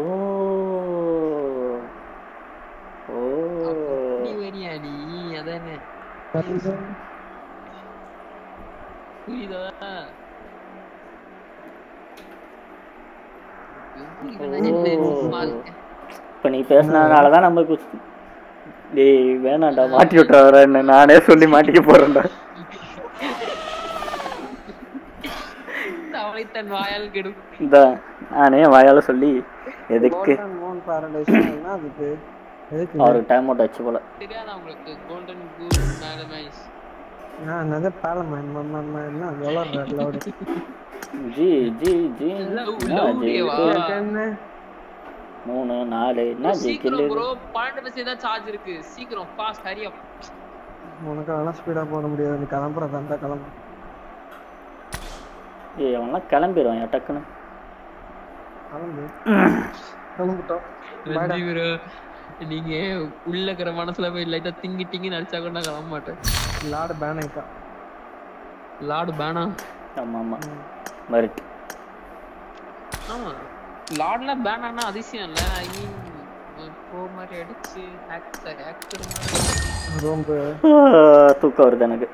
ஓ நீ வரியா நீ அதானே புரியுதா எப்படி இல்லைன்னா என்ன நீ வாழ்க்கை இப்போ நீ பேசுனதுனால தான் நமக்கு டேய் வேணாம்டா மாட்டி விட்டுறேன்னு நானே சொல்லி மாட்டிக்க போறேன்டா தவளை தன் வாயால் கெடும் இந்த நானே வாயால சொல்லி எதுக்கு கோல்டன் மோன் பாரடைஸ் என்ன அதுக்கு எதுக்கு அவருக்கு டைம் அவுட் ஆச்சு போல தெரியாதா உங்களுக்கு கோல்டன் கூல் மேடமைஸ் நான் என்னது பாலமன் என்ன வளர்ற லவுடு ஜி ஜி ஜி Love, என்ன love ஜி டேவா? இது? என்ன மூணு நாலு என்ன ஜி சீக்கிரம் கில்லு ப்ரோ பன்னெண்டு பர்சன்ட் தான் சார்ஜ் இருக்கு சீக்கிரம் ஃபாஸ்ட் ஹரி அப் உனக்கு அதெல்லாம் ஸ்பீடா போட முடியாது நீ கிளம்புற தந்தா கிளம்பு ஏய் அவன்லாம் கிளம்பிடுவான் டக்குன்னு கிளம்பு கிளம்பிட்டோம் ரஞ்சி ப்ரோ நீங்க உள்ள இருக்கிற மனசுல போய் லைட்டா திங்கி திங்கி நடிச்சா கூட நான் கிளம்ப மாட்டேன் லாடு பேன் ஆயிட்டான் லார்டு பேனா ஆமா ஆமா மெரிட் ஆமா லார்ட்ல பேன் ஆனா அதிசயம் இல்ல ஐ மீன் ப்ரோ மாதிரி அடிச்சு ஆக்டர் ஆக்டர் மாதிரி ரொம்ப தூக்கம் வருது எனக்கு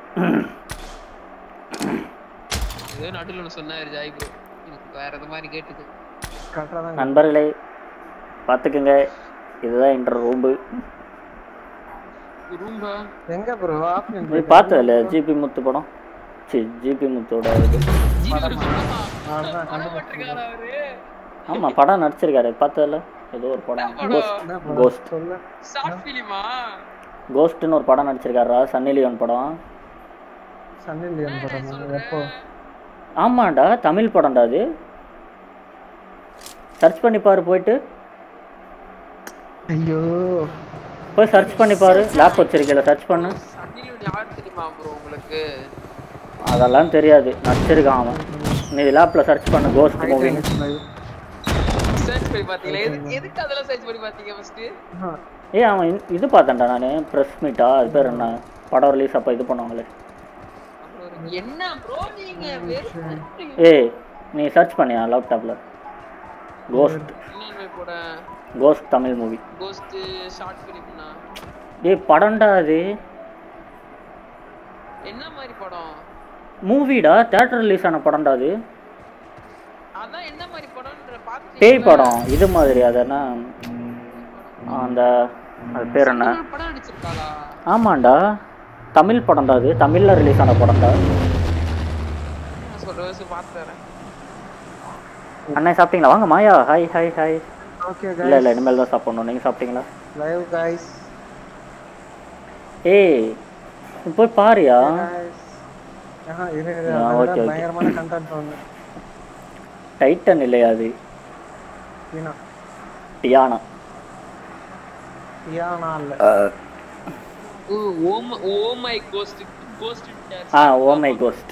ஏதோ நடுவில் ஒன்று சொன்னாரு ஜாய் ப்ரோ எனக்கு வேற எது மாதிரி கேட்டுது கரெக்டாக தான் நண்பர்களே பார்த்துக்குங்க இதுதான் என்ற ரூம்பு ரூம்பா எங்க ப்ரோ ஆப்ஷன் போய் பார்த்தது இல்லையா ஜிபி முத்து படம் சி ஜிபி முத்தோட இது அதான் போட்டிருக்காரா அவரு ஆமாம் படம் நடிச்சிருக்காரு பார்த்ததில்ல ஏதோ ஒரு படம் கோஸ்ட் கோஸ்ட் சொல்லு ஷார்ட் ஃபிலிமா கோஸ்ட்னு ஒரு படம் நடிச்சிருக்காரா சன்னி லியோன் படம் சன்னி லியோன் படம் எப்போ ஆமாண்டா தமிழ் படம்டா அது சர்ச் பண்ணி பாரு போயிட்டு ஐயோ போய் சர்ச் பண்ணி பாரு லேப் வச்சிருக்கல சர்ச் பண்ணு சன்னிலியோன் யார் தெரியுமா ப்ரோ உங்களுக்கு அதெல்லாம் தெரியாது நடிச்சிருக்கான் அவன் நீ லேப்ல சர்ச் பண்ணு கோஸ்ட் மூவி சர்ச் பண்ணி பாத்தீங்களா எதுக்கு எதுக்கு அதெல்லாம் சர்ச் பண்ணி பாத்தீங்க ஃபர்ஸ்ட் ஏய் அவன் இ- இது பார்த்தேன்டா நான் ப்ரெஸ் மீட்டா அது பேர் என்ன படம் ரிலீஸ் அப்போ இது பண்ணுவாங்களே என்ன ப்ரோ நீங்க வெறும் ஏய் நீ சர்ச் பண்ணியா லேப்டாப்ல கோஸ்ட் இன்னொன்னு கூட ghost Tamil movie ghost short ஃபிலிம்னா ஏய் படம்டா அது என்ன மாதிரி படம் மூவிடா தேட்டர் ரிலீஸ் ஆன படம்டா அது அதான் என்ன மாதிரி படம்ன்ற பாத்து பேய் படம் இது மாதிரி அது என்ன அந்த அது பேர் என்ன படம் நடிச்சிருக்காளா ஆமாண்டா தமிழ் படம்டா அது தமிழில் ரிலீஸ் ஆன படம்டா நான் சொல்ற பார்த்து தரேன் அண்ணே சாப்பிட்டீங்களா வாங்க Maya hi hi hi okay இல்லை இல்லை இனிமேல் தான் சாப்பிடணும் நீங்கள் சாப்பிட்டீங்களா லைவ் கைஸ் ஏய் நீ போய் பாரியா ஆஹா இரு இரு ஆ, அதெல்லாம் okay, okay. பயங்கரமான கண்டென்ட் ஒன்று டைட்டன் இல்லையா அது வீணா டியானா தியானா இல்ல ஓ ஓம் oh my ghost ghost ah oh my ghost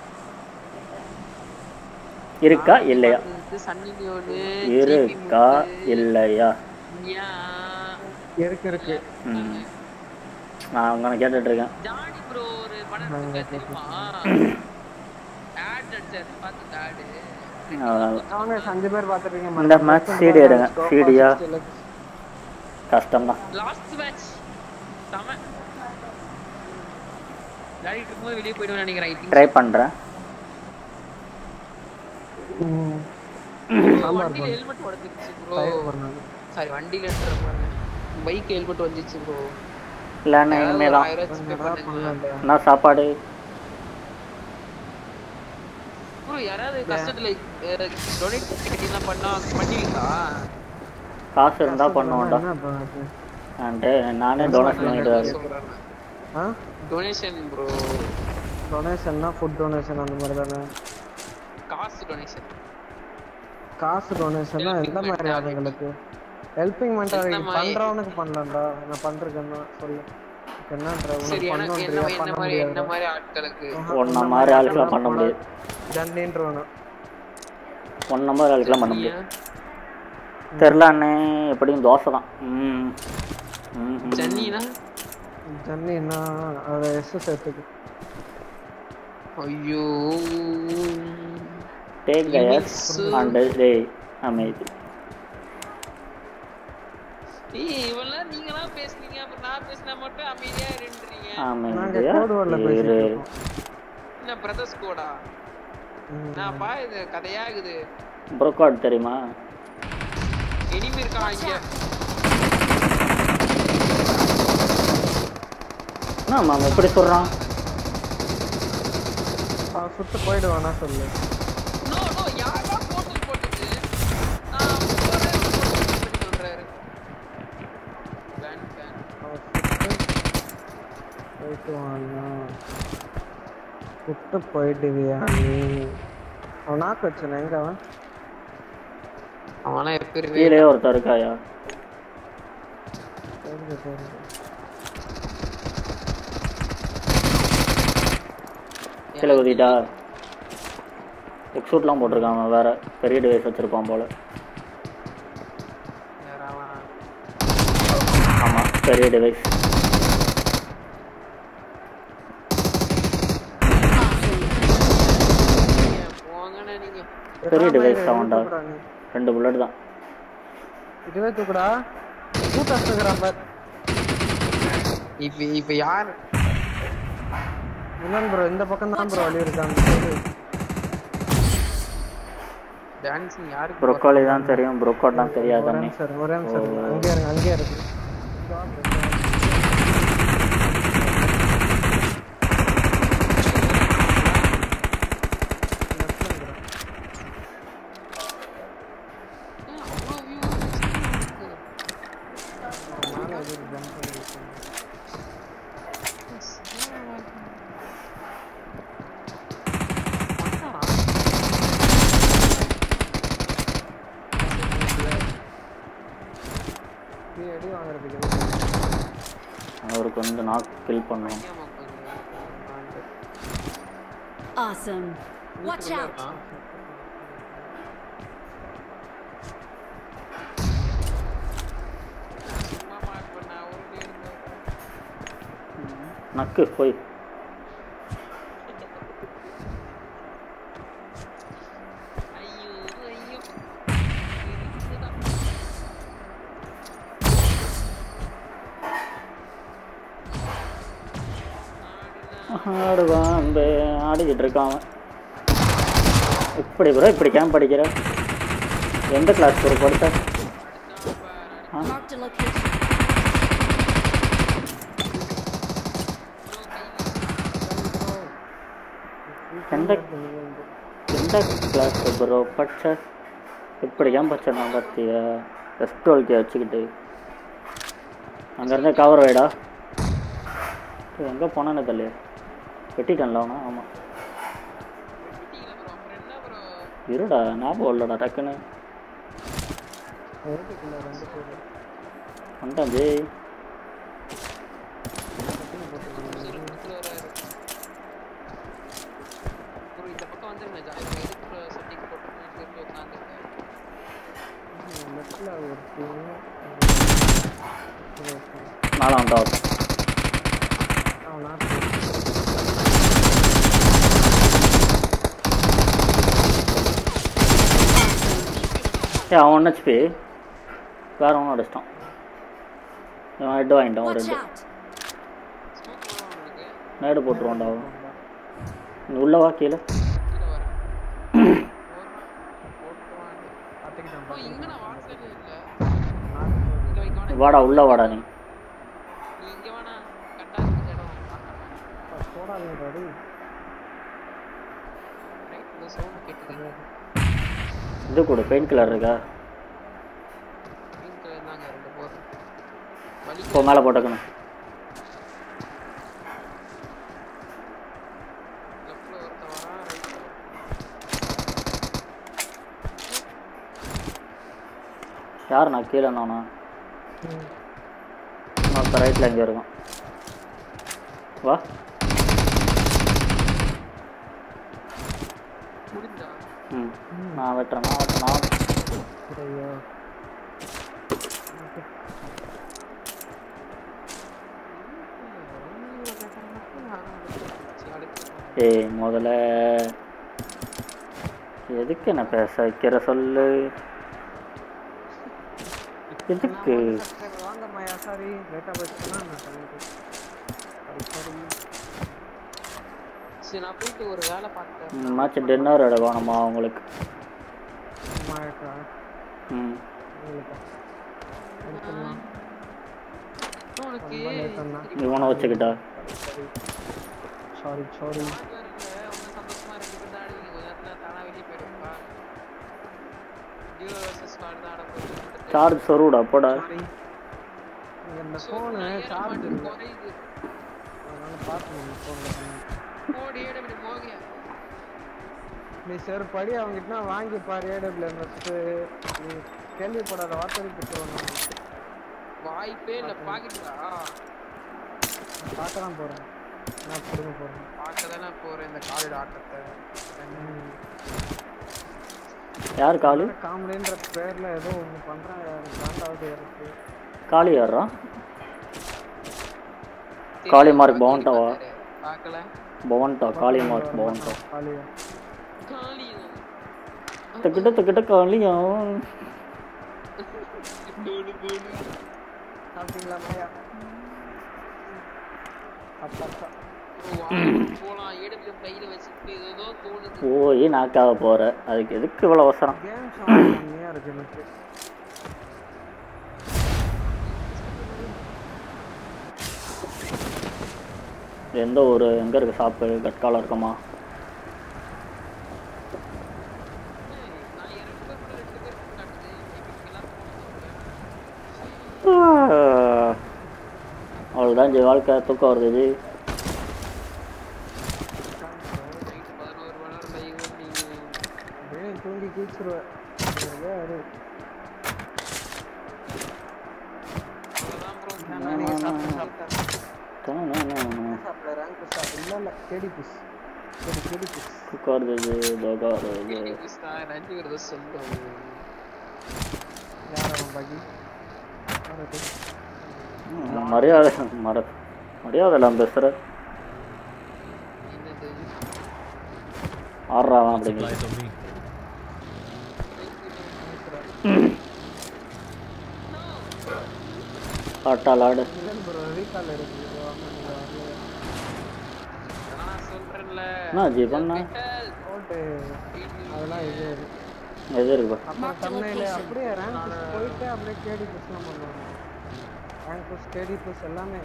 இருக்கா இல்லையா சன்னி லியோனு இருக்கா இல்லையா இருக்கு இருக்கு ம் நான் உங்களை கேட்டுட்டு இருக்கேன் ஜானி ப்ரோ ஒரு படம் நடிச்சிருக்காரு தெரியுமா ஆட் நடிச்சாரு பாத்து ஆடு அவ்வளவுதான். அவங்க அஞ்சு பேர் பார்த்துருக்கீங்க இந்த match CD எடுங்க. CD யா? கஷ்டம்தான் லாஸ்ட் மேட்ச் செம விளையாடிட்டு இருக்கும்போது வெளியே போயிடுவேன் நினைக்கிறேன் I think. ட்ரை பண்ணுறேன் வண்டியில ஹெல்மெட் உடஞ்சிருச்சு ப்ரோ சாரி வண்டியில பைக் ஹெல்மெட் வந்துச்சு ப்ரோ இல்லைண்ணே இனிமே தான் ஆயிரம் ரூபாய் pay பண்ணுங்க என்ன சாப்பாடு ப்ரோ யாராவது கஷ்டத்துல டொனேட் கட்டிலாம் பண்ணா பண்ணுவீங்களா காசு இருந்தால் பண்ணுவோம்டா அண்டு நானே டொனேட் பண்ணிட்டு வரேன் ஆ டொனேஷன் ப்ரோ டொனேஷன்னா ஃபுட் டொனேஷன் அந்த மாதிரி தானே காசு டொனேஷன் காசு டொனேஷன்னா எந்த மாதிரி ஆளுங்களுக்கு ஹெல்பிங் மென்டாலிட்டி எந்த மாதிரி? பண்றவனுக்கு பண்ணலாம்டா நான் பண்றேன்னா சொல்லு என்னன்ற சரி உனக்கு எனக்கு என்ன பண்ணணுன்றியா என்ன பண்ண மாதிரி என்ன முடியாது மாதிரி ஆட்களுக்கு ஒன்றை மாதிரி ஆளுக்கெல்லாம் பண்ண முடியாது ஜன்னின்றவனு ஒன்றை மாதிரி ஆளுக்கெல்லாம் பண்ண முடியாது தெரில அண்ணே எப்படியும் தோசை தான் ம் ம், ம். ஜன்னினா ஜன்னின்னா அதை எஸ் சேர்த்துக்கு ஐயோ டேக் த எஸ் அண்ட் டே அமைதி ஏய் இவெல்லாம் நீங்களா பேசுனீங்க அப்புறம் நான் பேசினா மட்டும் அமைதியா இருன்றீங்க நாங்க அமைதியா கோட் வேர்ட்ல பேசிட்டு இரு இருக்கோம் என்ன பிரதர்ஸ் கோடா என்னப்பா இது கதையா இருக்குது ப்ரோக்கார்ட் தெரியுமா இனிமே இருக்கான் இங்க என்ன மேம் எப்படி சொல்கிறான் அவன் சுட்டு போயிடுவானா சொல்லு நோ நோ யாரா போட்டல் போட்டது நான் போறேன் போட்டு சொல்றாரு பேன் பேன் அவன் சுட்டு போயிட்டு வானா சுட்டு போயிடுவியா நீ அவன் நாக்கு வச்சான எங்க அவன் அவனா எப்ப இருக்கு கீழே ஒருத்தர் இருக்காயா தெரிஞ்சு தெரிஞ்சு கீழே குதிட்டா எக்ஸூட்லாம் போட்டிருக்கான் அவன் வேற பெரிய டிவைஸ் வச்சிருப்பான் போல ஆமாம் பெரிய டிவைஸ் போங்கண்ணே நீங்க பெரிய எத்தனை device பேரு sound ஆ? தூக்குடா நீ? ரெண்டு புல்லட் தான் இதுவே தூக்குடா கூட்டாச்சுக்கிறான் பார் இப்ப இப்ப யார் என்னன்னு ப்ரோ இந்த பக்கம் தான் ப்ரோ வழி இருக்கு அந்த சைடு டான்சிங் யாருக்கு ப்ரொக்கோலி தான் தெரியும் ப்ரொக்கோட் தான் தெரியாது ஒரே அண்ணே நிமிஷம் ஒரே நிமிஷம் அங்கேயே இருங்க அங்கேயே இருக்கு அவனுக்கு வந்து நாக் கில் பண்ணுவோம் ஏமா கொஞ்சம் Awesome. Watch out. சும்மா மார்க் பண்ண ஒரு பேர் நக்கு போய் ஐயோ ஐயோ இதுதான். ஆடுனா ஆடுவான் அந்த ஆடிக்கிட்டு இருக்கான் அவன் இப்படி ப்ரோ இப்படி கேம்ப் அடிக்கிற எந்த கிளாஸ் ப்ரோ படித்த அடுத்தான் பாரு Marked a location. எந்த எந்த கிளாஸ் ப்ரோ படிச்ச இப்படி கேம்ப் வச்ச நான் பார்த்தியா எஸ் டுவெல்க்கு வச்சுக்கிட்டு அங்கேருந்தே கவர் வைடா எங்கே போனானே தெரியல வெட்டிட்டேன்ல அவனா ஆமாம் வெட்டிக்கல ப்ரோ அப்புறம் என்ன ப்ரோ இருடா ஞாபகம் இல்லைடா டக்குன்னு எதுக்குள்ள ரெண்டு பேர் வந்துட்டான் ஜெய் புதுசுல புதுசுல வராரு ப்ரோ இந்த பக்கம் வந்துருங்க ஜா இப்போ எதுக்கு ப்ரோ செட்டிங் போட்டு போய் உட்காந்துருக்கேன் லெஃப்ட்ல ஒரு டீம் நாலாம் வந்தான் அவன் நாட்டு ஏ அவன் ஒன் ஹெச்பி வேற ஒன்றும் அடிச்சிட்டான் இவன் ஹெட் வாங்கிட்டான் ஒரு Watch ரெண்டு out. ஸ்மோக் போடுவோம் உங்களுக்கு நேடு போட்டுருவான்டா அவன் நீ உள்ள வா கீழே கீழே வரேன் போட்டுருவாங்க பார்த்துக்கிட்டான் ஓ இங்க நான் வாசல்ல இல்ல நாட்டு இங்க வைக்க வேணாம் வாடா உள்ள வாடா நீ நீ இங்க வேணா கரெக்டா இருக்கு இடம் பார்க்கலாம் போடாதீங்க ரெடி ரைட் இந்த சவுண்ட் கேட்டுக்கங்க இது கூட பெயின் கில்லர் இருக்கா கிரீன் கலர் தாங்க ரெண்டு போதும் வலி இப்போ மேலே போட்டுக்கணும் லெஃப்ட்ல ஒருத்தன் வரான் ரைட்ல யார் நான் கீழே நானா இன்னொருத்த ரைட்டில் எங்கே இருக்கும் வா முடிஞ்சா ம் நான் வெட்டுறேன் நான் வெட்டுறேன் நான் வெட்டுறேன். ஐயோ சரி, அடுத்து ஏய் முதல்ல எதுக்கு என்ன பேச வைக்கிற சொல்லு எதுக்கு வாங்க மாயா சாரி லேட்டாக போயிடுச்சுன்னா நான் சொல்லிட்டு சாரி சரி நான் போயிட்டு ஒரு வேலை பார்த்தேன் இந்த மேட்ச் டின்னர் இட வேணுமா அவங்களுக்கு மாயாக்கா ம் உங்களுக்கு எடுத்துடலாம் உனக்கு ரொம்ப லேட் பண்ணா இவனை வச்சுக்கிட்டா சாரி சாரி squad வேற இல்ல, ஒண்ணும் சந்தோஷமா ரெண்டு பேர் தான் ஆடுவீங்க. கொஞ்ச நேரத்துல தானா வெளிய போயிடுவேன்ப்பா. duo versus squad தான் ஆட போறீங்க அடுத்து. சார்ஜ் சொருடா போடா சாரி இந்த So, ஃபோனு நான் ஏற சார்ஜ் மாட்டேன், இல்லை குறையுது. அதனால பார்த்துக்கணும் ஃபோனில் போடு, ஏடு இப்படி மோகியா. நீ சரி படி அவங்ககிட்ட வாங்கி பாரு ஏடபிள்யூ ஃபஸ்ட்டு நீ கேள்விப்படாத வார்த்தை பெற்றுவாங்க வாய்ப்பே இல்ல பாக்கிட்டா பார்க்க தான் போகிறேன் நான் கொடுக்க போகிறேன் பார்க்கதானே போறேன் இந்த காலோட ஆட்டத்தை யார் காலு காமெடின்ற பேரில் ஏதோ ஒன்று பண்ணுறேன் காண்டாவது இருக்கு காலி யாரா காளி மார்க் பவன்டாவா பார்க்கல பவன்டா காளி மார்க் பவன்டா காலியா காளி கிட்ட கிட்ட காலியா டோடு டோடு சாப்பிட்டீங்களா மாயா அப்பா அப்பா போலாம் ஏடு கையில வச்சுட்டு ஏதோ தோணுது போய் நாக்காக போற அதுக்கு எதுக்கு இவ்வளோ அவசரம் கேம் சாங் கம்மியாக இருக்கு எனக்கு எந்த ஒரு எங்க இருக்கு ஷாப்பு கட்கால இருக்குமா நான் என் ரெண்டு பேர் கூட ரெண்டு பேர் காட்டுது இப்ப எல்லாரும் போனோம் அவ்வளோதான் ஜி வாழ்க்கை தூக்கம் வருது ஜி நைட்டு பதினோரு மணி நேரம் லைவ் நீங்க அப்படியே தூங்கி கீச்சிருவேன் இரு அவ்வளோதான் ப்ரோ நான் நீங்கள் சாப்பிட்டு சாப்பிட்டேன் சாப்பிட ரேங்க் புஷ் இல்ல இல்ல கேடி புஷ் கேடி கேடி புஷ் உட்காருது உட்காருது கேடி புஸ்தா நன்றி வருது சொல்லும் யார் அவன் பகி யார் அது? மரியாதை மர மரியாதை இல்லாம பேசுற என்னது ஆடுறான் அப்படிங்கிற Supplies on me. ஆட்டால் ஆடு இல்லைன்னு bro ரீகால் இருக்கு bro. ஆமா, நீங்க வரலையா? நான் சொல்றேன்ல என்னாச்சு பண்ண போட்டு அதெல்லாம் இது எது இருக்கு பாரு. அப்புறம் தமிழ்ல அப்படியே ரேங்க் புஷ் போயிட்டு அப்படியே கேடி புஷ்லாம் பண்ணுவாங்க ரேங்க் புஷ் கேடி புஷ் எல்லாமே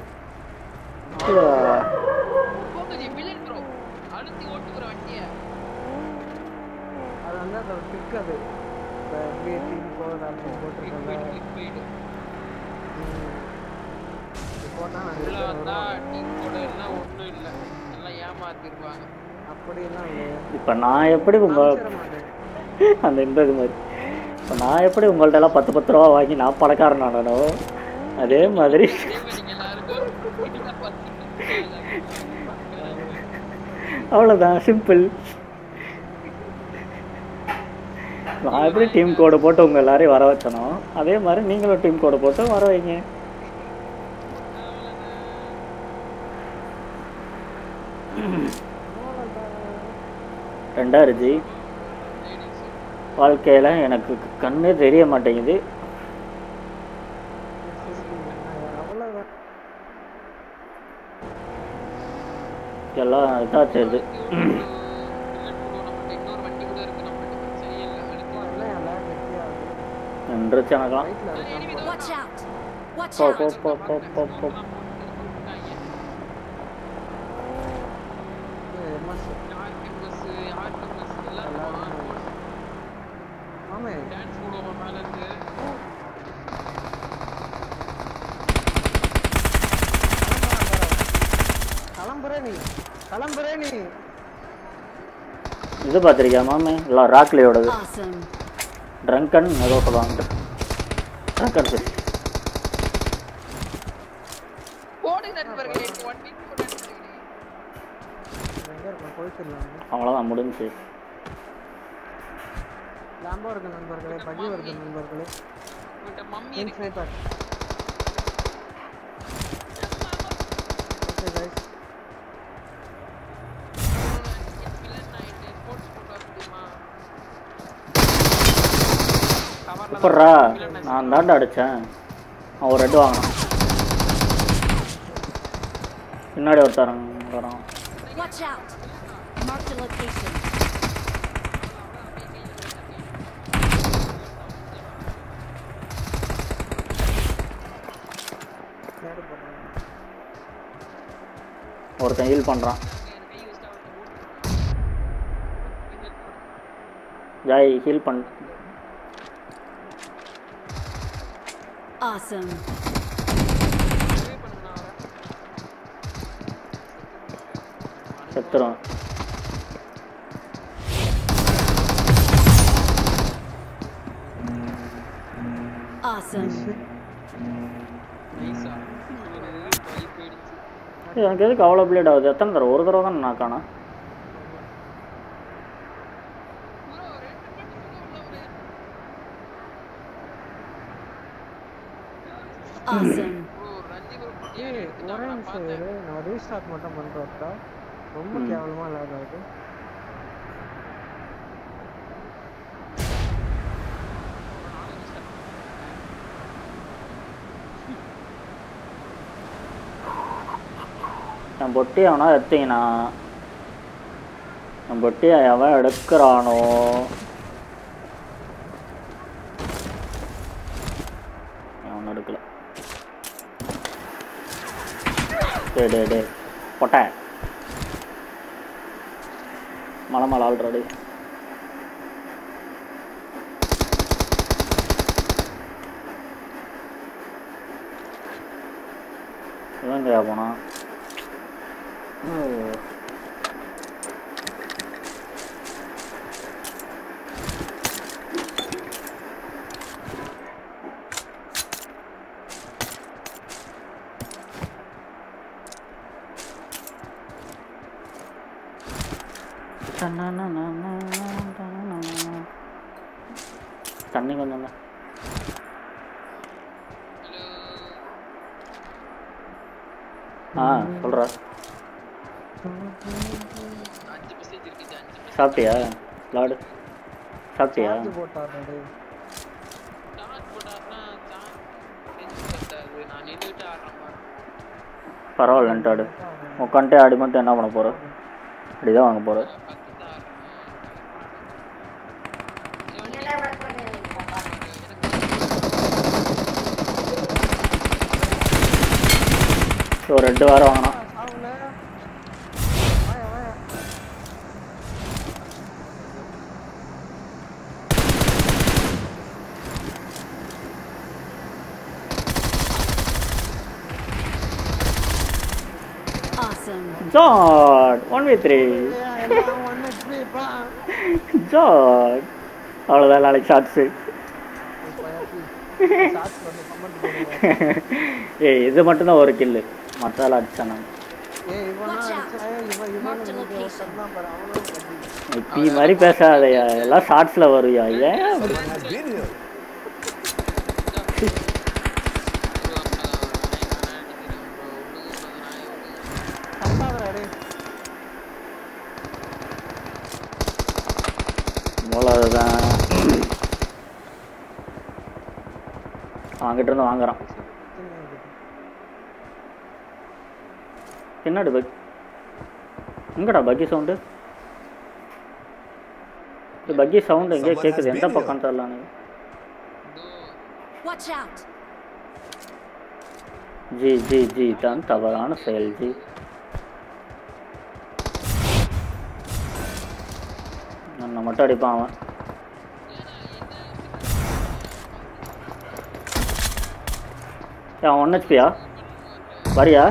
போங்க ஜி மில்லன் ப்ரோ அழுத்தி ஓட்டு ப்ரோ வண்டிய அது வந்து அதோட ட்ரிக் அது இப்போ எப்படி டீம் போர் அப்படின்னு போட்டிருக்கோம்ல போயிடு போட்டா நிறைய உள்ள பேர் வந்தா வருவாங்க. டீம் போட எல்லாம் ஒண்ணும் இல்ல எல்லாம் ஏமாத்திருப்பாங்க அப்படிலாம் இல்லையே இப்போ நான் எப்படி உங்க காமிச்சிட மாட்டேன் அந்த இந்த இது மாதிரி இப்போ நான் எப்படி உங்கள்ட்ட எல்லாம் பத்து பத்து ரூபா வாங்கி நான் பணக்காரன் ஆனனோ அதே மாதிரி அதே மாதிரி நீங்க எல்லாருக்கும் இதுதான் பத்து அவ்வளோதான் சிம்பிள் நான் எப்படி டீம் கோடு போட்டு உங்கள் எல்லாரையும் வர வச்சனோ அதே மாதிரி நீங்களும் டீம் கோடு போட்டு வர வைங்க ரெண்டாயிரத்தி வாழ்க்கையில் எனக்கு கண்ணே தெரிய மாட்டேங்குது அவ்வளோதான் எல்லாம் இதாச்சு இது இன்னொரு வண்டி கூட இருக்கு நம்மகிட்ட பிரச்சனையே இல்லை அடுத்து இல்லை எல்லாம் கெட்டி ஆகுது நின்றுச்சு எனக்குலாம் ரைட்டில் இருக்கான் Watch out! Watch போ out! போ போ போ போ போ எம்எஸ் ஆமே டான்ஸ் போடுவோம் மேல இருந்து கிளம்புற நீ கிளம்புற நீ இது பார்த்துருக்கியா மாமே எல்லாம் ராக்லியோடது Awesome. ட்ரங்கன் ஏதோ சொல்லுவாங்க ட்ரங்கன் ஃபிஷ் போடு நண்பர்களே ஒன் வீக் போடு நண்பர்களே எங்கே இருக்கும் போயிட்டுலாம் அவ்வளோதான் முடிஞ்சுச்சு லாம்போ இருக்கு நண்பர்களே பகி வருது நண்பர்களே உங்கள்கிட்ட மம்மி டீம் இருக்கு sniper okay guys villain night sports photo முடியுமா கவர்ல எப்பட்றா நான் தாண்டா அடித்தேன் அவன் ரெண்டு வாங்கினான் பின்னாடி ஒருத்தர் வரான் Watch out! Mark the location. நேடு போடுறாங்க ஒருத்தன் ஹீல் பண்ணுறான் ஜாய் ஹீல் பண் Awesome. செத்துரும் Awesome. நைஸா ஒரு போயிடுச்சு எனக்கு எதுக்கு அவ்வளோ பிளேட் ஆகுது எத்தனை தடவை ஒரு தடவை தான் நான் காணேன் Awesome. ப்ரோ ரஞ்சி ப்ரோ ஏய் ஒரே நிமிஷம் இரு நான் ரீஸ்டார்ட் மட்டும் பண்ணுறோம்டா ரொம்ப ம். கேவலமாக லேக் ஆகுது என் பொட்டி அவனா எடுத்தீங்கண்ணா என் பொட்டியை எவன் எடுக்கிறானோ அவன் எடுக்கல டே டே டே பொட்டேன் மலை மலை ஆல்ரெடி இவன் போனா ஓ தண்ணி கொஞ்சம் தான் ஆ சொல்கிறா அஞ்சு மெசேஜ் இருக்குது அஞ்சு மெசேஜ் சாப்பிட்டியா லாடு சாப்பிட்டியா சார்ஜ் போட்டாரு சார்ஜ் போட்டாருன்னா சார்ஜ் பத்தாது நான் நின்றுட்டு ஆடுறேன் பாரு. பரவாயில்லன்ட்டு ஆடு உட்காந்துட்டே ஆடி மட்டும் என்ன பண்ண போகிற அப்படிதான் வாங்க போகிற பத்து தான் ஆடுறேன் ஒரு ரெண்டு வாரம் வாங்கினான் சாவுல வாயா வாயா Awesome. ஜாட் ஒன் வி த்ரீ எல்லாம் ஒண்ணு இப்பா ஜாட் அவ்வளோதான் நாளைக்கு ஷார்ட்ஸு சார்ஜ் பண்ணி கமெண்ட் பண்ணுங்க ஏய் இது மட்டும்தான் ஒரு கில்லு மற்றதெல்லாம் அடிச்சான் நான் ஏய் இவனா Watch out. அடிச்சா இவன் இவன் Mark the இன்னைக்கு location. ஒருத்தன் தான் பாரு அவனும் கட்டி. இப்படி மாதிரி பேசாதயா எல்லாம் ஷார்ட்ஸில் வருயா ஏன் அப்படி? Someone has been here. கத்தாதடா டேய் அவ்வளோதான் அவன்கிட்ட இருந்து வாங்குறான் பின்னாடி பக் எங்கடா பக்கி சவுண்டு பக்கி சவுண்டு எங்கேயோ Someone கேட்குது has எந்த been பக்கம் தெரியல எனக்கு Watch out. ஜி ஜி ஜி தான் தவறான செயல் ஜி என்னை மட்டும் அடிப்பான் அவன் ஏய், அவன் ஒன் ஹெச்பியா வரியா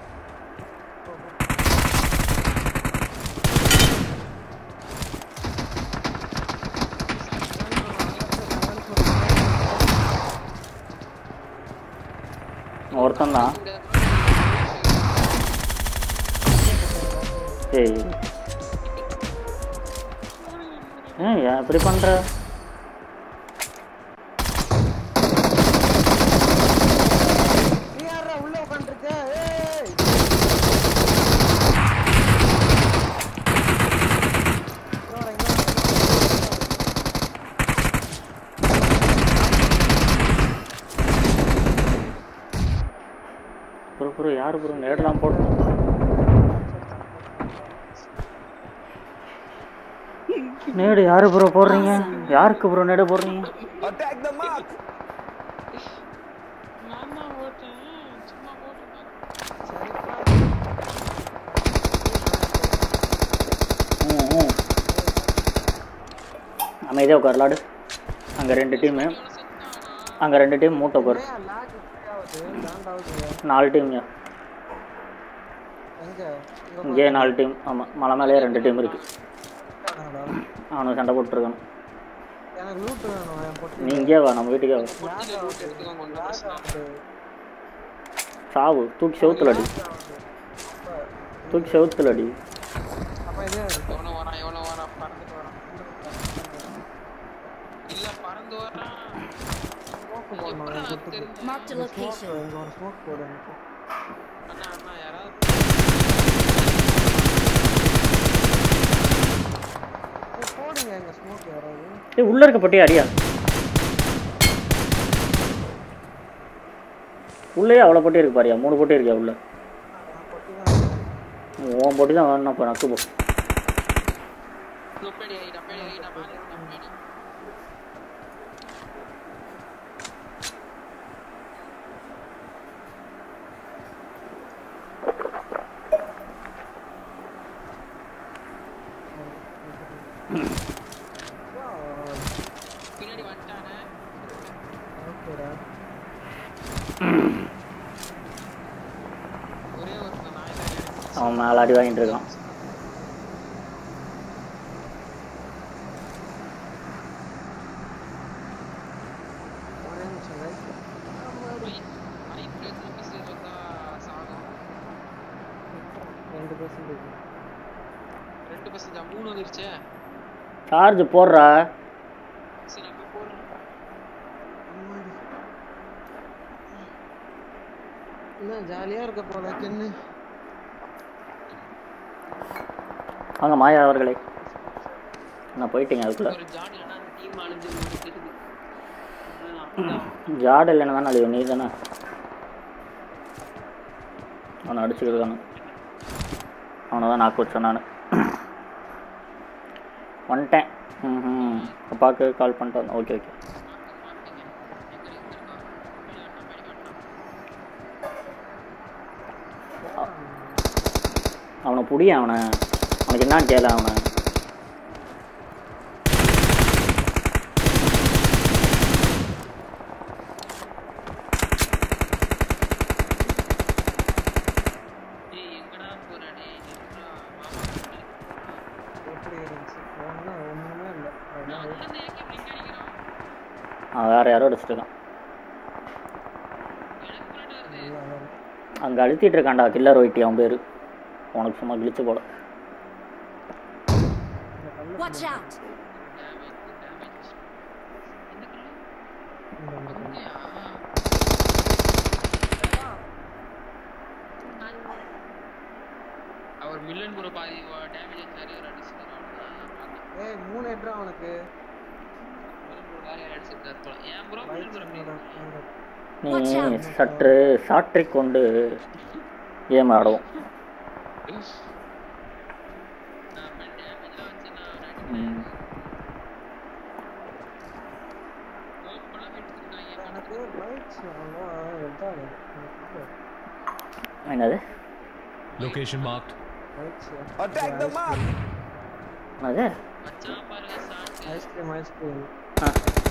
ஒருத்தன் தான் ஏய் ஏன் ஏன் இப்படி பண்ற நீ யாரா உள்ள உட்கார்ந்திருக்க ஏய் இங்க வாடா, இங்க வாடா. ப்ரோ ப்ரோ யார் ப்ரோ நேடெல்லாம் போட்டு நேடு யாரு ப்ரோ போடுறீங்க யாருக்கு ப்ரோ நேடு போடுறீங்க Attack the mark. நான் தான் ஓட்டேன் சும்மா போட்டுருக்கேன் ம் ம் அமைதியாக உட்கார் லாடு அங்கே ரெண்டு டீமு அங்கே ரெண்டு டீம் மூட்டை உட்கார் ஏன் lag இப்படி ஆகுது? லேண்ட் ஆகுதுங்க. நாலு டீம்யா எங்க? இங்க இங்கேயே நாலு டீம் ஆமாம் மலை மேலேயே ரெண்டு டீம் இருக்கு பாருங்கடா. அவனுக்கு சண்டை போட்டுருக்கானு எனக்கு loot வேணும் என் பொட்டி. நீ இங்கே வா நம்ம வீட்டுக்கே வா lag ஆகுது. எடுத்துக்கோங்க ஒன்றும் lag பிரச்சனை ஆகுது. சாவு தூக்கி செவுத்துல அடி lag ஆகுது. அப்ப- தூக்கி செவுத்துல அடி அப்ப இது எவனோ வரான் எவனோ வரான் பறந்துட்டு வரான் இல்ல பறந்து வரான் smoke போடணும் என் பொட்டிக்கு. தெரிஞ்சு Marked a smoke, location. இங்க ஒரு smoke போடு எனக்கு. அண்ணா அண்ணா யாராவது ஏய், போடுங்க எங்க smoke யாராவது. ஏய் உள்ள இருக்க பட்டியா அடியா உள்ளேயே அவ்வளோ பொட்டி இருக்கு பாரியா மூணு பொட்டி இருக்கியா உள்ள என் பொட்டி தான் உன் பொட்டி தான் வேணும் இப்போ நக்கு போ டப்பேடி ஐ டப்பேடி ஐ டப்பேடி டப்பேடி பின்னாடி வந்துட்டானே ஓகேடா ஒரே ஒருத்தன் நான் தான் அவன் மேலே அடி வாங்கிட்டு இருக்கான் ஒரே நிமிஷம் right ல. ரைட்ல இருந்து மெசேஜ் வந்தா சாகும் ரெண்டு percentage. ரெண்டு பர்சன்டா மூணு வந்துருச்சே சார்ஜ் போடுறா சரி நான் போய் போடுறேன் என்ன ஜாலியா இருக்க போல கென்னு வாங்க மாயா அவர்களே நான் போயிட்டீங்க அதுக்குள்ள ஒரு ஜாடி இல்லைன்னா அந்த டீம் அழிஞ்சு உங்களுக்கு தெரியுது அதுதான். ஜாடு இல்லைன்னு தானே அழியும் நீ தானே அவனை அடிச்சுக்கிருக்கானு அவனை தான் நாக்கு வச்சேன் நான் வந்துட்டேன் ம் ம் அப்பாவுக்கு கால் பண்ணிட்டு வந்தேன் ஓகே ஓகே அவனை புடி அவனை அவனுக்கு என்னன்னு கேள அவனை டேய் எங்கடா போற டேய் எங்கடா மாமா எப்படி இருந்துச்சு ஒன்றும் ஒன்றுமே இல்லை நான் அங்கிருந்து ஏகே பிளிங்க் அடிக்கிறான் அவன் வேற யாரோ அடிச்சிட்டு இருக்கான் எனக்கு புல்லட் வருது அங்கே அழுத்திட்டு இருக்கான்டா கில்லர் ஒயிட்டி அவன் பேர் உனக்கு சும்மா கிழிச்சு போட Watch out! டேமேஜ் டேமேஜ் இந்த கில்லு வந்துட்டியா அவர் மில்லன் கூட பாதி டேமேஜ் ஆச்சாரு ஒரு அடிச்சுக்கிறான் ஏய் மூணு எட்ரா அவனுக்கு மில்லன் கூட வேற யாரும் அடிச்சிருக்காரு போல ஏன் ப்ரோ மில்லன் கூட அப்படி Watch நீ out. சற்று சாட்ரிக் கொண்டு கேம் ஆடுவோம் நான் டேமேஜ்லாம் வச்சு நான் ம். ஓப்பனாக எடுத்துருக்காங்க எனக்கு லைட்ஸ் அவ்வளோ இதாகுது என்னது Location marked. Lights Attack the mark. என்னது மச்சான் பாருங்க சாட்டு ice cream ice cream ah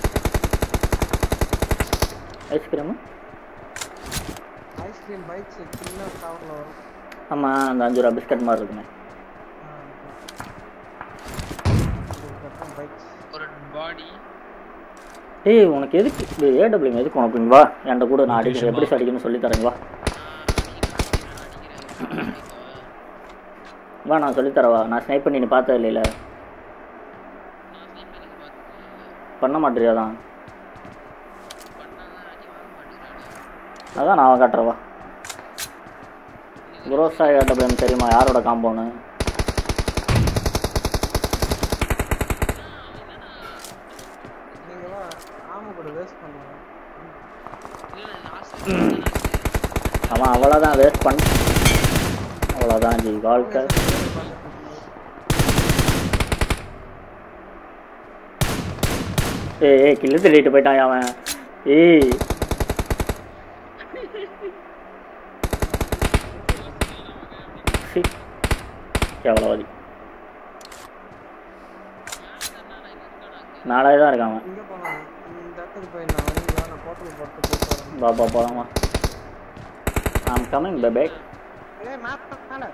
ice cream ice cream bikes சின்ன கவரில் வரும் ஆமாம் அந்த அஞ்சு ரூபா பிஸ்கட் மாதிரி இருக்குமே பைக்ஸ் ஒரு பாடி ஏய் உனக்கு எதுக்கு இது ஏடபிள்யூ எதுக்கு உனக்கு இங்க வா என்கிட்ட கூட நான் அடிக்கிறேன் எப்படி அடிக்கணும்னு சொல்லி தரேன் வா வா நான் சொல்லித் தரவா நான் ஸ்னைப் பண்ணி நீ பார்த்தது இல்லைல பண்ண மாட்டேறியா தான் அதான் நான் காட்டுறவா குரோசா ஏடபிள்யூ தெரியுமா யாரோட காம்பவுண்டு நீங்களா ஆமா கூட வேஸ்ட் பண்ணுங்க அவன் அவ்வளோதான் வேஸ்ட் பண்ண அவ்வளோதான் ஜி வாழ்க்கை ஏய் ஏய் கில்லு தள்ளிட்டு போயிட்டான் அவன் ஏய் சி எவ்வளோவாதி நாலாவது தான் இருக்கான் அவன் இங்க போலாம் இந்த இடத்துக்கு போயிடலாம் வரீங்களா நான் போட்டல் போட்டு போட்டு வரேன் பாப்பா போலாமா ஐம் கமிங் பேபே ஏய் மேப் மேல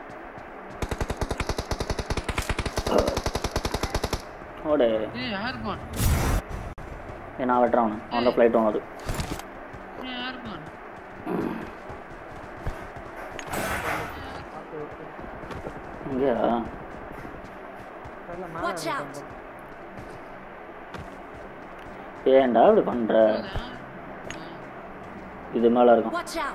ஓடு ஏய் யாருப்பான் ஏய், நான் வெட்டுறேன் அவனை அவன் ஃப்ளைட் ஒன்று அது ஏய் யாருப்பான் இங்கேயா தெரியல மேல Watch out. ஏன்டா இப்படி பண்ற இது மேல இருக்கும் Watch out!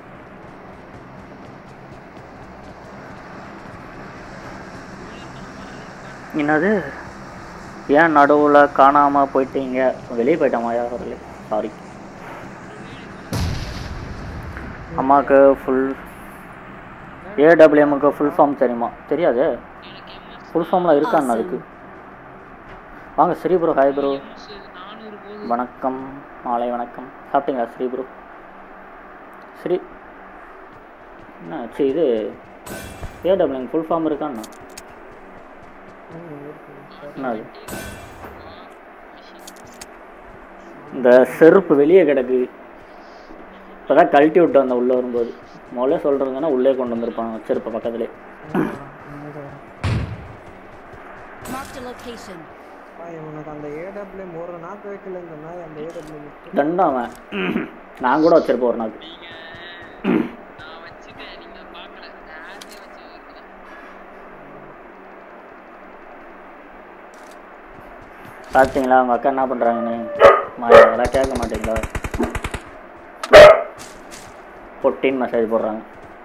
என்னது ஏன் நடுவில் காணாம போயிட்டீங்க வெளியே போயிட்டோமா யாரும் சாரி அம்மாவுக்கு ஃபுல் ஏடபிள்யூஎம்க்கு ஃபுல் ஃபார்ம் தெரியுமா தெரியாது ஃபுல் ஃபார்ம்லாம் இருக்கான்னு அதுக்கு வாங்க ஸ்ரீ ப்ரோ ஹாய் ப்ரோ நானூறு போகுது வணக்கம் மாலை வணக்கம் சாப்பிட்டீங்களா ஸ்ரீ ப்ரோ ஸ்ரீ என்ன சரி இது ஏடபிள்யூஎம் ஃபுல் ஃபார்ம் இருக்காண்ணா என்னது இந்த செருப்பு வெளியே கிடக்கு இப்போதான் கழட்டி விட்டு வந்தேன் உள்ளே வரும்போது முதல்ல சொல்கிறதுன்னா உள்ளே கொண்டு வந்திருப்பாங்க செருப்பு பக்கத்துலேயே Marked a location. உனக்கு அந்த ஏடபிள்யூ ஒரு நாக்கு வைக்கல இந்த நாய் அந்த ஏடபிள்யூ தண்டா அவன் நான் கூட வச்சிருப்பேன் ஒரு நாள் நான் வச்சுட்டேன் நீங்க பார்க்கல யாருமே வச்சு வைக்கல பார்த்தீங்களா அவங்க அக்கா என்ன பண்ணுறாங்கன்னு மாயா அதெல்லாம் கேட்க மாட்டீங்களா பொட்டின்னு மெசேஜ் போடுறாங்க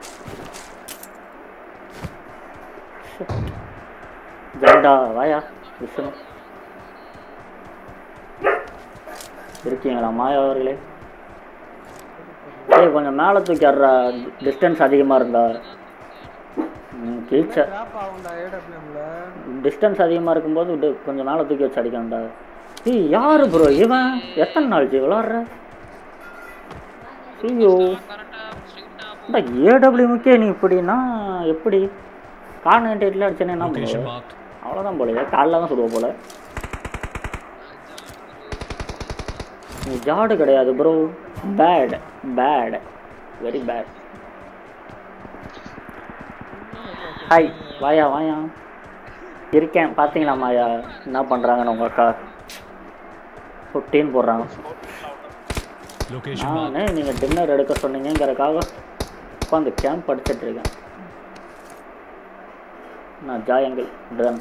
ஜெண்டா வாயா விஷ்ணு இருக்கீங்களா மாயா அவர்களே ஏய் கொஞ்சம் மேலே தூக்கி ஆடுறா டிஸ்டன்ஸ் அதிகமாக இருந்தா ம், கீழ்ச்ச டிராப் ஆகும்டா ஏடபிள்யூஎம்ல டிஸ்டன்ஸ் அதிகமாக இருக்கும்போது டி- கொஞ்சம் மேலே தூக்கி வச்சு அடிக்கணும்டா ஏய் யார் ப்ரோ இவன் எத்தனை நாள் ஜி விளாட்ற ஐயோ கரெக்டா ஸ்ட்ரிக்டா ஏடபிள்யூமுக்கே நீ இப்படின்னா எப்படி கான்வென்டேட்டில் அடிச்சேன்னா என்ன Location பண்ணுவேன் marked. அவ்வளோதான் போல காலைல தான் சுடுவோம் போல நீ ஜாடு கிடையாது bro bad bad very bad hi வாயா வாயா இருக்கேன் பார்த்தீங்களா மாயா என்ன பண்ணுறாங்கன்னு உங்கள் அக்கா ஃபிஃப்டீன் போடுறாங்க Location marked. நானே நீங்கள் டின்னர் எடுக்க சொன்னீங்கிறக்காக உட்காந்து கேம்ப் படிச்சிட்டு இருக்கேன் நான் ஜாயங்கள் ட்ரன்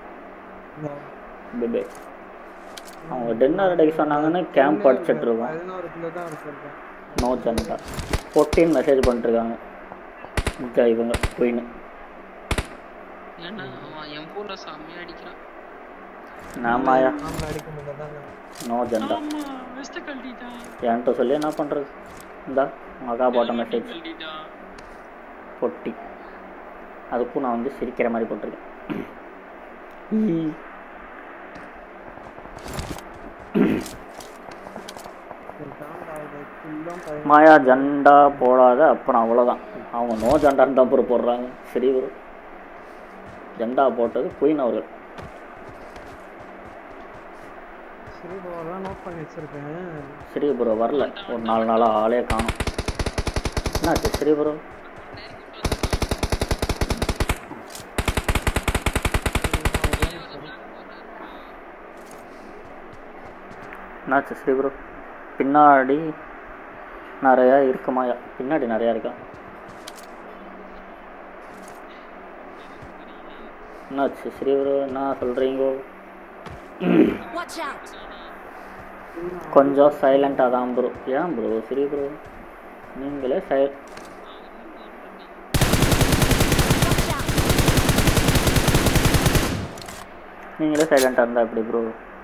பேபே அவங்க டின்னர் எடுக்க சொன்னாங்கன்னு கேம்ப் படிச்சிட்டு இருக்கோம் பதினோரு கிலோ தான் எடுத்திருக்கேன் நோ ஜனதா ஃபோர்டீன் மெசேஜ் பண்ணிட்டுருக்காங்க இந்த இவங்க குயின் ஏன்னா அவன் என் பூர்ல செம்மையா அடிக்கிறான் நாமாயா நம்மள அடிக்க முடியாது தானே நோ ஜனதா ஆமா வெஸ்ட் கழட்டிட்டான் என்கிட்ட சொல்லி என்ன பண்ணுறது இந்தா உங்கள் அக்கா போட்ட மெசேஜ் கழட்டிட்டான் பொட்டி அதுக்கும் நான் வந்து சிரிக்கிற மாதிரி போட்டிருக்கேன் மாயா ஜண்டா போடாத அப்புறம் அவ்வளோதான் அவங்க நோ ஜண்டான்னு தான் பொறு போடுறாங்க சரி ஒரு ஜண்டா போட்டது குயின் அவர்கள் சரி ப்ரோலாம் நோட் பண்ணி வச்சிருக்கேன் சரி ப்ரோ வரல ஒரு நாலு நாளாக ஆளே காணும் என்னாச்சு சரி ப்ரோ என்னாச்சு சரி ப்ரோ பின்னாடி நிறையா இருக்குமாயா பின்னாடி நிறையா இருக்கா என்னாச்சு சரி ப்ரோ என்ன சொல்கிறீங்கோ Watch out! கொஞ்சம் சைலண்ட்டாக தான் ப்ரோ ஏன் ப்ரோ சரி ப்ரோ நீங்களே சை Watch out! நீங்களே சைலண்ட்டாக இருந்தா எப்படி ப்ரோ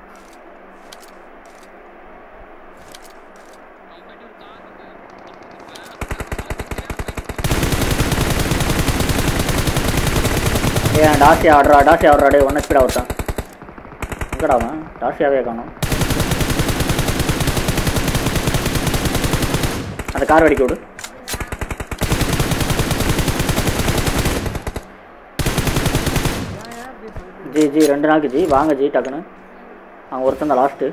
ஏன் டாசி ஆடுறா டாசி ஆடுறா டே ஒன் ஸ்பீடாக ஒருத்தான் எங்கடா அவன் டாசியாவே காணும் அந்த கார் வெடிக்க விடு ஜி ஜி ரெண்டு நாளைக்கு ஜி வாங்க ஜி டக்குன்னு அவங்க ஒருத்தன் தான் லாஸ்ட்டு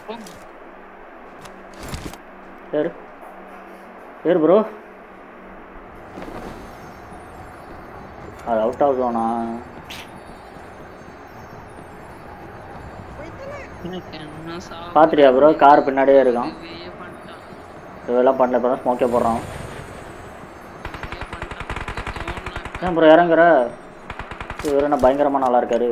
ஏறு ஏறு ப்ரோ அது அவுட் ஆஃப் ஜோனா எனக்கு என்ன சாவு பார்த்துட்டியா ப்ரோ கார் பின்னாடியே இருக்கான் இதுவே பண்ணிட்டான் இதெல்லாம் பண்ணல இப்போ தான் ஸ்மோக்கே போடுறான் இதுவே பண்ணிட்டான் ஏன் ப்ரோ இறங்குற இவர் என்ன பயங்கரமான ஆளாக இருக்காரு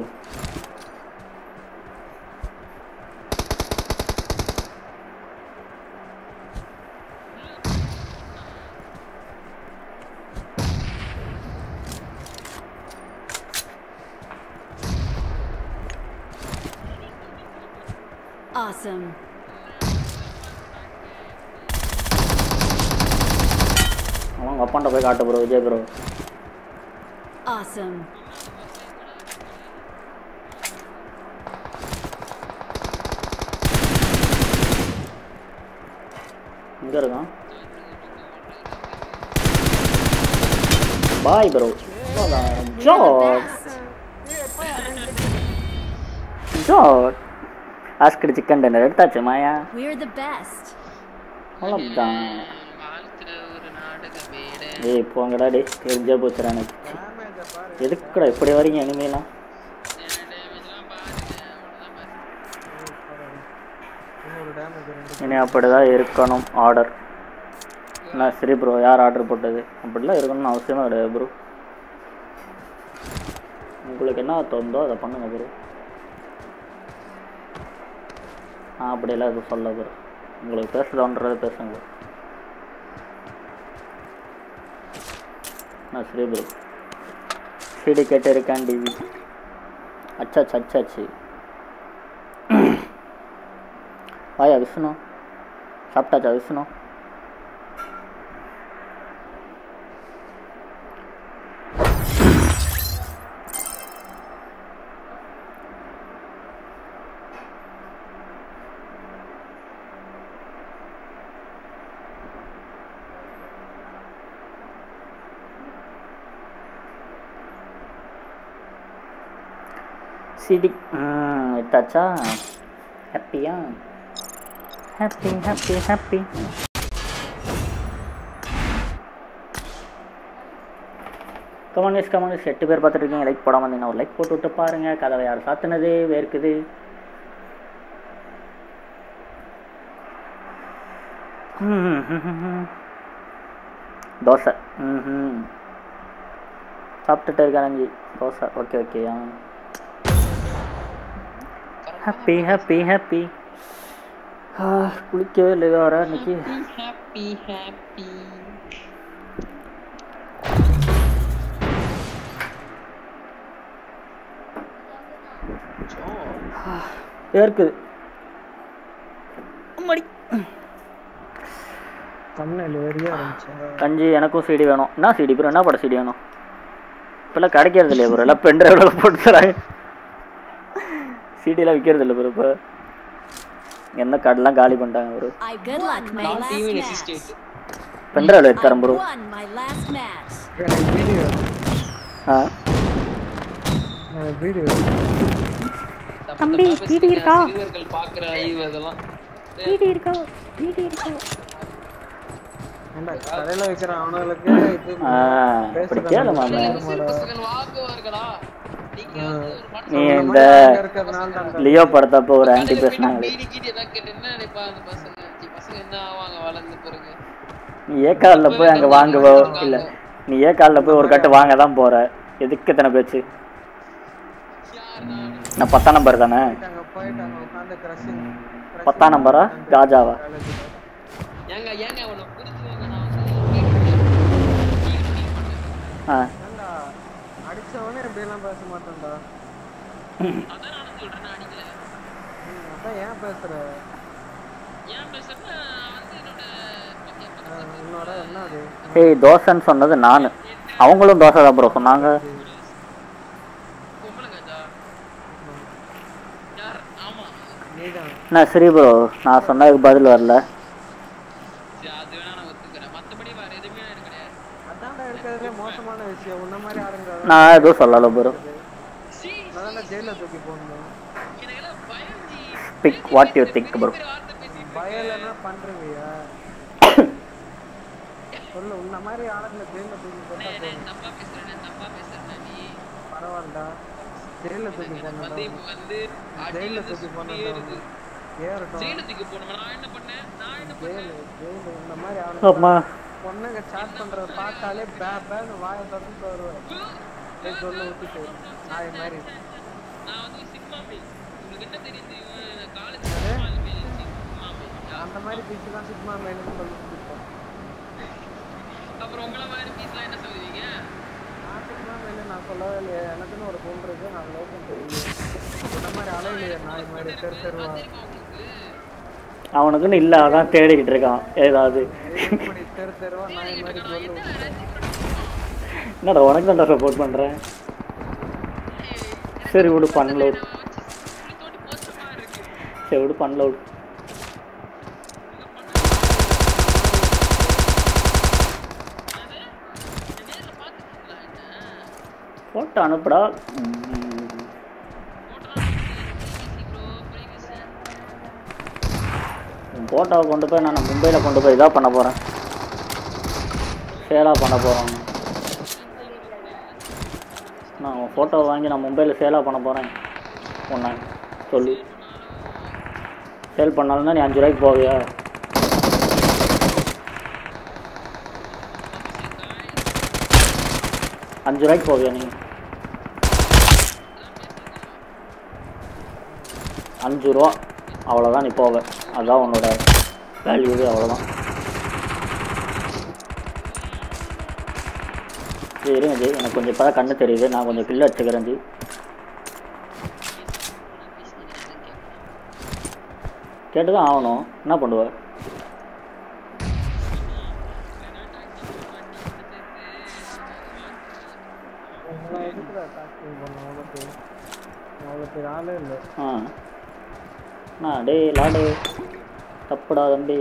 Awesome. அவன் உங்கள் அப்பாண்ட போய் காட்டு ப்ரோ விஜய் ப்ரோ Awesome. எங்கே இருக்கான் பாய் ப்ரோ ஜாட் ஜாட் ஆஸ்கடி சிக்கன் டின்னர் எடுத்தாச்சு மாயா We're the best. அவ்வளோதான் வாழ்த்துற ஒரு நாடக மேடை ஏய் போங்கடா டே தெரிஞ்சே போச்சுடா எனக்கு டேமேஜை பாரு எதுக்குடா இப்படி வரீங்க இனிமேலாம் டேமேஜ்லாம் பாருங்க அவ்வளோதான் பாரு இன்னொரு டேமேஜ் ரெண்டு இனி அப்படி தான் இருக்கணும் ஆர்டர் என்ன சரி ப்ரோ யார் ஆர்டர் போட்டது அப்படிலாம் இருக்கணும்னு அவசியமே கிடையாது ப்ரோ உங்களுக்கு என்ன தோணுதோ அதை பண்ணுங்க ப்ரோ நான் அப்படியெல்லாம் எதுவும் சொல்ல ப்ரோ உங்களுக்கு பேசுகிறோன்றதை பேசுங்க bro. நான் சரி ப்ரோ சிடி கேட்டு இருக்கேன் டிவி அச்சாச்சு அச்சாச்சு வாயா விஷ்ணு சாப்பிட்டாச்சா விஷ்ணு சிடி ம் விட்டாச்சா ஹாப்பியா ஹாப்பி ஹாப்பி ஹாப்பி கமானிஸ் கமானிஸ் எட்டு பேர் பார்த்துட்டு இருக்கீங்க லைக் போடாமல் இருந்தீங்கன்னா ஒரு லைக் போட்டு விட்டு பாருங்க கதவை யார் சாத்துனது வேர்க்குது ம் தோசை ம் சாப்பிட்டுட்டு இருக்கானஞ்சி dosa okay okay ah happy happy happy குளிக்கவே இல்லை வேற இன்னைக்கு ஹாப்பி ஹாப்பி இருக்குது அம்மாடி. தமிழ்நாடு வெறியா இருந்துச்சு கஞ்சி எனக்கும் சிடி வேணும் என்ன சிடி ப்ரோ என்ன பட சிடி வேணும் இப்போல்லாம் கிடைக்கிறது இல்லையா ப்ரோ எல்லாம் பென் டிரைவில் போட்டு தராங்க சிடிலாம் விற்கிறது இல்லை ப்ரோ இப்போ எந்த கார்டெலாம் காலி பண்ணிட்டாங்க bro I good luck, my நான் last TV match. Assistant pen டிரைவில் எடுத்து I தரேன் bro won my last match. எனக்கு வீடியோ ஆ எனக்கு வீடியோ தம்பி டிவி இருக்கா சிறுவர்கள் பாக்குற ஐவு அதெல்லாம் ஏன்டா கடையில வைக்கிற அவனுங்களுக்கு இது ஆ இப்படி கேளு மாமா சிறு பசங்கள் வாங்குவார்களா நீங்க வந்து ஒரு மனுஷன் நீ இந்த இந்த மாதிரி அங்க இருக்கிறதுனால தான் லியோ படத்தப்போ ஒரு ஆன்டி கடையில போய் பேசினாங்க பீடி கீடி ஏதாவது கேட்டு என்ன நினைப்பா அந்த பசங்க சீ, பசங்க என்ன ஆவாங்க வளர்ந்து பிறகு நீ ஏ காலில் போய் அங்கே வாங்குவோ இல்லை நீ ஏ காலில் போய் ஒரு கட்டு வாங்க தான் போற எதுக்கு இத்தனை பேச்சு யார் நான் நான் பத்தாம் நம்பர் தானே அங்க போயிட்டு அங்க உட்காந்து கிரஷிங் பத்தாம் நம்பரா காஜாவா ஏங்க ஏங்க உன்னை புரிஞ்சுக்கோங்க நான் வந்து கேட்கிறேன். feel feel பண்ணேன். ஆ ஏன்டா அடிச்சவனே இப்படி எல்லாம் பேச மாட்டேன்டா அதான் நானும் சொல்றேன் நான் அடிக்கல ம், அதான் ஏன் பேசுற ஏன் பேசுறேன்னா நான் வந்து என்னோட என் பக்கத்துல அஹ், உன்னோட என்ன அது ஏய் தோசைன்னு சொன்னது நான் அவங்களும் தோசை தான் ப்ரோ சொன்னாங்க பொம்பளை காஜா யார் ஆமா நீதான் என்ன சரி ப்ரோ நான் சொன்னதுக்கு பதில் வரல சரி அது வேணா நான் ஒத்துக்கிறேன் மத்தபடி வேற எதுவுமே எனக்கு கிடையாது அதான்டா இருக்கிறதுலே மோசமான விஷயம் உன்ன மாதிரி ஆளுங்க நான் எதுவும் சொல்லலை ப்ரோ சீ, அதான் ஜெயில தூக்கி போடணும் எனக்கெல்லாம் பயம் ji. Pick what you think bro வேற வார்த்தை பேசிட்டு பயம் என்ன பண்றீங்க சொல்லு உன்ன மாதிரி ஆளுங்களை ஜெயில தூக்கி போட்டா இருக்கேன். தப்பா பேசுறேன் தப்பா பேசுறேன் நீ பரவாயில்லடா ஜெயில தூக்கி எனக்கு வந்து இப்போ போனடா வந்து ஜெயில அடியில தூக்கி சுத்தியே போனடா இருக்கு ஏறட்டும் ஜெயிலத்துக்கு போகணும் நான் என்ன பண்ணேன் நான் என்ன பண்ணேன் ஜெயிலு ஜெயிலு இந்த மாதிரி ஆளுங்க அம்மா பொண்ணுங்க சாட் பண்றத பார்த்தாலே பே பேன்னு வாயை திறந்து வருவேன் ஏய் சொல்லு விட்டுட்டு நாய் மாதிரி நான் வந்து சிக்மா மேல் உங்களுக்கு என்ன தெரியுது காலேஜ் சிக்மா மேல் சிக்மா மேல் அந்த மாதிரி பீச்சு தான் சிக்மா மேலுன்னு சொல்லிட்டு இருக்கோம் அப்புறம் உங்கள மாதிரி பீஸ்லாம் என்ன சொல்லுவீங்க நான் சிக்மா மேலு நான் சொல்லவே இல்லையே எனக்குன்னு ஒரு பொண்ணு இருக்கு நான் லவ் பண்ணுறேன் இந்த மாதிரி அலையிலையே நாய் மாதிரி தெரு தெருவா தெரியுமா உங்களுக்கு அவனுக்குன்னு இல்லை அதான் தேடிக்கிட்டு இருக்கான் ஏதாவது இப்படி தெரு தெருவா நாய் மாதிரி சொல்லு என்னடா உனக்கு தான் சப்போர்ட் பண்ணுறேன் சரி விடு பண்ணல விடு தோட்டி மோசமா இருக்கு சரி விடு பண்ணல விடு நேர்ல பாத்துக்கீங்களா என்ன போட்டு அனுப்புடா ம். உன் ஃபோட்டோவை கொண்டு போய் நான் மும்பையில் கொண்டு போய் இதாக பண்ண போகிறேன் சேலாக பண்ண போகிறோம் நான் உன் ஃபோட்டோவை வாங்கி நான் மும்பையில் சேலாக பண்ண போகிறேன் ஒன்று சொல்லு சேல் பண்ணாலும் நீ அஞ்சு ரூபாய்க்கு போவியா அஞ்சு ரூபாய்க்கு போவியா நீ அஞ்சு ரூபா அவ்வளோதான் நீ போவ அதுதான் உன்னோட வேல்யூவே அவ்வளோதான் ஜி இருங்க ஜி எனக்கு கொஞ்சம் இப்போ கண்ணு தெரியுது நான் கொஞ்சம் கில்லு அடிச்சுக்கிறேன் ஜி கேட்டு தான் ஆகணும் என்ன பண்ணுவ உங்களை எதுக்குடா டாக்டிங் பண்ண அவ்வளோ பேர் அவ்வளோ பேர் ஆளே இல்லை ஆ அண்ணா டேய் லாடு தப்புடா தம்பி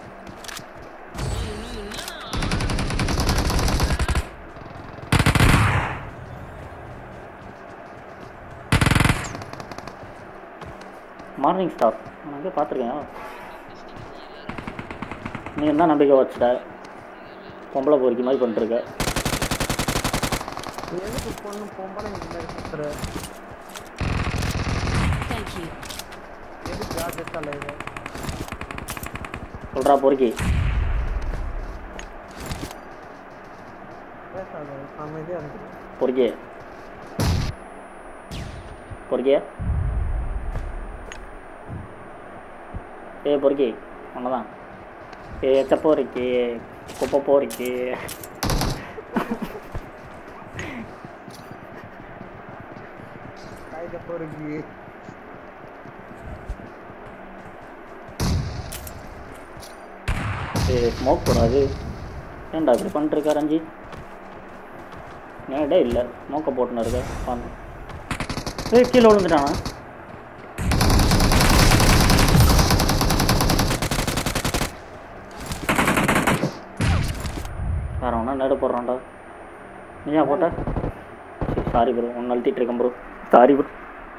மார்னிங் ஸ்டார் நான் அங்கே பார்த்துருக்கேன் நீ என்ன நம்பிக்கை வச்சுட்ட பொம்பளை பொறுக்கி மாதிரி பண்ணிட்டுருக்க நீ எதுக்கு பொண்ணு பொம்பளை இந்த மாதிரி சுற்றுற Thank you. எதுக்கு ஜாக்கெட் தலைவர் சொல்கிறா பொறுக்கி பேசாத அமைதியாக இருக்கு பொறுக்கி பொறுக்கிய ஏ பொறுக்கி ஒன்றுதான் ஏ எச்ச பொறுக்கி குப்பை பொறுக்கி காய்க பொறுக்கி ஏ ஸ்மோக் போடாது ஏன்டா இப்படி பண்ணிருக்க ரஞ்சித் நேடே இல்லை ஸ்மோக்கை போட்டுன்னு இருக்க பண்ணு ஏய் கீழே விழுந்துட்டானா வேற ஒன்றா நேடு போடுறான்டா நீயா போட்ட சாரி ப்ரோ ஒன்று அழுத்திட்டு இருக்கேன் ப்ரோ சாரி ப்ரோ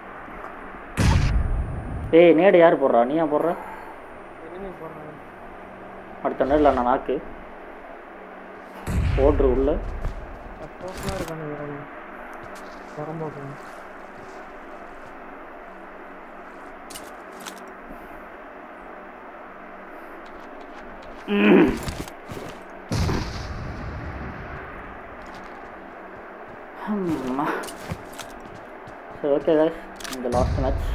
ஏய் நேடு யார் போடுறா நீயா போடுற எனிமி போடுறாங்க அடுத்த நேரில் நான் நாக்கு ஓட்ரு உள்ள சப்போர்ட்லாம் இருக்கானு வேறு வரம்போக்கு அம்மா சரி ஓகே guys இந்த last match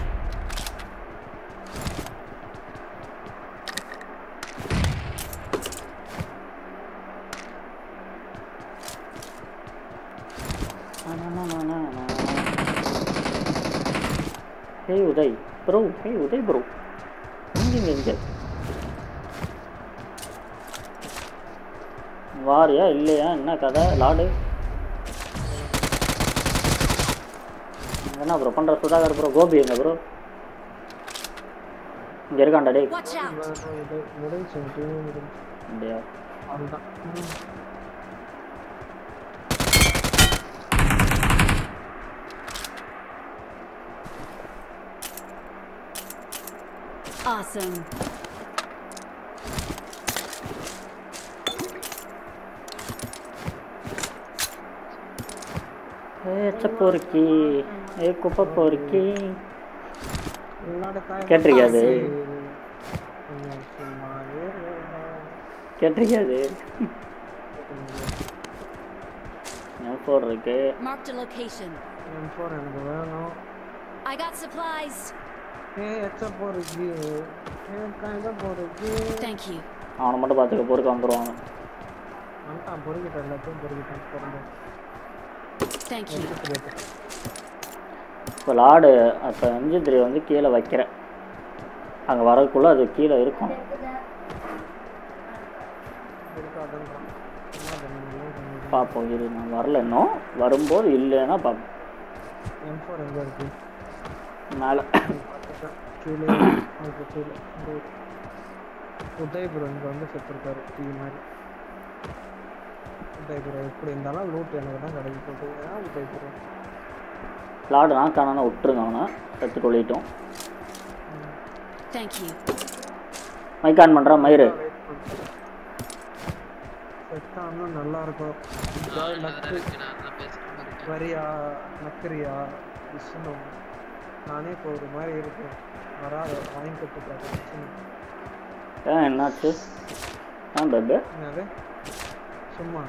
hey Uday bro hey Uday bro எங்க எங்க வாரியா இல்லையா என்ன கதை லாடு என்ன ப்ரோ பண்ணுற சுதாகர் ப்ரோ கோபி எங்க ப்ரோ இங்கே இருக்கான்டா டேய் Watch out. இது முடிஞ்சு டீம் முடிஞ்சு அப்படியா அதுதான் ம். Awesome. ஏ பொறுக்கி ஏ குப்பை பொறுக்கி என்னோட தாய் கேட்டிருக்கியா அது கொஞ்சம் சும்மா இருடா. கேட்டிருக்கியா அது என் ஃபோர் இருக்கு Marked a location. M4 எனக்கு வேணும் I got supplies. ஏ எச்ச போருக்கு ஏ கைத போருக்கு Thank you. அவனை மட்டும் பார்த்துக்க பொறுக்க வந்துடுவாங்க வந்துட்டான் பொறுக்கிட்டான் எல்லாத்தையும் பொறுக்கிட்டான் பிறந்த Thank you. இப்போ லாடு அப்போ எம்ஜி த்ரீ வந்து கீழே வைக்கிறேன் அங்கே வரதுக்குள்ளே அது கீழே இருக்கும் இருக்காதுன்றான் என்ன பண்ணுவீங்க பார்ப்போம் இரு நான் வரல இன்னும் வரும்போது இல்லைன்னா பார்ப்போம் M4 எங்க இருக்கு மேலே பார்த்துட்டேன். கீழே அதுக்கு கீழே இந்த உதயபுரம் இங்க வந்து செத்துருக்காரு டீ மாதிரி உதயபுரம் எப்படி இருந்தாலும் லூட் எனக்கு தான் கிடைக்க போகுது ஏன் உதயபுரம் லாடு நான் காணான விட்டுருங்க அவனை எடுத்து கொள்ளிட்டோம் Thank you. மைக் ஆன் பண்ணுறான் மயிறு செத்தான்னா நல்லா இருக்கும் ஜாய் நக்கு வரியா நக்கரியா விஷ்ணு நானே இப்போ ஒரு மாதிரி இருக்கேன் வராத வாங்கி கட்டுக்காரு ஏன் என்னாச்சு ஆ பேபே என்னது சும்மா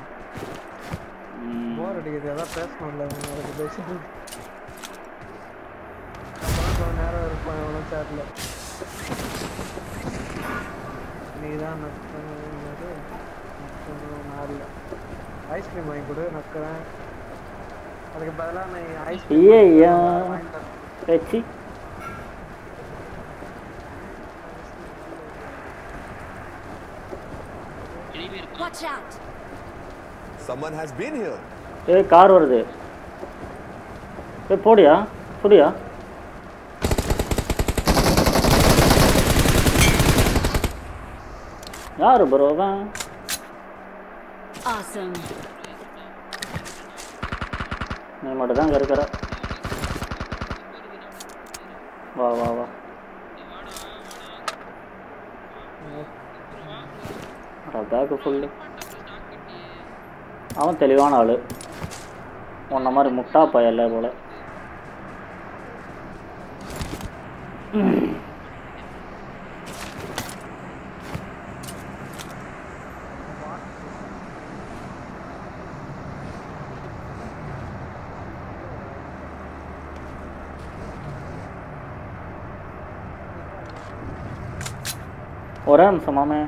போர் அடிக்குது எதாவது பேசணும்ல உங்களுக்கு பேசிட்டு அப்புறம் கொஞ்ச நேரம் இருப்பேன் எவ்வளோ சேட்டில் நீதான் நக்கணும் நக்கணும் நாரில் ஐஸ்கிரீம் வாங்கி கொடு நக்கிறேன் அதுக்கு பதிலாக நீ ஐஸ்கிரீம் ஐயா வச்சு எனிமே இருக்கு Watch out! Someone has been here. ஏய் கார் வருது ஏய் போடியா புரியா யாரு ப்ரோ அவன் Awesome. நீ மட்டும் தான் இங்கே இருக்கிற வா வா வா பேக்கு ஃபுல்லு அவன் தெளிவான ஆள் உன்ன மாதிரி முட்டா பயல்ல போல ஒரே நிமிஷம் மாமே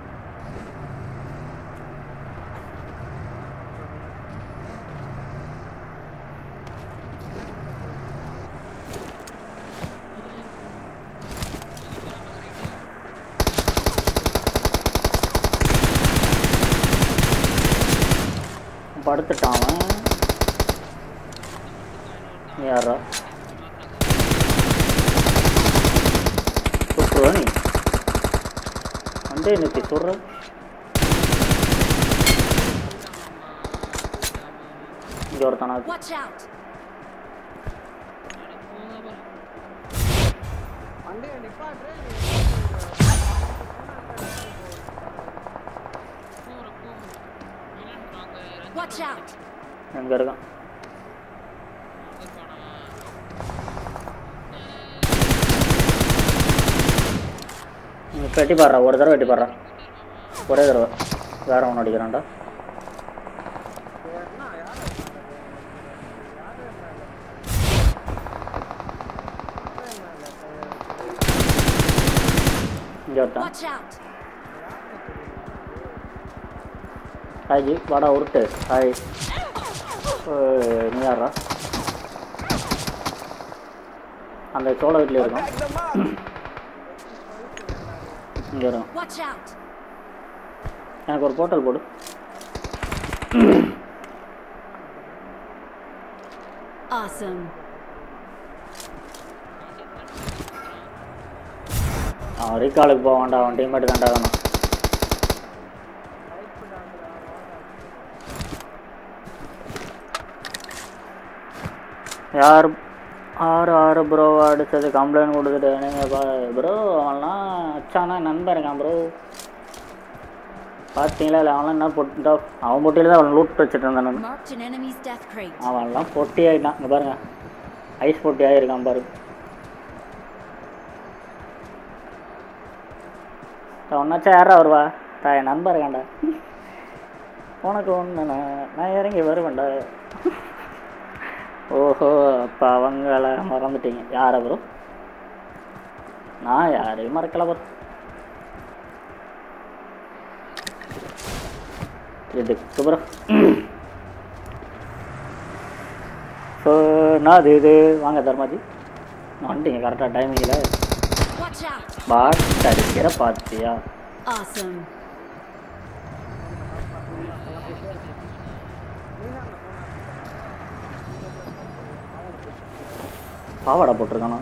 படுத்துட்டான் அவன் நீ யாரா சுற்றுவா நீ வந்தே நிறுத்தி சொல்ற இங்க ஒருத்தனா Watch out! வண்டியை நிப்பாட்டு Watch out! எங்க இருக்கான் நீ வெட்டி பாடுறா ஒரு தடவை வெட்டி பாடுறா ஒரே தடவை வேற ஒன்று அடிக்கிறான்டா இங்க ஒருத்தன் Watch out! ஹாய் ஜி வாடா உருட்டு ஹாய் நீ யாரா அந்த சோழ வீட்டில் இருக்கும் இங்கே இருக்கும் Watch out! எனக்கு ஒரு போர்ட்டல் போடு Awesome. அவன் ரீகாலுக்கு போவான்டா அவன் டீம்மேட்டு தான்டா வேணும் யார் ஆறு ஆறு ப்ரோ அடிச்சது கம்ப்ளைண்ட் கொடுத்துட்டு நீங்கள் ப்ரோ அவன்லாம் அச்சானா நண்பன் இருக்கான் ப்ரோ பார்த்தீங்களா இல்லை அவன்லாம் என்ன போட்டு அவன் போட்டியில் தான் அவன் லூட் வச்சுட்டு இருந்தான் நான் Marked an enemy's death crate. அவன்லாம் பொட்டி ஆகிட்டான் இங்கே பாருங்க ஐஸ் பொட்டி ஆகிருக்கான் பாரு ஒன்னாச்சா யாரா வருவா தாய நண்பர் இருக்காண்டா உனக்கு ஒன்று நான் நான் இறங்கி வருவேன்டா ஓஹோ அப்போ அவங்கள மறந்துட்டீங்க யாரை ப்ரோ நான் யாரையும் மறக்கல ப்ரோ எதுக்கு ப்ரோ ஸோ என்ன அது இது வாங்க தர்மாஜி வந்துட்டீங்க கரெக்டாக டைமிங்கில் Watch out! பாட் அடிக்கிற பார்த்தியா Awesome. பாவாடை போட்டிருக்கானா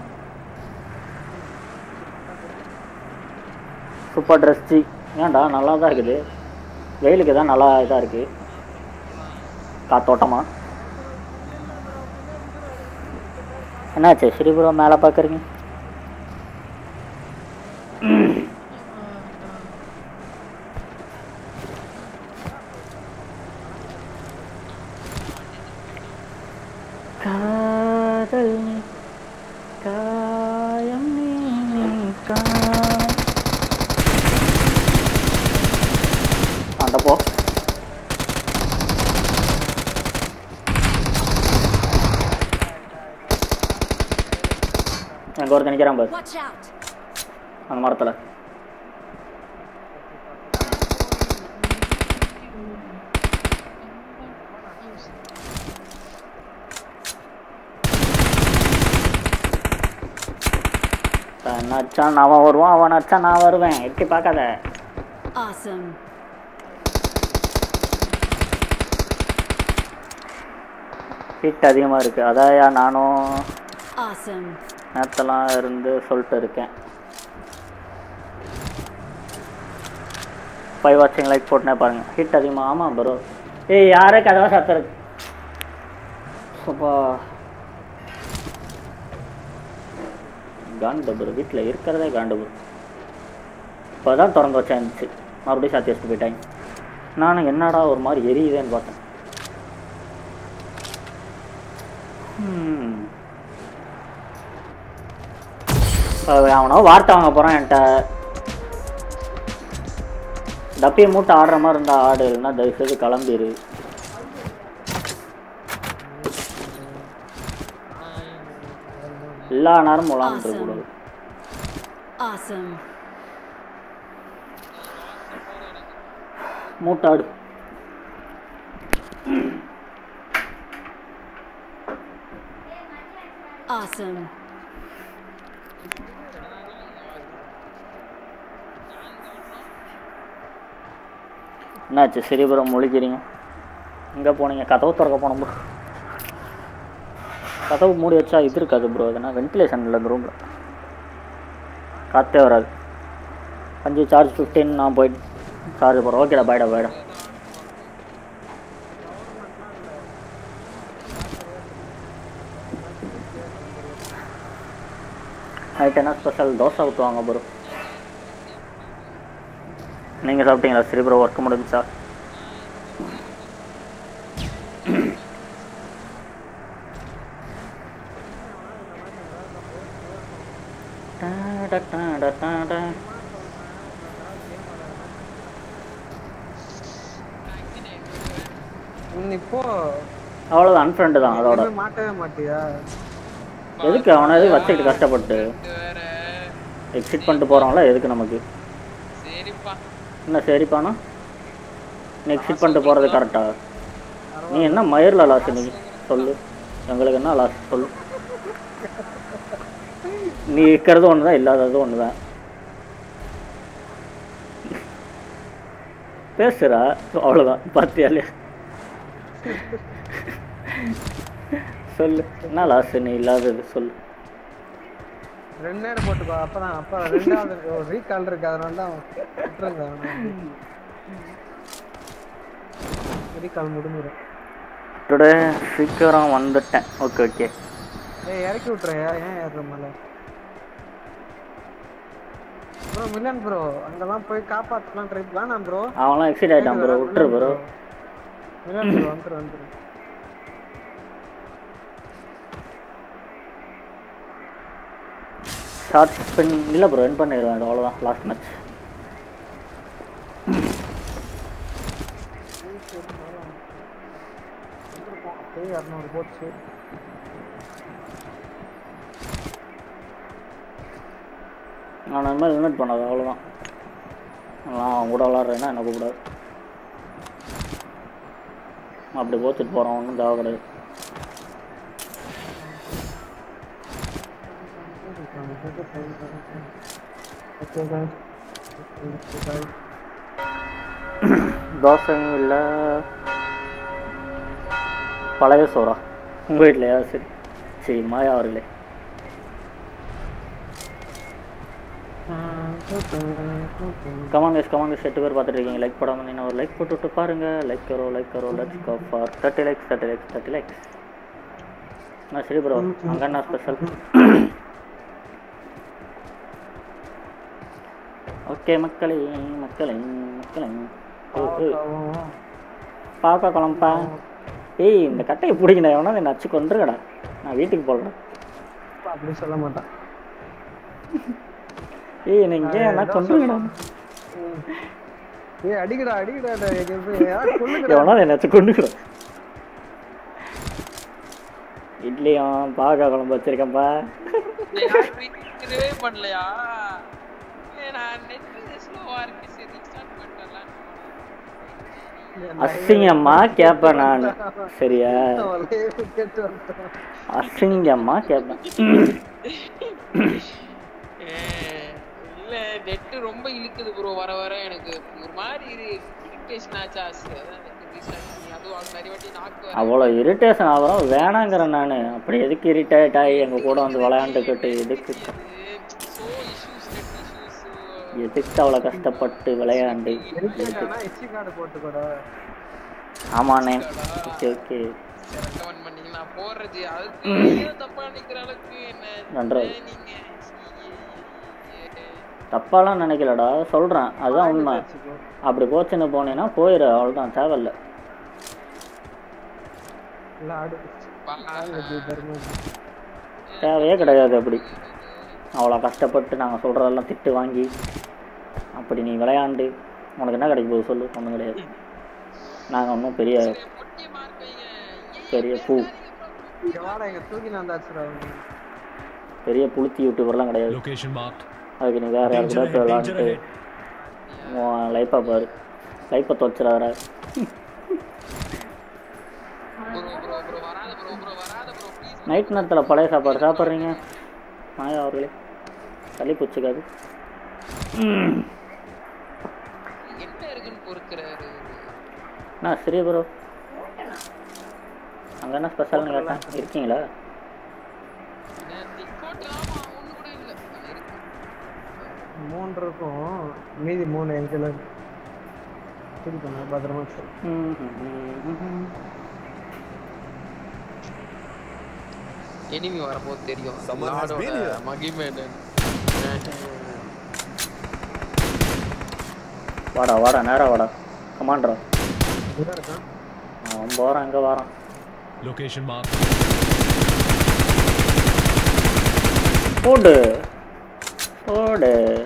சூப்பர் ட்ரெஸ்ஸு ஏன்டா நல்லா தான் இருக்குது வெயிலுக்கு தான் நல்லா இதாக இருக்குது காத்தோட்டமா என்னாச்சு ஸ்ரீபுரம் மேலே பார்க்குறீங்க காதல் நீ காயம் நீ கா அந்த போ அங்கே ஒருத்தன் நிற்கிறான் பாரு Watch out! அந்த மரத்தில் என்ன அச்சான் அவன் வருவான் அவன் அச்சான் நான் வருவேன் எட்டி பார்க்காத Awesome. ஹீட் அதிகமாக இருக்குது அதாயா நானும் Awesome. நேரத்தெல்லாம் இருந்து சொல்லிட்டு இருக்கேன் ஃபைவ் வாட்சிங் லைக் போட்டுனே பாருங்க ஹிட் அதிகமாக ஆமாம் ப்ரோ ஏய் யாரே கதவா சாத்துறது அப்பா காண்டு ப்ரோ வீட்டில் இருக்கிறதே காண்டு ப்ரோ இப்போ தான் திறந்து வச்சா இருந்துச்சு மறுபடியும் சாத்தி வச்சுட்டு போயிட்டாங்க நானும் என்னடா ஒரு மாதிரி எரியுதேன்னு பார்த்தேன் ம் அவன் அவனோ வார்த்தை வாங்க போகிறான் என்கிட்ட டப்பியை மூட்டை ஆடுற மாதிரி இருந்தா ஆடு இல்லைன்னா தயவு செய்து கிளம்பிடு எல்லா நேரமும் விளாண்டுட்டு கூடாது Awesome. மூட்டை ஆடு Awesome. என்னாச்சு சிறிபுரம் முழிக்கிறீங்க எங்கே போனீங்க கதவு திறக்க போனோம் ப்ரோ கதவு மூடி வச்சா இது இருக்காது ப்ரோ எதுனா வென்டிலேஷன் இல்லை இந்த ரூமில் காற்றே வராது அஞ்சு சார்ஜ் ஃபிஃப்டீன் நான் போயிட்டு சார்ஜ் போகிறேன் ஓகேடா பாய்டா பாய்டா நைட் என்ன ஸ்பெஷல் தோசை ஊற்றுவாங்க ப்ரோ நீங்கள் சாப்பிட்டீங்களா சரி ப்ரோ ஒர்க் முடிஞ்சா நீ இப்போ அவ்வளோதான் அன்ஃப்ரெண்டு தான் அதோட எங்கேயுமே மாட்டவே மாட்டியா எதுக்கு அவனை எதுக்கு வச்சுக்கிட்டு கஷ்டப்பட்டு இது வேற எக்ஸிட் பண்ணிட்டு போகிறாங்களா எதுக்கு நமக்கு சரிப்பா என்ன சரிப்பானா நீ எக்ஸிட் பண்ணிட்டு போகிறது கரெக்டா நீ என்ன மயிரில் லாஸ் நீ சொல்லு எங்களுக்கு என்ன லாஸ் சொல்லு நீ இருக்கிறது ஒன்று தான் இல்லாதது ஒன்று தான் பேசுறா அவ்வளோதான் பார்த்தியாலே சொல்லு என்ன லாஸ் நீ இல்லாதது சொல்லு ரெண்டு நேரம் போட்டுக்கோ அப்பதான் அப்ப ரெண்டாவது ஒரு ரீகால் இருக்கு அதனால தான் விட்டுருங்க ரீகால் முடிஞ்சிடும் டுடே சீக்கிரம் வந்துட்டேன் ஓகே ஓகே ஏய் இறக்கி விட்டுறியா ஏன் ஏறுற மேல ப்ரோ மில்லன் ப்ரோ அங்கெல்லாம் போய் காப்பாத்தலாம் ட்ரை பண்ணலாம் ப்ரோ அவன்லாம் எக்ஸைட் ஆகிட்டான் ப்ரோ விட்டுரு ப்ரோ மில்லன் ப்ரோ வந்துரு வந்துரு ஷார்ட் ஸ்பின் இல்லை ப்ரோ என் பண்ணிடுவேன் அவ்வளோதான் லாஸ்ட் மேட்ச் போய் இரநூறு போச்சு நான் அந்த மாதிரி லிமிட் பண்ணாது அவ்வளோதான் நான் அவன் கூட விளாட்றேன்னா என்ன கூப்பிடாது அப்படி போச்சுட்டு போகிறான் ஒன்றும் தேவை கிடையாது ஓகே guys. Okay, guys. தோசையும் இல்லை பழைய சோறா உங்கள் வீட்லையா சரி சரி மாயா அவர்களே கமான் கைஸ் கமான் கைஸ் எட்டு பேர் பார்த்துட்டு இருக்கீங்க லைக் போடாம நீங்கள் ஒரு லைக் போட்டுவிட்டு பாருங்க லைக் கரோ லைக் கரோ let's go for thirty likes thirty likes thirty likes ஆ சரி ப்ரோ அங்கே என்ன ஸ்பெஷல் ஓகே மக்களே மக்களே மக்களே ஓ, ஓ. பாப்பா குழம்பா ஏய் இந்த கட்டையை பிடிக்கணும் எவனா என்னை அச்சு கொண்டுருக்கடா நான் வீட்டுக்கு போகலடா அப்படி சொல்ல மாட்டான் ஏய் நீங்க என்ன கொண்டுருக்கடா ஏய் அடிக்கடா அடிக்கடா டேய், எங்க போய் யார் கொல்லுங்கடா எவனா என்னை அச்சு கொண்டுக்கிறோம் இட்லியும் பாகா குழம்பு வச்சிருக்கேன்ப்பா டேய், நான் இப்படி இருக்கவே பண்ணலையா நான் நெட் ஸ்லோவா இருக்கு சரி ரீஸ்டார்ட் பண்ணிட்டலாம் அசிங்கம்மா கேட்பேன் நான் சரியா கேட்டு வந்துட்டோம் அசிங்கம்மா கேட்பேன் இல்ல நெட் ரொம்ப இழுக்குது ப்ரோ வர வர எனக்கு ஒரு மாதிரி இரிட்டேஷன் ஆச்சா அதான் எனக்கு ரீஸ்டார்ட் பண்ணி அதுவும் அது நிறைய வாட்டி நாக்கு வர அவ்வளோ இரிட்டேஷன் ஆகிறோம் வேணாங்கிறேன் நான் அப்படி எதுக்கு இரிட்டேட் ஆகி எங்கள் கூட வந்து விளையாண்டுக்கிட்டு எதுக்கு சோ இஷ்யூஸ் நெட் இஷ்யூஸ் எதுக்கு அவ்வளோ கஷ்டப்பட்டு விளையாண்டு இருக்கேன்னா எஸ்சி கார்டு போட்டு கூட ஆமாண்ணே ஓகே ஓகே கமெண்ட் பண்ணீங்க நான் போடுறது அது தப்பா நிக்கிற அளவுக்கு என்ன நன்றாக நீங்க தப்பாலாம் நினைக்கலடா சொல்கிறேன் அதுதான் உண்மை அப்படி கோச்சின்னு போனீங்கன்னா போயிடு அவ்வளோதான் தேவையில்ல இல்ல ஆடு ஆடு தர்மம் தேவையே கிடையாது அப்படி அவ்வளோ கஷ்டப்பட்டு நாங்கள் சொல்கிறதெல்லாம் திட்டு வாங்கி அப்படி நீ விளையாண்டு உனக்கு என்ன கிடைக்க போகுது சொல்லு ஒன்றும் கிடையாது நாங்கள் ஒன்றும் பெரிய பொட்டி மார்க் வைங்க பெரிய பூ இங்க வாடா இங்க தூக்கி நான் தாச்சுடா பெரிய புளுத்தி யூடியூபர்லாம் கிடையாது Location marked. அதுக்கு நீ வேறு யார் கூட Danger போய் ahead, danger விளாண்டுட்டு ahead. உன் லைஃப்பை பாரு லைஃப்பை தொலைச்சிடாத ப்ரோ ப்ரோ ப்ரோ வராத ப்ரோ ப்ரோ வராத ப்ரோ ப்ளீஸ் நைட் நேரத்தில் பழைய சாப்பாடு சாப்பிட்றீங்க மாயா அவர்களே சளி பிடிச்சிக்காது என்ன இருக்குன்னு பொறுக்கிறாரு என்ன சரி ப்ரோ அங்கே என்ன ஸ்பெஷல்னு கேட்டேன் இருக்கீங்களா கோட்டு ஆமா ஒண்ணு கூட இல்ல இருக்கு மூணு இருக்கும் மீதி மூணு எங்கில சரி பண்ண பத்திரமா வச்சு. எனிமி வரும்போது தெரியும் Someone has been here. மகிமை என்னன்னு. வாடா வாடா நேரா வாடா கமாண்டரா எங்க இருக்கான் அவன் போகிறான் எங்கே வரான் Location marked. போடு போடு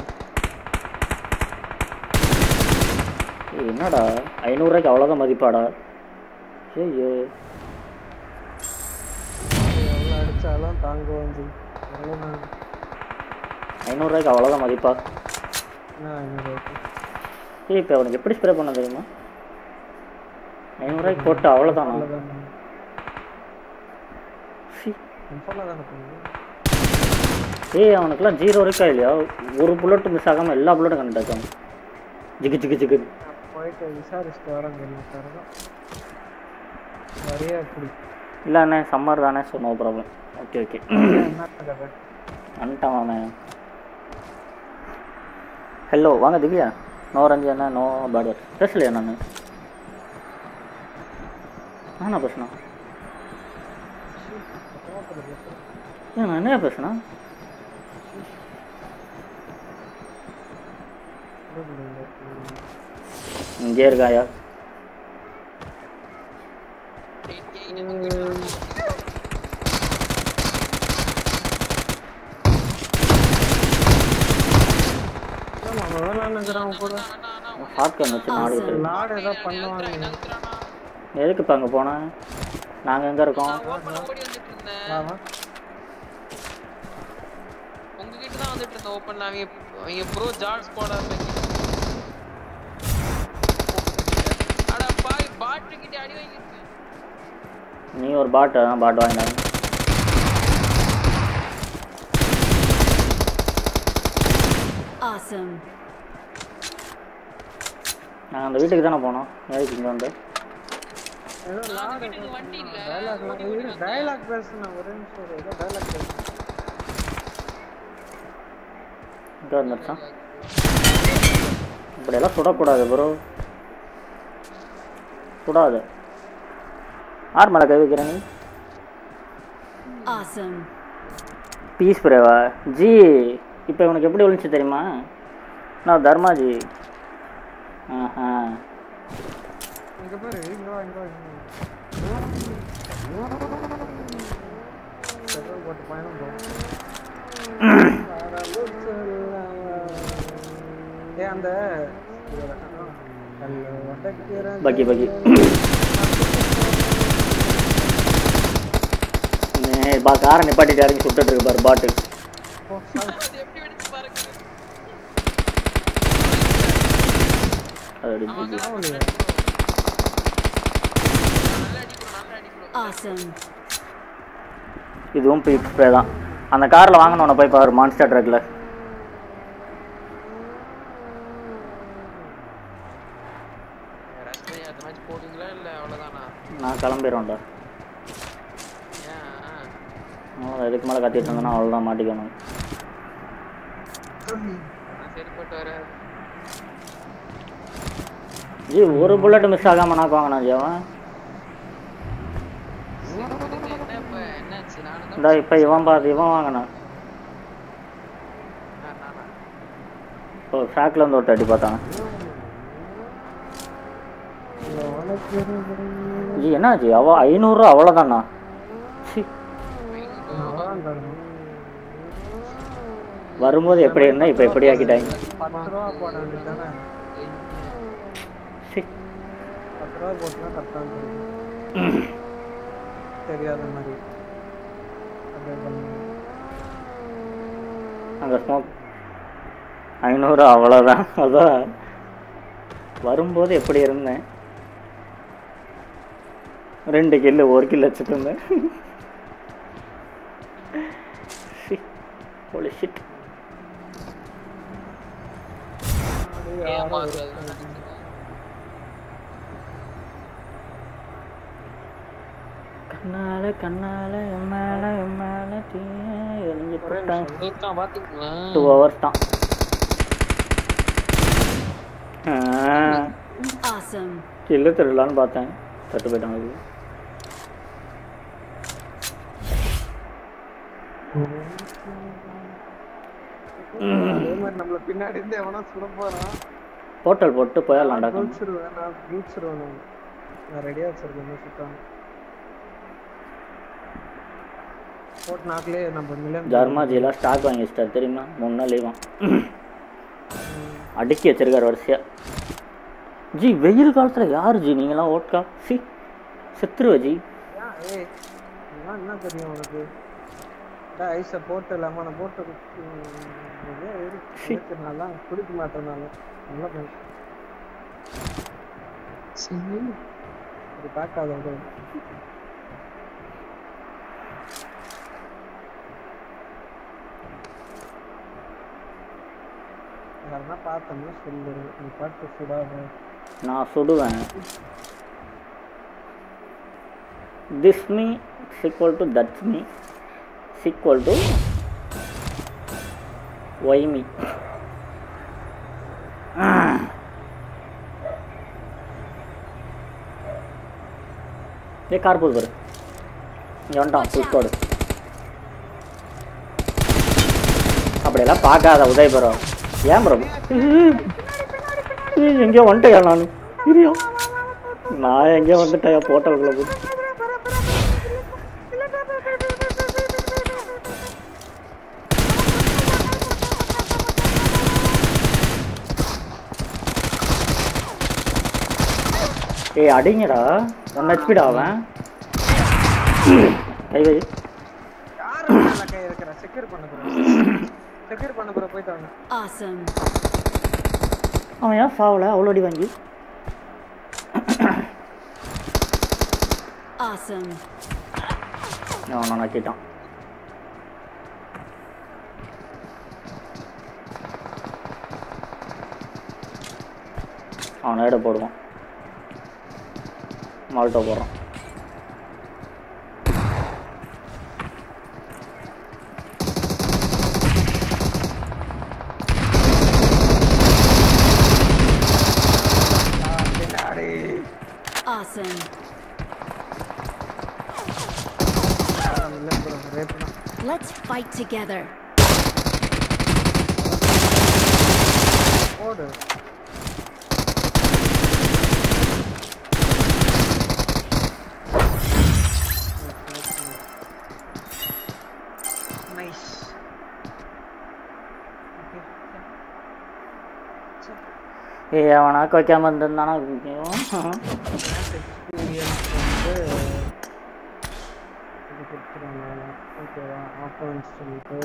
ஏய், என்னடா ஐநூறுரூவாய்க்கு அவ்வளோதான் மதிப்பாடா ஐயோ எவ்வளவு அடிச்சாலும் தாங்க வந்து எவ்வளவு நான் ஐநூறுரூவாய்க்கு அவ்வளோதான் மதிப்பா என்ன ஐநூறு ரூபாய்க்கு? ஏய் இப்போ அவனுக்கு எப்படி ஸ்ப்ரே பண்ண தெரியுமா ஐநூறுரூவாய்க்கு போட்டு அவ்வளோதானா அவ்வளவுதானே. சி இன்ஃபாலா தானே பண்ணுது ஏய் அவனுக்குலாம் ஜீரோ இருக்கா இல்லையா ஒரு புல்லட் மிஸ் ஆகாமல் எல்லா புல்லட்டும் கண்டுட்டாங்க ஜிகு ஜிகு ஜிகு நான் போயிட்டு விசாரிச்சுட்டு வரேன் என்ன நிறைய இப்படி இல்லை அண்ணே சம்மர் தானே so no problem okay okay என்ன கதை வந்துட்டான் அவன் ஹலோ வாங்க திவ்யா நோ ரஞ்சி அண்ணா நோ பேட் வேர்ட் பேசலையா நான் நானா பேசுனா ஏன் நான் என்ன பேசுனா இங்கே இருக்காயா அவன் வேணான்னுங்கிறான் கூட ஷார்ட் கன் வச்சு நாடிட்டு இருக்கேன். லாடு ஏதோ பண்ணுவாங்க எதுக்கு இப்போ அங்கே போனேன் நாங்கள் எங்கே இருக்கோம் ஓப்பன் ஓடி வந்துட்டு இருந்தேன் ஆமா உங்ககிட்ட தான் வந்துட்டு இருந்தேன் ஓப்பன்ல அவங்க அவங்க ப்ரோ ஜார்ஜ் போடாம அட பாய் பாட்டு கிட்ட அடி வாங்கிருக்கு நீ ஒரு பாட்டு அதான் பாட்டு வாங்கினாங்க Awesome. நாங்கள் அந்த வீட்டுக்கு தானே போனோம் எதுக்கு இங்கே வந்து ஏதோ லாடு வீட்டுக்கு வண்டி இல்ல டயலாக் டயலாக் பேசுனேன் ஒரே நிமிஷம் இரு, ஏதோ டயலாக் பேசுனேன் இங்கே வந்துருச்சான் இப்படியெல்லாம் சுடக்கூடாது ப்ரோ சுடாது ஆர் மேலே கை வைக்கிறேன் நீ Awesome. பீஸ் பிரேவா ஜி இப்போ இவனுக்கு எப்படி விழுந்துச்சு தெரியுமா நான் தர்மாஜி ஆஹா இங்க பாரு இங்க வா இங்க வா இங்க வா. பெட்ரோல் போட்டு பயணம் போ ஏ அந்த கல்லு உடைக்கிற பக்கி பக்கி ஏய், பா காரை நிப்பாட்டிட்டு இறங்கி சுட்டுட்டு இருக்கு பாரு பாட்டு போ, சாவு. அது எப்படி வெடிச்சு பாருங்க அது அடிச்சு பரவாயில்லையே. நல்ல அடி bro, நல்ல அடி bro. Awesome. இதுவும் பீப் ஸ்ப்ரே தான் அந்த காரில் வாங்கணும் போய் பாரு மான்ஸ்டர் ட்ரக்கில் ரஷ்மியா, அடுத்த match போடுவீங்களா இல்ல அவ்வளவுதானா நான் கிளம்பிடுவேன்டா ஏன் ஆ. அவ்வளோதான் இதுக்கு மேலே கத்திட்டு இருந்தேன்னா அவ்வளோதான் மாட்டிக்கணும் நான் சரிப்பட்டு வராது ஜி ஒரு புல்லட் மிஸ் ஆகாமல் நான் வாங்கினா ஜீவன் சரிப்பட்டு என்ன இப்ப என்னாச்சு நானும் தான் இந்த இப்போ இவன் பாரு இவன் வாங்கினான் நான் நானா இப்போ ஃப்ராக்ல இருந்து ஒரு தட்டி பார்த்தாங்க ஜி என்னாச்சு அவ ஐநூறுரூவா அவ்வளோதாண்ணா சி வரும்போது எப்படி இருந்தா இப்போ எப்படி ஆக்கிட்டாங்க பத்து ரூபா போட வேண்டியதானே சி பத்து ரூபா போட்டுனா கரெக்டாக இருக்கும் தெரியாத மாதிரி அப்படியே பண்ணுங்க. அங்கே ஸ்மோக் ஐநூறு அவ்வளோதான் அதான் வரும்போது எப்படி இருந்தேன் ரெண்டு கில்லு ஒரு கில்லு வச்சுட்டு இருந்தேன் Holy shit. ஏமாறுறது கண்ணால கண்ணால எம்மால எம்மால தீய எரிஞ்சு போட்டான் இருக்கான் பாத்தீங்களா டூ ஹவர்ஸ் தான் Awesome. கில்லு திருடலான்னு பார்த்தேன் தட்டு போயிட்டாங்க அது. அதே மாதிரி நம்மள பின்னாடி இருந்து எவனா சுட போறான் போர்ட்டல் போட்டு போயிடலாம்டா குளிச்சிருவேன் நான் குளிச்சிருவேன் நான் நான் ரெடியா வச்சிருக்கேன் சுத்தாங்க போட்டு நாக்கிலே நம்ம மில்லியன் ஜர்மாஜிலாம் ஸ்டாக் வாங்கி வச்சிட்டாரு தெரியுமா மூணு நாள் லீவான் அடுக்கி வச்சிருக்காரு வரிசையா ஜி வெயில் காலத்தில் யார் ஜி நீங்களாம் ஓட்கா சி செத்துருவ ஜி ஏய் இதெல்லாம் என்ன தெரியும் உனக்கு டா ஐஸை போட்டு லெமனை போட்டு குடிக்கிறனால குடிக்க மாட்டேனால நல்லா பண்ணு. இது பார்க்காத விடு. யாருன்னா பார்த்தோம்னா சொல்லு நீ பார்த்து சுடாத நான் சுடுவேன் this me sequel to that's me sequel to why me a car போது பாரு இங்கே வந்துட்டான் ஃபுல் ஸ்குவாடு அப்படியெல்லாம் பார்க்காத உதய் ப்ரோ ஏன் ப்ரோ எங்கேயோ வந்துட்டேயா நான் இரியா நான் எங்கேயோ வந்துட்டேயா போட்டலுக்குள்ள போய் ஏய் அடிங்கடா ஒன் ஹெச்பிடா அவன் கை வை யாரு மேல கை இருக்கிற செக்யூர் பண்ண போறேன் செக்யூர் பண்ண போற போயிட்டு வாங்க Awesome. அவன் ஏன் சாவல அவ்வளோ அடி வாங்கி Awesome. அவனை நக்கிட்டான் அவனை இட போடுவான் மால்ட்டோ போடுறான் பின்னாடி Awesome. இல்ல ப்ரோ ரேப் தான் Let's fight together. போடு நைஸ் ஏய் அவன் நாக்க வைக்காம இருந்திருந்தானா ஐயோ. எக்ஸ்பீரியன்ஸ் வந்து இது கொடுத்துருவாங்க ஓகேவா ஆப்போனன்ஸ் சொல்லிட்டு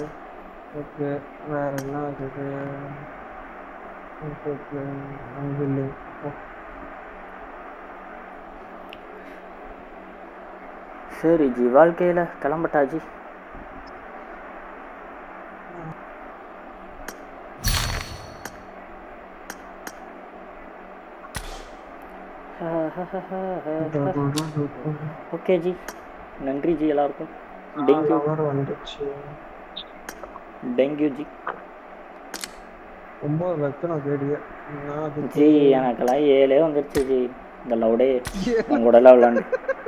ஓகே வேற என்ன இருக்குது ஓகே அங்கிள் சரி ஜி வாழ்க்கையில் கிளம்பட்டா ஜி ஓகே ஜி நன்றி ஜி எல்லாருக்கும் டெங்கு அவர் வந்துச்சு டெங்கு ஜி ரொம்ப வைக்கணும் கேடிய நான் அது ஜி எனக்கெல்லாம் ஏழே வந்துருச்சு ஜி இந்த லவுடே உங்க கூட எல்லாம் விளாண்டு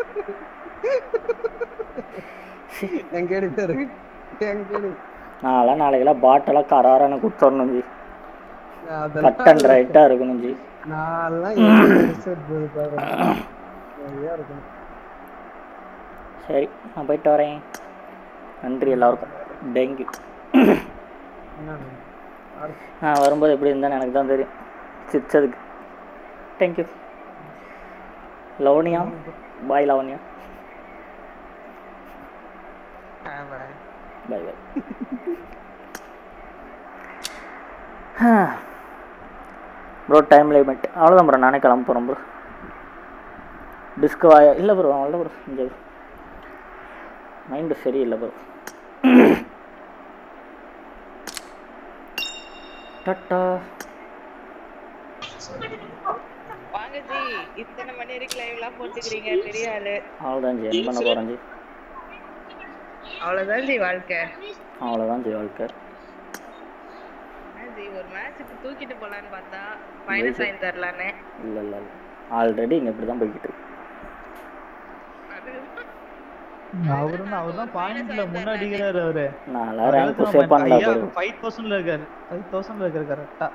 என் கேடி பேரு என் கேடி நான்லாம் நாளைக்கெல்லாம் பாட்டெல்லாம் கராரான கொடுத்துடணும் ஜி அதெல்லாம் கட் அண்ட் ரைட்டாக இருக்கணும் ஜி நான்லாம் எங்க ரிசர்ச் போய் பார்க்கணும் நிறையா இருக்கணும் சரி நான் போயிட்டு வரேன் நன்றி எல்லாருக்கும் டெங்கு என்ன அடுத்து நான் வரும்போது எப்படி இருந்தான்னு எனக்கு தான் தெரியும் சிரிச்சதுக்கு thank you Lavanya bye Lavanya bye bye bro time limit அவ்வளோதான் ப்ரோ நானே கிளம்ப போகிறேன் ப்ரோ டிஸ்க் வாய இல்லை ப்ரோ அவ்வளோ ப்ரோ இங்கே மைண்டு சரியில்லை ப்ரோ டட்டா வாங்க ஜி இத்தனை மணி வரைக்கும் லைவ்லாம் போட்டுக்கிறீங்க பெரிய ஆளு அவ்வளோதான் ஜி என் பண்ண போகிறேன் ஜி அவ்வளவுதான் ஜி வாழ்க்கை அவ்வளோதான் ஜி வாழ்க்கை என்ன ஜி ஒரு மேட்சுக்கு தூக்கிட்டு போலான்னு பார்த்தா மைனஸ் ஆகி தரலான்னு இல்லை இல்லை இல்லை ஆல்ரெடி இங்கே இப்படி தான் போய்கிட்டு இருக்கு அவரும் அவர் தான் பாயிண்ட்ல முன்னாடி இருக்கிறாரு அவரு நான்லாம் ரேங்க் புஷே பண்ணல ப்ரோ ஃபைவ் தௌசண்ட்ல இருக்காரு ஃபைவ் தௌசண்ட்ல இருக்காரு கரெக்டா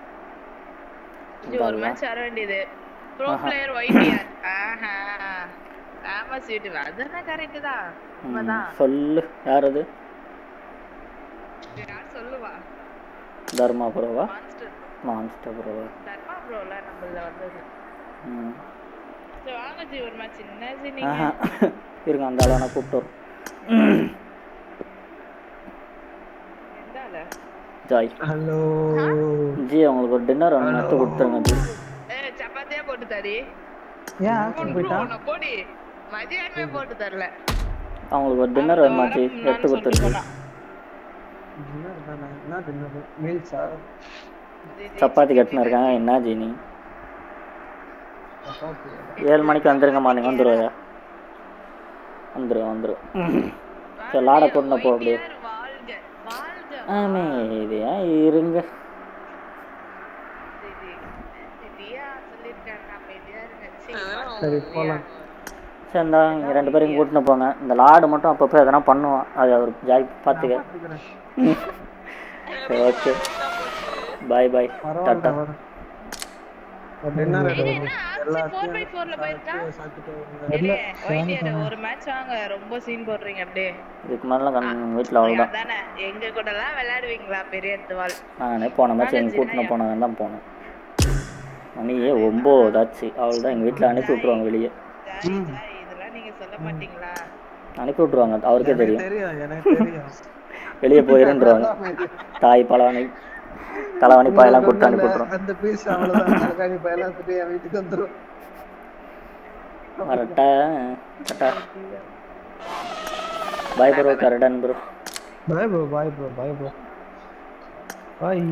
ஜி ஒரு மேட்ச் வர வேண்டியது ப்ரோ பிளேயர் ஒய்டிஆர் ஆஹா ஃபேமஸ் யூடியூப் அதெல்லாம் கரெக்ட் தான் உண்மைதான் சொல்லு யார் அது யார் சொல்லுவா தர்மா ப்ரோவா மான்ஸ்டர் மான்ஸ்டர் ப்ரோவா தர்மா ப்ரோல நம்மள வந்தது ம் சரி வாங்க ஜி ஒரு மேட்ச் என்ன ஜி நீங்க ஆஹா இருங்க அந்த ஆளை நான் கூப்பிட்டு வரேன் எந்த ஆளு ஜாய் ஹலோ ஜி அவங்களுக்கு ஒரு டின்னர் ஒன்று எடுத்து கொடுத்துருங்க ஜி ஏய் சப்பாத்தியா போட்டு தரி ஏன் ஆக்சன் போயிட்டான் உனக்கு போடி மதியானமே போட்டு தரல அவங்களுக்கு ஒரு டின்னர் வேணுமா ஜி எடுத்து கொடுத்துருங்க டின்னர் தானே என்ன டின்னர் மீல்ஸா சப்பாத்தி கட்டின்னு இருக்காங்க என்ன ஜி நீ ஏழு மணிக்கு வந்துருங்கம்மா நீங்கள் வந்துடுவாயா வந்துடும் வந்துடும் சரி லாட கொண்டு போ அப்படியே வாழ்க வாழ்க ஆமே இது ஏன் இருங்க தியா சொல்லிருக்காங்க அமைதியா இருங்க சரி, சரி போலாம் சரி இந்தா இங்கே ரெண்டு பேரையும் கூட்டின்னு போங்க இந்த லாடு மட்டும் அப்பப்போ எதனா பண்ணுவான் அது அவர் ஜாய் பார்த்துக்க சரி ஓகே பாய் பாய் டாட்டா பரவாயில்ல வரேன் டின்னர் இது என்ன ஆர்சி ஃபோர் பை ஃபோர்ல போயிருக்கா சாப்பிட்டு இல்ல ஒயிட்டியர் ஒரு மேட்ச் வாங்க ரொம்ப சீன் போடுறீங்க அப்படியே இதுக்கு மேலாம் கண் வீட்டில் அவ்வளோதான் அதானே எங்க கூட எல்லாம் விளையாடுவீங்களா பெரிய எடுத்துவாள் நானே போன மேட்ச் எங்கள் கூட்டின்னு போனவன் தான் போனேன் மணியே ஒம்போதாச்சு அவள் தான் எங்கள் வீட்டில் அனுப்பி விட்ருவாங்க வெளியே இதெல்லாம் நீங்க சொல்ல மாட்டீங்களா அனுப்பி விட்ருவாங்க அவருக்கே தெரியும் தெரியும் எனக்கு தெரியும் வெளியே போயிருன்றாங்க தாய் பலவனை தலைவணி பாயெல்லாம் கொடுத்து அனுப்பி விட்ருவோம் அந்த பீஸ் அவ்வளவுதான் தலகாணி பயலாம் சுட்டு என் வீட்டுக்கு வந்துரும் வரட்டா கட்டா பாய் ப்ரோ கரடன் bro bye bro bye bro bye bro bye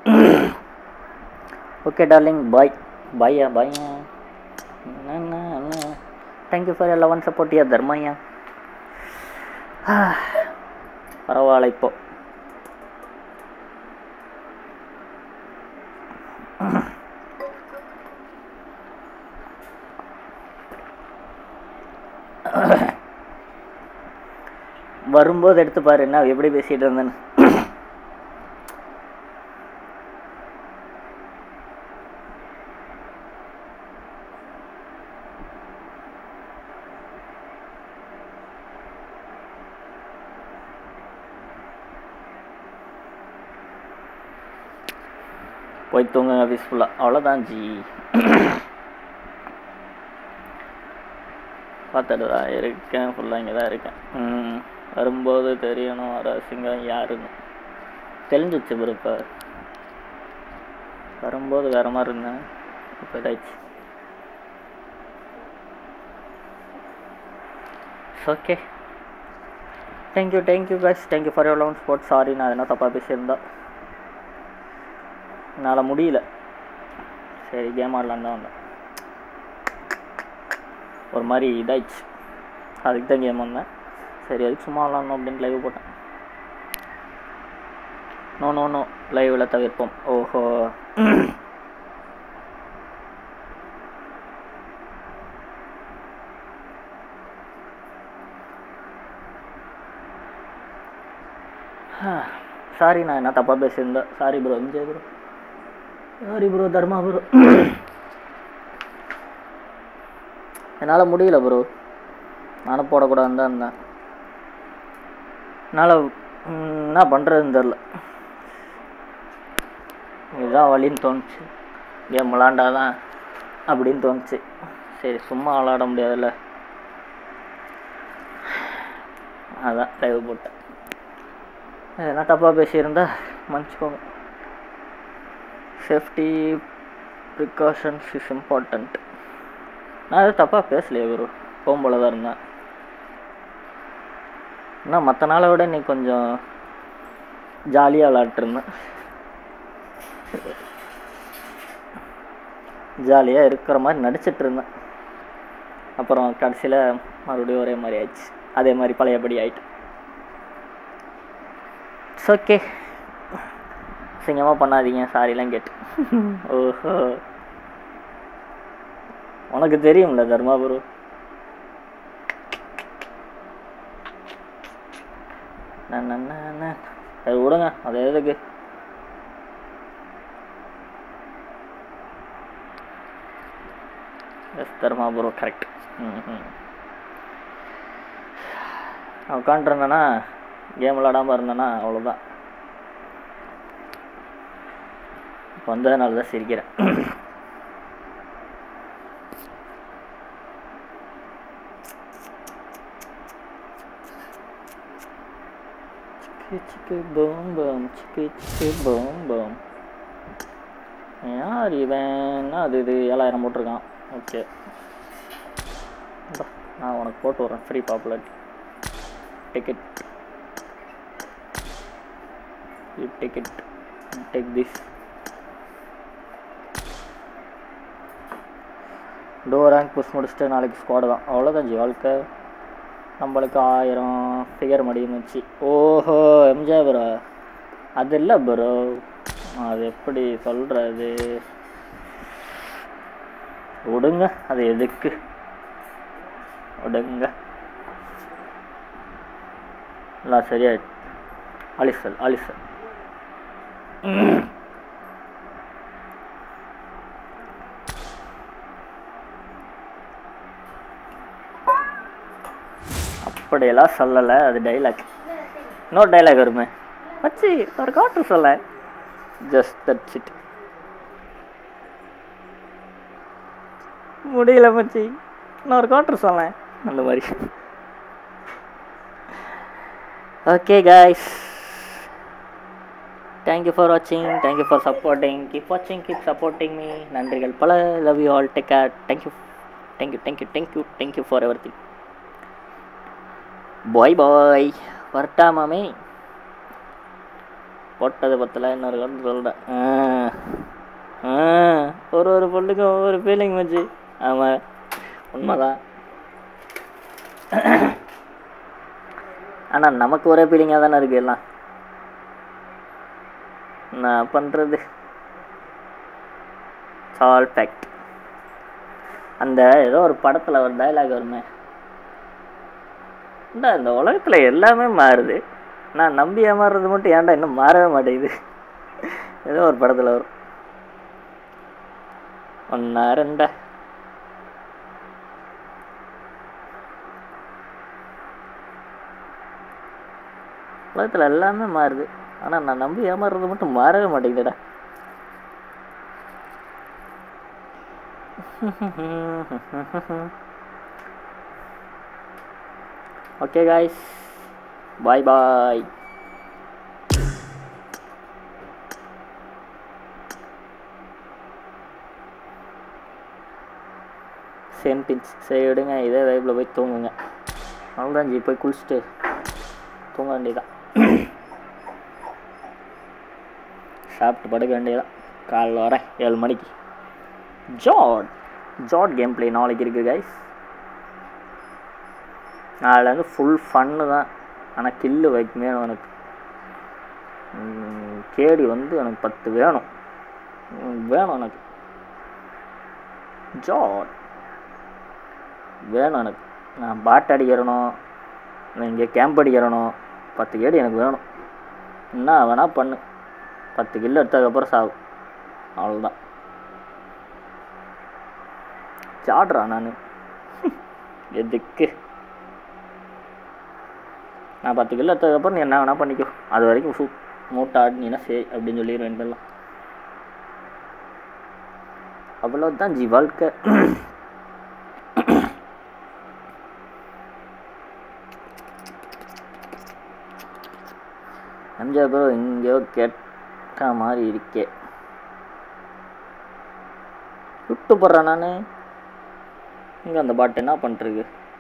okay darling bye பாய்யா பாய்யா தேங்க்யூ ஃபார் லெவன் சப்போர்ட் யா தர்மையா பரவாயில்ல இப்போ வரும்போது எடுத்து பாரு என்ன எப்படி பேசிட்டு இருந்தேன்னு போய் தூங்குங்க பீஸ்ஃபுல்லாக அவ்வளோதான் ஜி பார்த்துட்டு தான் இருக்கேன் ஃபுல்லாக இங்கே தான் இருக்கேன் ம் வரும்போது தெரியணும் வர சிங்கம் யாருன்னு தெரிஞ்சிச்சு ப்ரோ இப்போ வரும்போது வேற மாதிரி இருந்தேன் இப்போ இதாயிடுச்சு okay thank you thank you guys thank you for your lone support sorry நான் என்ன தப்பாக பேசியிருந்தா என்னால் முடியல சரி கேம் ஆடலான்னு தான் வந்தேன் ஒரு மாதிரி இதாயிடுச்சு அதுக்கு தான் கேம் வந்தேன் சரி அதுக்கு சும்மா விளாட்ணும் அப்படின்னு லைவ் போட்டேன் நோ நோ நோ லைவில் தவிர்ப்போம் ஓஹோ சாரி நான் என்ன தப்பாக பேசியிருந்தேன் sorry bro Vijay bro sorry bro Dharma bro என்னால் முடியல ப்ரோ நானும் போடக்கூடாதுன்னு தான் இருந்தேன் என்னால் ம், என்ன பண்ணுறதுன்னு தெரில இதுதான் வழின்னு தோணுச்சு கேம் விளாண்டாதான் அப்படின்னு தோணுச்சு சரி சும்மா விளாட முடியாதுல்ல அதான் லைவ் போட்டேன் எதனா தப்பாக பேசியிருந்தா மன்னிச்சுக்கோங்க சேஃப்டி ப்ரிகாஷன்ஸ் இஸ் இம்பார்ட்டண்ட் நான் எதுவும் தப்பாக பேசலையே குரு போகும்போல தான் இருந்தேன் ஆனால் மற்ற நாளை விட நீ கொஞ்சம் ஜாலியாக விளாட்ருந்தேன் ஜாலியாக இருக்கிற மாதிரி நடிச்சிட்டு இருந்தேன் அப்புறம் கடைசியில் மறுபடியும் ஒரே மாதிரி ஆயிடுச்சு அதே மாதிரி பழையபடி ஆயிட்டு இட்ஸ் ஓகே சிங்கமாக பண்ணாதீங்க சாரிலாம் கேட்டு ஓஹோ உனக்கு தெரியும்ல தர்மாபுரு நான் நான் நான் நான். சரி விடுங்க அது எதுக்கு எஸ் தர்மாபுரு கரெக்ட் ம் ம் உட்காண்ட்ருந்தேன்னா கேம் விளாடாமல் இருந்தேன்னா அவ்வளோதான் இப்போ வந்ததுனால தான் சிரிக்கிறேன் சிக்கு சிக்கு பூம் பூம் சிக்கு சிக்கு பூம் பூம் யார் இவன் அது இது ஏழாயிரம் போட்டிருக்கான் ஓகே நான் உனக்கு போட்டு வரேன் free popular ticket you take it take this டோ ரேங்க் புஷ் முடிச்சுட்டு நாளைக்கு ஸ்குவாடு தான் அவ்வளோதான் ஜி வாழ்க்கை நம்மளுக்கு ஆயிரம் ஃபிகர் மடியும் வச்சு ஓஹோ எம்ஜே ப்ரோ அது இல்லை ப்ரோ அது எப்படி சொல்கிறது விடுங்க அது எதுக்கு விடுங்க எல்லாம் சரியாயிடுச்சு அலிசல் அலிசல் அப்படியெல்லாம் சொல்லலை அது டைலாக் இன்னொரு டைலாக் வருமே மச்சி ஒரு காட்டு சொல்ல ஜஸ்ட் தட்ஸ் இட் முடியல மச்சி நான் ஒரு காட்டு சொல்ல அந்த மாதிரி ஓகே காய்ஸ் தேங்க்யூ ஃபார் வாட்சிங் தேங்க்யூ ஃபார் சப்போர்ட்டிங் கீப் வாட்சிங் கீப் சப்போர்ட்டிங் மீ நன்றிகள் பல love you all take care thank you thank you thank you thank you thank you for ever thing பாய் பாய் வரட்டா மாமி போட்டது பத்தல இன்னொரு கண்டு சொல்கிறேன் ஆ ஒரு ஒரு பொண்ணுக்கும் ஒவ்வொரு ஃபீலிங் வச்சு ஆமாம் உண்மைதான் ஆனால் நமக்கு ஒரே ஃபீலிங்காக தானே இருக்கு எல்லாம் நான் பண்ணுறது சால் ஃபேக்ட் அந்த ஏதோ ஒரு படத்தில் ஒரு டைலாக் வருமே ஏன்டா இந்த உலகத்தில் எல்லாமே மாறுது நான் நம்பி ஏமாறுறது மட்டும் ஏன்டா இன்னும் மாறவே மாட்டேங்குது ஏதோ ஒரு படத்தில் வரும் ஒன்றா ரெண்டா உலகத்தில் எல்லாமே மாறுது ஆனால் நான் நம்பி ஏமாறுறது மட்டும் மாறவே மாட்டேங்குதுடா okay guys bye bye same pinch சரி விடுங்க இதே வைப்பில் போய் தூங்குங்க அவ்வளோதான் ஜி போய் குளிச்சுட்டு தூங்க வேண்டியதான் சாப்பிட்டு படுக்க வேண்டியதான் காலைல வரேன் ஏழு மணிக்கு ஜாட் ஜாட் கேம் ப்ளே நாளைக்கு இருக்குது கைஸ் நாளைலேருந்து ஃபுல் ஃபன்னு தான் ஆனால் கில்லு வைக்க வேணும் எனக்கு ம், கேடி வந்து எனக்கு பத்து வேணும் ம், வேணும் எனக்கு ஜாட் வேணும் எனக்கு நான் பாட் அடிக்கிறணும் நான் இங்கே கேம்ப் அடிக்கிறணும் பத்து கேடி எனக்கு வேணும் என்ன வேணால் பண்ணு பத்து கில்லு எடுத்ததுக்கப்புறம் சாவு அவ்வளோதான் சாடுறா நான் எதுக்கு நான் பத்து கிலோ எடுத்ததுக்கப்புறம் நீ என்ன வேணால் பண்ணிக்கோ அது வரைக்கும் சூப் மூட்டை ஆடினீன்னா சரி அப்படின்னு சொல்லிடுவேன் எல்லாம் அவ்வளோதான் ஜி வாழ்க்கை எம்ஜிஆர் ப்ரோ எங்கேயோ கேட்ட மாதிரி இருக்கே விட்டு போடுறேன் நான் இங்கே அந்த பாட்டு என்ன பண்ணிட்டுருக்கு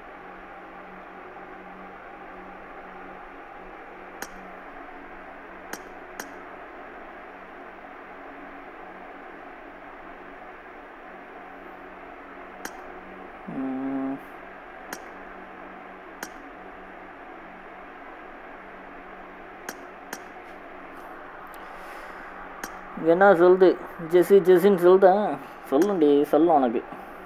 ம். இங்க என்ன சொல்லுது ஜெஸி ஜெஸின்னு சொல்லுதேன் சொல்லுண்டி சொல்லும் உனக்கு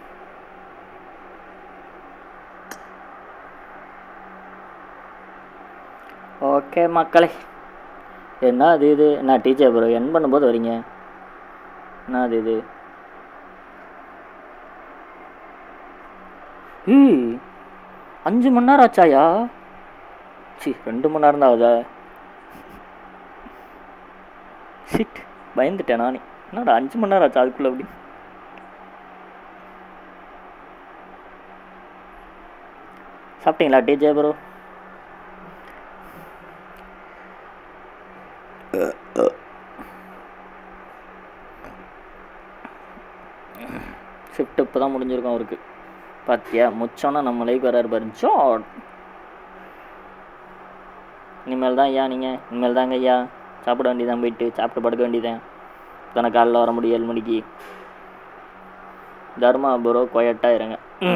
ஓகே மக்களே என்ன அது இது நான் டீச்சர் ப்ரோ என் பண்ணும்போது வரீங்க என்ன அது இது ஏய் அஞ்சு மணி நேரம் ஆச்சாயா சி ரெண்டு மணி நேரம் தான் ஆகுதா ஷிட் பயந்துட்டேன் நானே என்னடா அஞ்சு மணி நேரம் ஆச்சா அதுக்குள்ள அப்படி சாப்பிட்டீங்களா டிஜே ப்ரோ ஷிஃப்ட் இப்போ தான் முடிஞ்சிருக்கும் அவருக்கு பாத்தியா முச்சோன்னா நம்ம லைக் வராரு பாரு ஜாட் இனிமேல் தான் ஐயா நீங்கள் இனிமேல் தாங்க ஐயா சாப்பிட வேண்டியதான் போயிட்டு சாப்பிட்டு படுக்க வேண்டியதான் தானே காலைல வர முடியும் ஏழு மணிக்கு தர்மா ப்ரோ கொயட்டாக இருங்க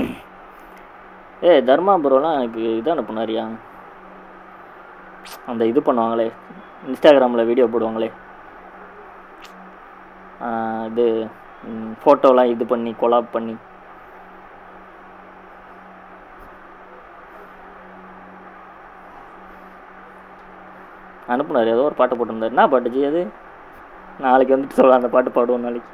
ஏய் தர்மா ப்ரோலாம் எனக்கு இது அனுப்புனாரியா அந்த இது பண்ணுவாங்களே இன்ஸ்டாகிராமில் வீடியோ போடுவாங்களே ஆ, இது ஃபோட்டோலாம் இது பண்ணி கொலாப் பண்ணி அனுப்புனார் ஏதோ ஒரு பாட்டு போட்டிருந்தார் என்ன பாட்டு ஜி அது நாளைக்கு வந்துட்டு சொல்ல அந்த பாட்டு பாடுவோம் நாளைக்கு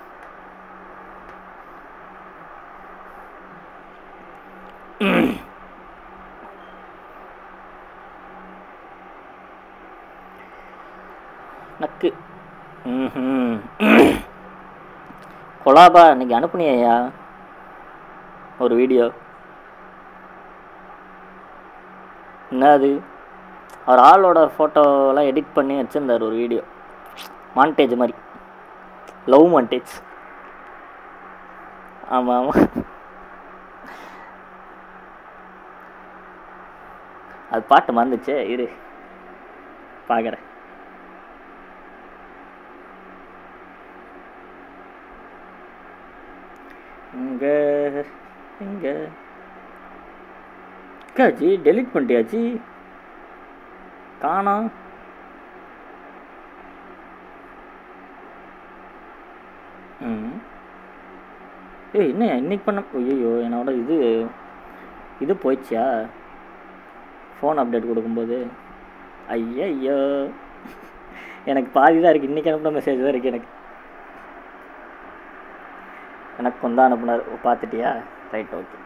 நக்கு ம்ஹும். கொலாபா இன்னைக்கு அனுப்புனியா ஒரு வீடியோ என்ன அது அவர் ஆளோட ஃபோட்டோலாம் எடிட் பண்ணி வச்சுருந்தார் ஒரு வீடியோ மாண்டேஜ் மாதிரி லவ் மாண்டேஜ் ஆமாம் ஆமாம் அது பாட்டு மறந்துச்சே இரு பார்க்குறேன் இங்க இங்க அக்காச்சி டெலிட் பண்ணிட்டியாச்சி காணோம் ம் ஏய் என்ன இன்னைக்கு பண்ண ஐயோ என்னோட இது இது போயிடுச்சா ஃபோன் அப்டேட் கொடுக்கும்போது ஐயையோ எனக்கு பாதி தான் இருக்குது இன்றைக்கி அனுப்பின மெசேஜ் தான் இருக்குது எனக்கு எனக்கு கொண்டா அனுப்புனார் ஓ, பார்த்துட்டியா ரைட் ஓகே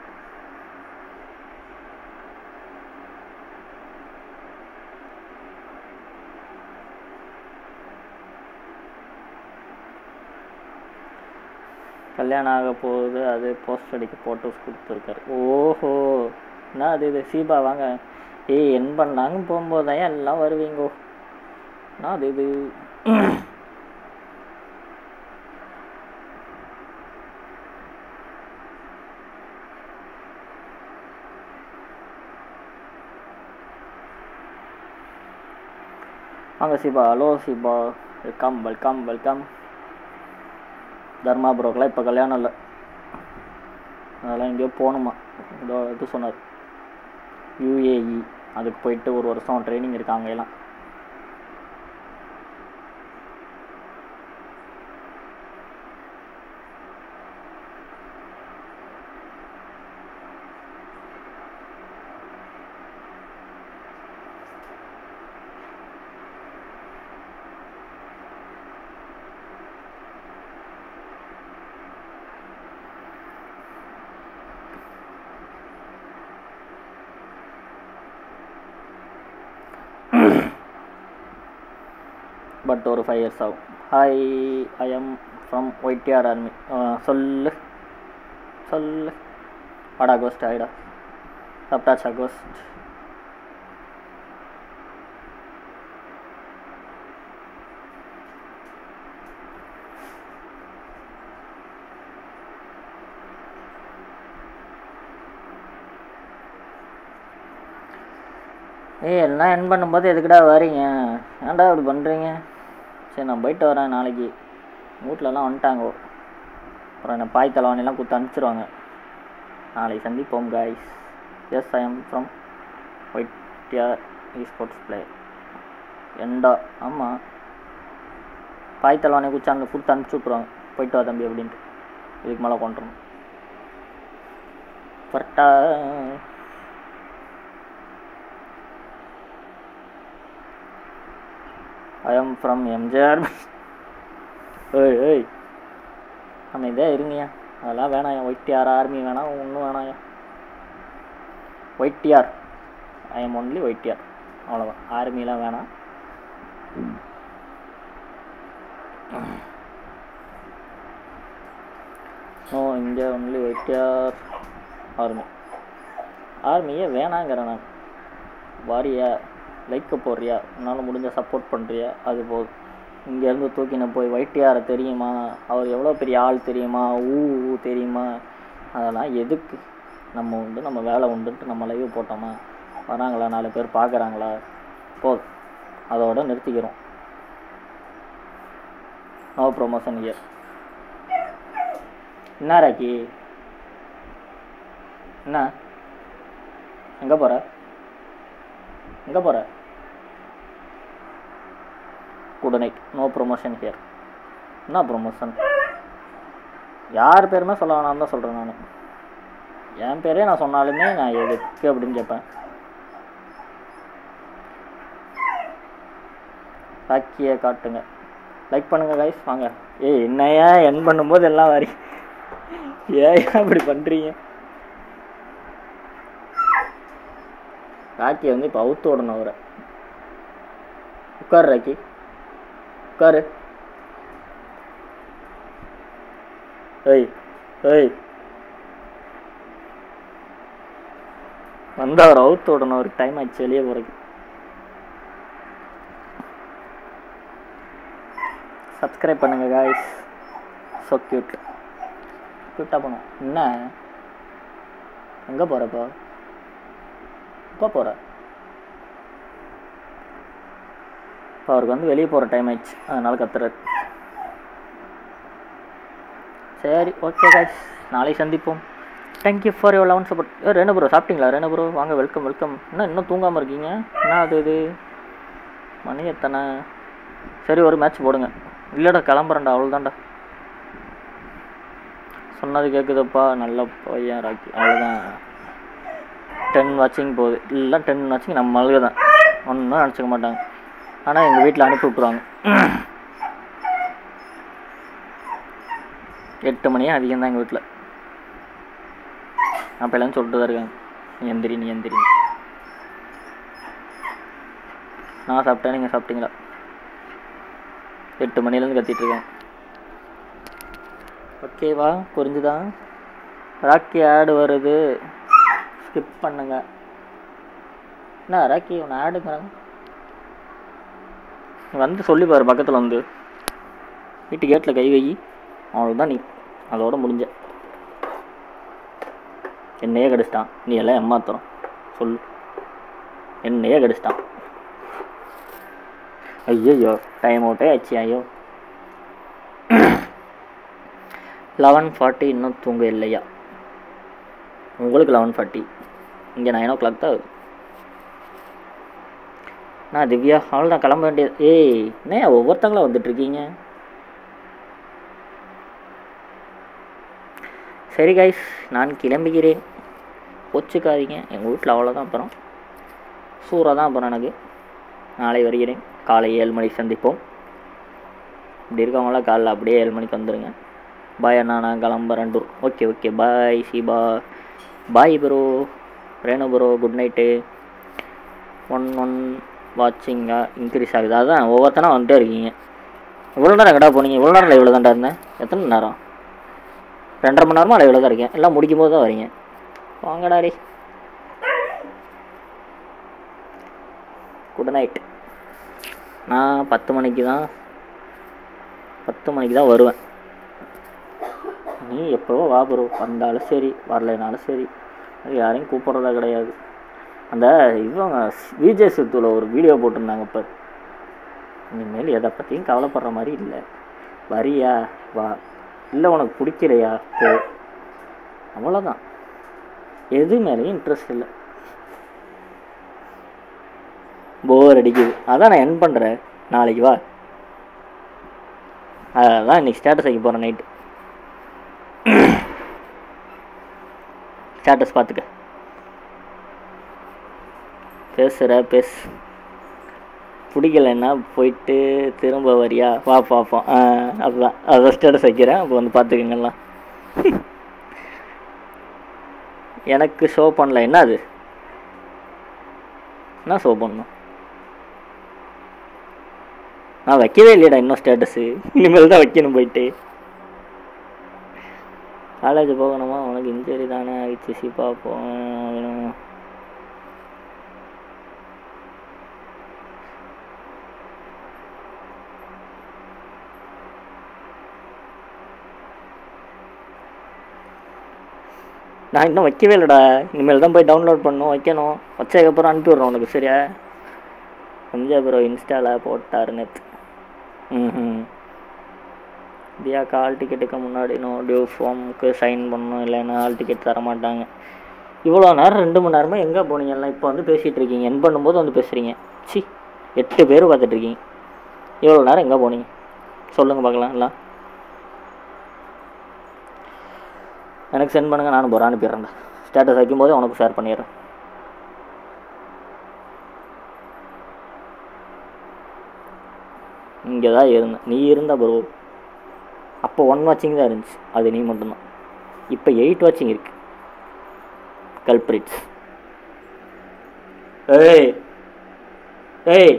கல்யாணம் ஆக போகுது அது போஸ்ட் அடிக்க ஃபோட்டோஸ் கொடுத்துருக்காரு ஓஹோ என்ன அது இது சீபா வாங்க ஏய் என் பண்ணாங்க போகும்போது தான் எல்லாம் வருவீங்கோ என்ன அது இது வாங்க Siba hello Siba welcome welcome welcome Dharma ப்ரோக்கெலாம் இப்போ கல்யாணம் இல்லை அதெல்லாம் எங்கேயோ போகணுமா இதோ இது சொன்னார் யூஏஇ அதுக்கு போயிட்டு ஒரு வருஷம் ட்ரைனிங் இருக்காங்க எல்லாம் பட் ஒரு ஃபைவ் இயர்ஸ் ஆகும் hi I am from YTR army சொல்லு சொல்லு வாடா கோஸ்ட் ஆயிடா சாப்பிட்டாச்சா கோஸ்ட் ஏய் எல்லாம் என் பண்ணும்போது எதுக்குடா வரீங்க ஏன்டா இப்படி பண்ணுறீங்க சரி நான் போயிட்டு வரேன் நாளைக்கு வீட்லலாம் வந்துட்டாங்க அப்புறம் என்ன பாய் தலைவாணிலாம் கொடுத்து அனுப்பிச்சிருவாங்க நாளைக்கு சந்திப்போம் guys yes I am from YTR esports play எண்டா ஆமாம் பாய் தலைவாணி குச்சி அங்கே கொடுத்து அனுப்பிச்சி விட்ருவாங்க போயிட்டு வா தம்பி அப்படின்ட்டு இதுக்கு மேலே கொண்டுறணும் கரெக்டா ஐ எம் ஃப்ரம் எம்ஜிஆர் ஏய் ஏய் அமைதியாக இருங்கய்யா அதெல்லாம் வேணாம் ஒயிட்டியார் ஆர்மி வேணாம் ஒன்றும் வேணாம்யா ஒயிட்டியார் ஐ எம் ஒன்லி ஒயிட்டியார் அவ்வளோதான் ஆர்மிலாம் வேணாம் நோ இங்கே ஒன்லி ஒயிட்டியார் ஆர்மி ஆர்மியே வேணாங்கிறேன் நான் வாரியா லைக்க போடுறியா உன்னால் முடிஞ்ச சப்போர்ட் பண்ணுறியா அது போதும் இங்கேருந்து தூக்கின போய் வைட்டியாரை தெரியுமா அவர் எவ்வளோ பெரிய ஆள் தெரியுமா ஊ ஊ தெரியுமா அதெல்லாம் எதுக்கு நம்ம உண்டு நம்ம வேலை உண்டுன்ட்டு நம்ம லைவ் போட்டோமா வராங்களா நாலு பேர் பார்க்குறாங்களா போதும் அதோட நிறுத்திக்கிறோம் நோ ப்ரொமோஷன் இயர் என்ன ராக்கி என்ன எங்கே போகிற எங்கே போகிற good night no promotion here என்ன ப்ரொமோஷன் யார் பேருமே சொல்ல வேணாம் தான் சொல்கிறேன் நான் என் பேரே நான் சொன்னாலுமே நான் எதுக்கு அப்படின்னு கேட்பேன் ராக்கியை காட்டுங்க லைக் பண்ணுங்க கைஸ் வாங்க ஏய் என்னையா என் பண்ணும்போது எல்லாம் வரி ஏன் அப்படி பண்ணுறீங்க ராக்கியை வந்து இப்போ அவுத்து விடணும் அவரை உட்காரு ராக்கி உட்காரு ஏய் ஏய் வந்து அவர் அவுத்து விடணும் ஒரு டைம் ஆச்சு வெளியே போகிறதுக்கு சப்ஸ்கிரைப் பண்ணுங்க காய்ஸ் ஸோ க்யூட் க்யூட்டாக பண்ணும் என்ன எங்கே போகிறப்போ எப்போ போகிற இப்போ அவருக்கு வந்து வெளியே போகிற டைம் ஆயிடுச்சு அதனால் கத்துறாரு சரி ஓகே காய்ஸ் நாளைக்கு சந்திப்போம் thank you for your loving support ஏ ரேணு ப்ரோ சாப்பிட்டீங்களா ரேணு ப்ரோ வாங்க வெல்கம் வெல்கம் என்ன இன்னும் தூங்காமல் இருக்கீங்க என்ன அது இது மணி எத்தனை சரி ஒரு மேட்ச் போடுங்க இல்லைடா கிளம்புறேன்டா அவ்வளோதான்டா சொன்னது கேட்குதப்பா நல்ல பையன் ராக்கி அவ்வளோதான் டென் வாட்சிங் போகுது இல்லை டென் வாட்சிங் நம்ம அழுக தான் ஒன்றும் நினச்சிக்க மாட்டாங்க ஆனால் எங்கள் வீட்டில் அனுப்பி விட்ருவாங்க எட்டு மணியே அதிகம் தான் எங்கள் வீட்டில் அப்போ எல்லாம் சொல்லிட்டு தான் இருக்காங்க நீ எந்திரி நீ எந்திரி நான் சாப்பிட்டேன் நீங்கள் சாப்பிட்டீங்களா எட்டு மணிலேருந்து கத்திட்டு இருக்கேன் ஓகேவா புரிஞ்சுதா ராக்கி ஆடு வருது ஸ்கிப் பண்ணுங்க என்ன ராக்கி உன்னை ஆடுங்கிறாங்க நீ வந்து சொல்லி பாரு பக்கத்தில் வந்து வீட்டு கேட்டில் கை வை அவ்வளோதான் நீ அதோட முடிஞ்ச என்னையே கடிச்சிட்டான் நீ எல்லாம் ஏமாத்துறோம் சொல்லு என்னையே கடிச்சிட்டான் ஐயோ டைம் அவுட்டே ஆச்சு ஐயோ லெவன் ஃபார்ட்டி இன்னும் தூங்க இல்லையா உங்களுக்கு லெவன் ஃபார்ட்டி இங்கே நைன் ஓ கிளாக் தான் ஆகுது நான் திவ்யா அவள் தான் கிளம்ப வேண்டியது ஏய் என்ன ஒவ்வொருத்தங்களும் வந்துட்டுருக்கீங்க சரி கைஸ் நான் கிளம்புகிறேன் கொச்சுக்காதீங்க எங்கள் வீட்டில் அவ்வளோதான் அப்புறம் சூறாக தான் அப்புறம் எனக்கு நாளை வருகிறேன் காலை ஏழு மணிக்கு சந்திப்போம் இப்படி இருக்கவங்களாம் காலைல அப்படியே ஏழு மணிக்கு வந்துடுங்க பாய் அண்ணா நான் கிளம்புறேன் tour okay okay bye Siba bye bro Renu bro good night one one வாட்சிங்காக இன்க்ரீஸ் ஆகுது அதான் ஒவ்வொருத்தனா வந்துட்டே இருக்கீங்க இவ்வளோ நேரம் எங்கடா போனீங்க இவ்வளோ நேரம் இவ்வளோ தான்டா இருந்தேன் எத்தனை மணி நேரம் ரெண்டரை மணி நேரமாக இவ்வளோ தான் இருக்கேன் எல்லாம் முடிக்கும் போது தான் வரீங்க வாங்கடா டே குட் நைட் நான் பத்து மணிக்கு தான் பத்து மணிக்கு தான் வருவேன் நீ எப்போவோ வா ப்ரோ வந்தாலும் சரி வரலைனாலும் சரி அது யாரையும் கூப்பிட்றதா கிடையாது அந்த இவங்க விஜய் சித்துவில் ஒரு வீடியோ போட்டிருந்தாங்க இப்போ இனிமேல் எதை பற்றியும் கவலைப்படுற மாதிரி இல்லை வரியா வா இல்லை உனக்கு பிடிக்கலையா போ அவ்வளோதான் எது மேலேயும் இன்ட்ரெஸ்ட் இல்லை போர் அடிக்குது அதான் நான் என் பண்ணுறேன் நாளைக்கு வா அதான் இன்னைக்கு ஸ்டேட்டஸ் வைக்க போகிறேன் நைட்டு ஸ்டேட்டஸ் பார்த்துக்க பேசுகிற பேசு பிடிக்கலைன்னா போயிட்டு திரும்ப வரியா வா பார்ப்போம் ஆ அதுதான் அதான் ஸ்டேட்டஸ் வைக்கிறேன் அப்போ வந்து பார்த்துக்கங்கலாம் எனக்கு ஷோ பண்ணல என்ன அது என்ன ஷோ பண்ணணும் நான் வைக்கவே இல்லையடா இன்னும் ஸ்டேட்டஸு இனிமேல் தான் வைக்கணும் போயிட்டு காலேஜ் போகணுமா உனக்கு இன்ஜுரி தானே ஆகிடுச்சு சி பார்ப்போம் நான் இன்னும் வைக்கவே இல்லைடா இனிமேல் தான் போய் டவுன்லோட் பண்ணணும் வைக்கணும் வச்சதுக்கப்புறம் அனுப்பி விட்றேன் உனக்கு சரியா கொஞ்சம் ப்ரோ இன்ஸ்டாவில் போட்டார் நேற்று ம் தியாக்கா ஹால் டிக்கெட்டுக்கு முன்னாடி நோ டியூ ஃபார்முக்கு சைன் பண்ணணும் இல்லைன்னா ஹால் டிக்கெட் தர மாட்டாங்க இவ்வளோ நேரம் ரெண்டு மணி நேரமாக எங்கே போனீங்க எல்லாம் இப்போ வந்து பேசிகிட்டு இருக்கீங்க என் பண்ணும்போது வந்து பேசுகிறீங்க சி எட்டு பேர் பார்த்துட்ருக்கீங்க இவ்வளோ நேரம் எங்கே போனீங்க சொல்லுங்கள் பார்க்கலாம் எல்லாம் எனக்கு சென்ட் பண்ணுங்கள் நானும் போகிறேன் அனுப்பிடுறேன்டா ஸ்டேட்டஸ் வைக்கும்போது உனக்கு ஷேர் பண்ணிடுறேன் இங்கே தான் இருந்தேன் நீ இருந்த ப்ரோ அப்போ ஒன் வாட்சிங் தான் இருந்துச்சு அது நீ மட்டும்தான் இப்போ எயிட் வாட்சிங் இருக்கு கல்பிரிட்ஸ் ஏய் ஏய்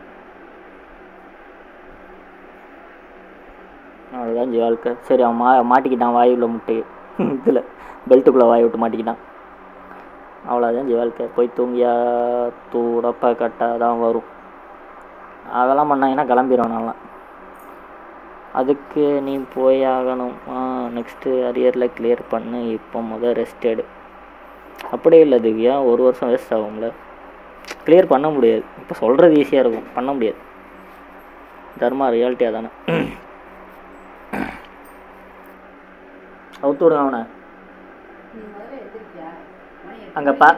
அவ்வளோதான் ஜி வாழ்க்கை சரி அவன் மா மாட்டிக்கிட்டான் வாயுவில் முட்டு இதில் பெல்ட்டுக்குள்ளே வாய் விட்டு மாட்டிக்கிட்டான் அவ்வளோதான் ஜி வாழ்க்கை போய் தூங்கியா தூடப்பா கட்டாக தான் வரும் அதெல்லாம் பண்ணாங்கன்னா கிளம்பிடுவேன் நான்லாம் அதுக்கு நீ போய் ஆகணும் நெக்ஸ்ட்டு அரியரில் கிளியர் பண்ணு இப்போ முதல் ரெஸ்ட் எடு அப்படியே இல்லை திவ்யா ஒரு வருஷம் வேஸ்ட் ஆகும்ல கிளியர் பண்ண முடியாது இப்போ சொல்கிறது ஈஸியாக இருக்கும் பண்ண முடியாது தர்மா ரியாலிட்டியாக தானே அவுத்து விடுங்க அவனை அங்கே பா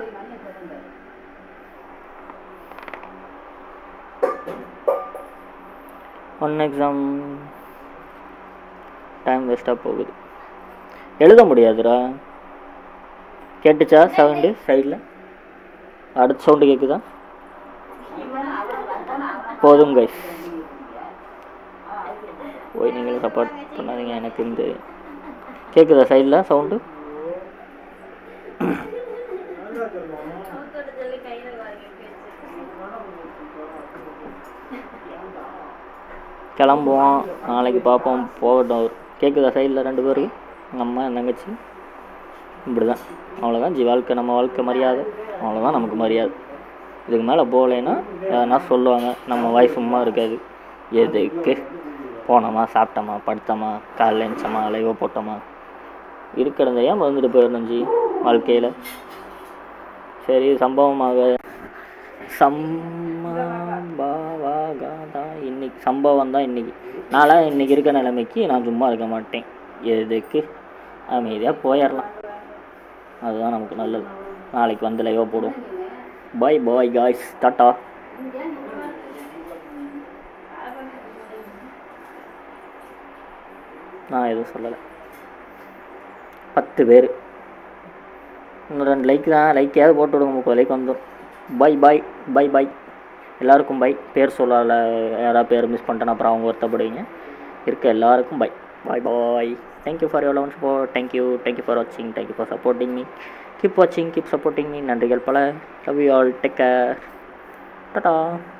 ஒன் எக்ஸாம் டைம் வேஸ்ட்டாக போகுது எழுத முடியாதுடா கேட்டுச்சா சவுண்டு சைடில் அடுத்த சவுண்டு கேட்குதா போதும் கைஸ் போய் நீங்களும் சப்போர்ட் பண்ணாதீங்க எனக்கு இந்த கேட்குதா சைடில் சவுண்டு கிளம்புவோம் நாளைக்கு பார்ப்போம் போகட்டும் அவர் கேட்குதா சைடில் ரெண்டு பேருக்கு எங்கள் அம்மா என் தங்கச்சி இப்படி தான் அவ்வளோதான் ஜி வாழ்க்கை நம்ம வாழ்க்கை மரியாதை அவ்வளோதான் நமக்கு மரியாதை இதுக்கு மேலே போகலைன்னா எதனா சொல்லுவாங்க நம்ம வாய் சும்மா இருக்காது எதுக்கு போனோமா சாப்பிட்டோமா படுத்தோமா காலைல எழுந்தோமா லைவோ போட்டோமா இருக்கிறத ஏன் வந்துட்டு போயிடணும் ஜி வாழ்க்கையில் சரி சம்பவமாக சம்மாபாவா காதா இன்னைக்கு சம்பவம் தான் இன்னைக்கு நான்லாம் இன்னைக்கு இருக்க நிலைமைக்கு நான் சும்மா இருக்க மாட்டேன் எதுக்கு அமைதியாக போயிடலாம் அதுதான் நமக்கு நல்லது நாளைக்கு வந்து லைவாக போடுவோம் பாய் பாய் காய்ஸ் டாட்டா நான் எதுவும் சொல்லலை பத்து பேர் இன்னும் ரெண்டு லைக் தான் லைக்கையாவது போட்டு விடுங்க முப்பது லைக் வந்துடும் பை பாய் பை பாய் எல்லாருக்கும் பை பேர் சொல்லல யாராவது பேர் மிஸ் பண்ணிட்டேன்னா அப்புறம் அவங்க வருத்தப்படுவீங்க இருக்க எல்லாருக்கும் bye bye bye thank you for your eleven support thank you thank you for வாட்சிங் thank you for supporting me keep வாட்சிங் கீப் சப்போர்ட்டிங் மீ நன்றிகள் பல love you all take care Tata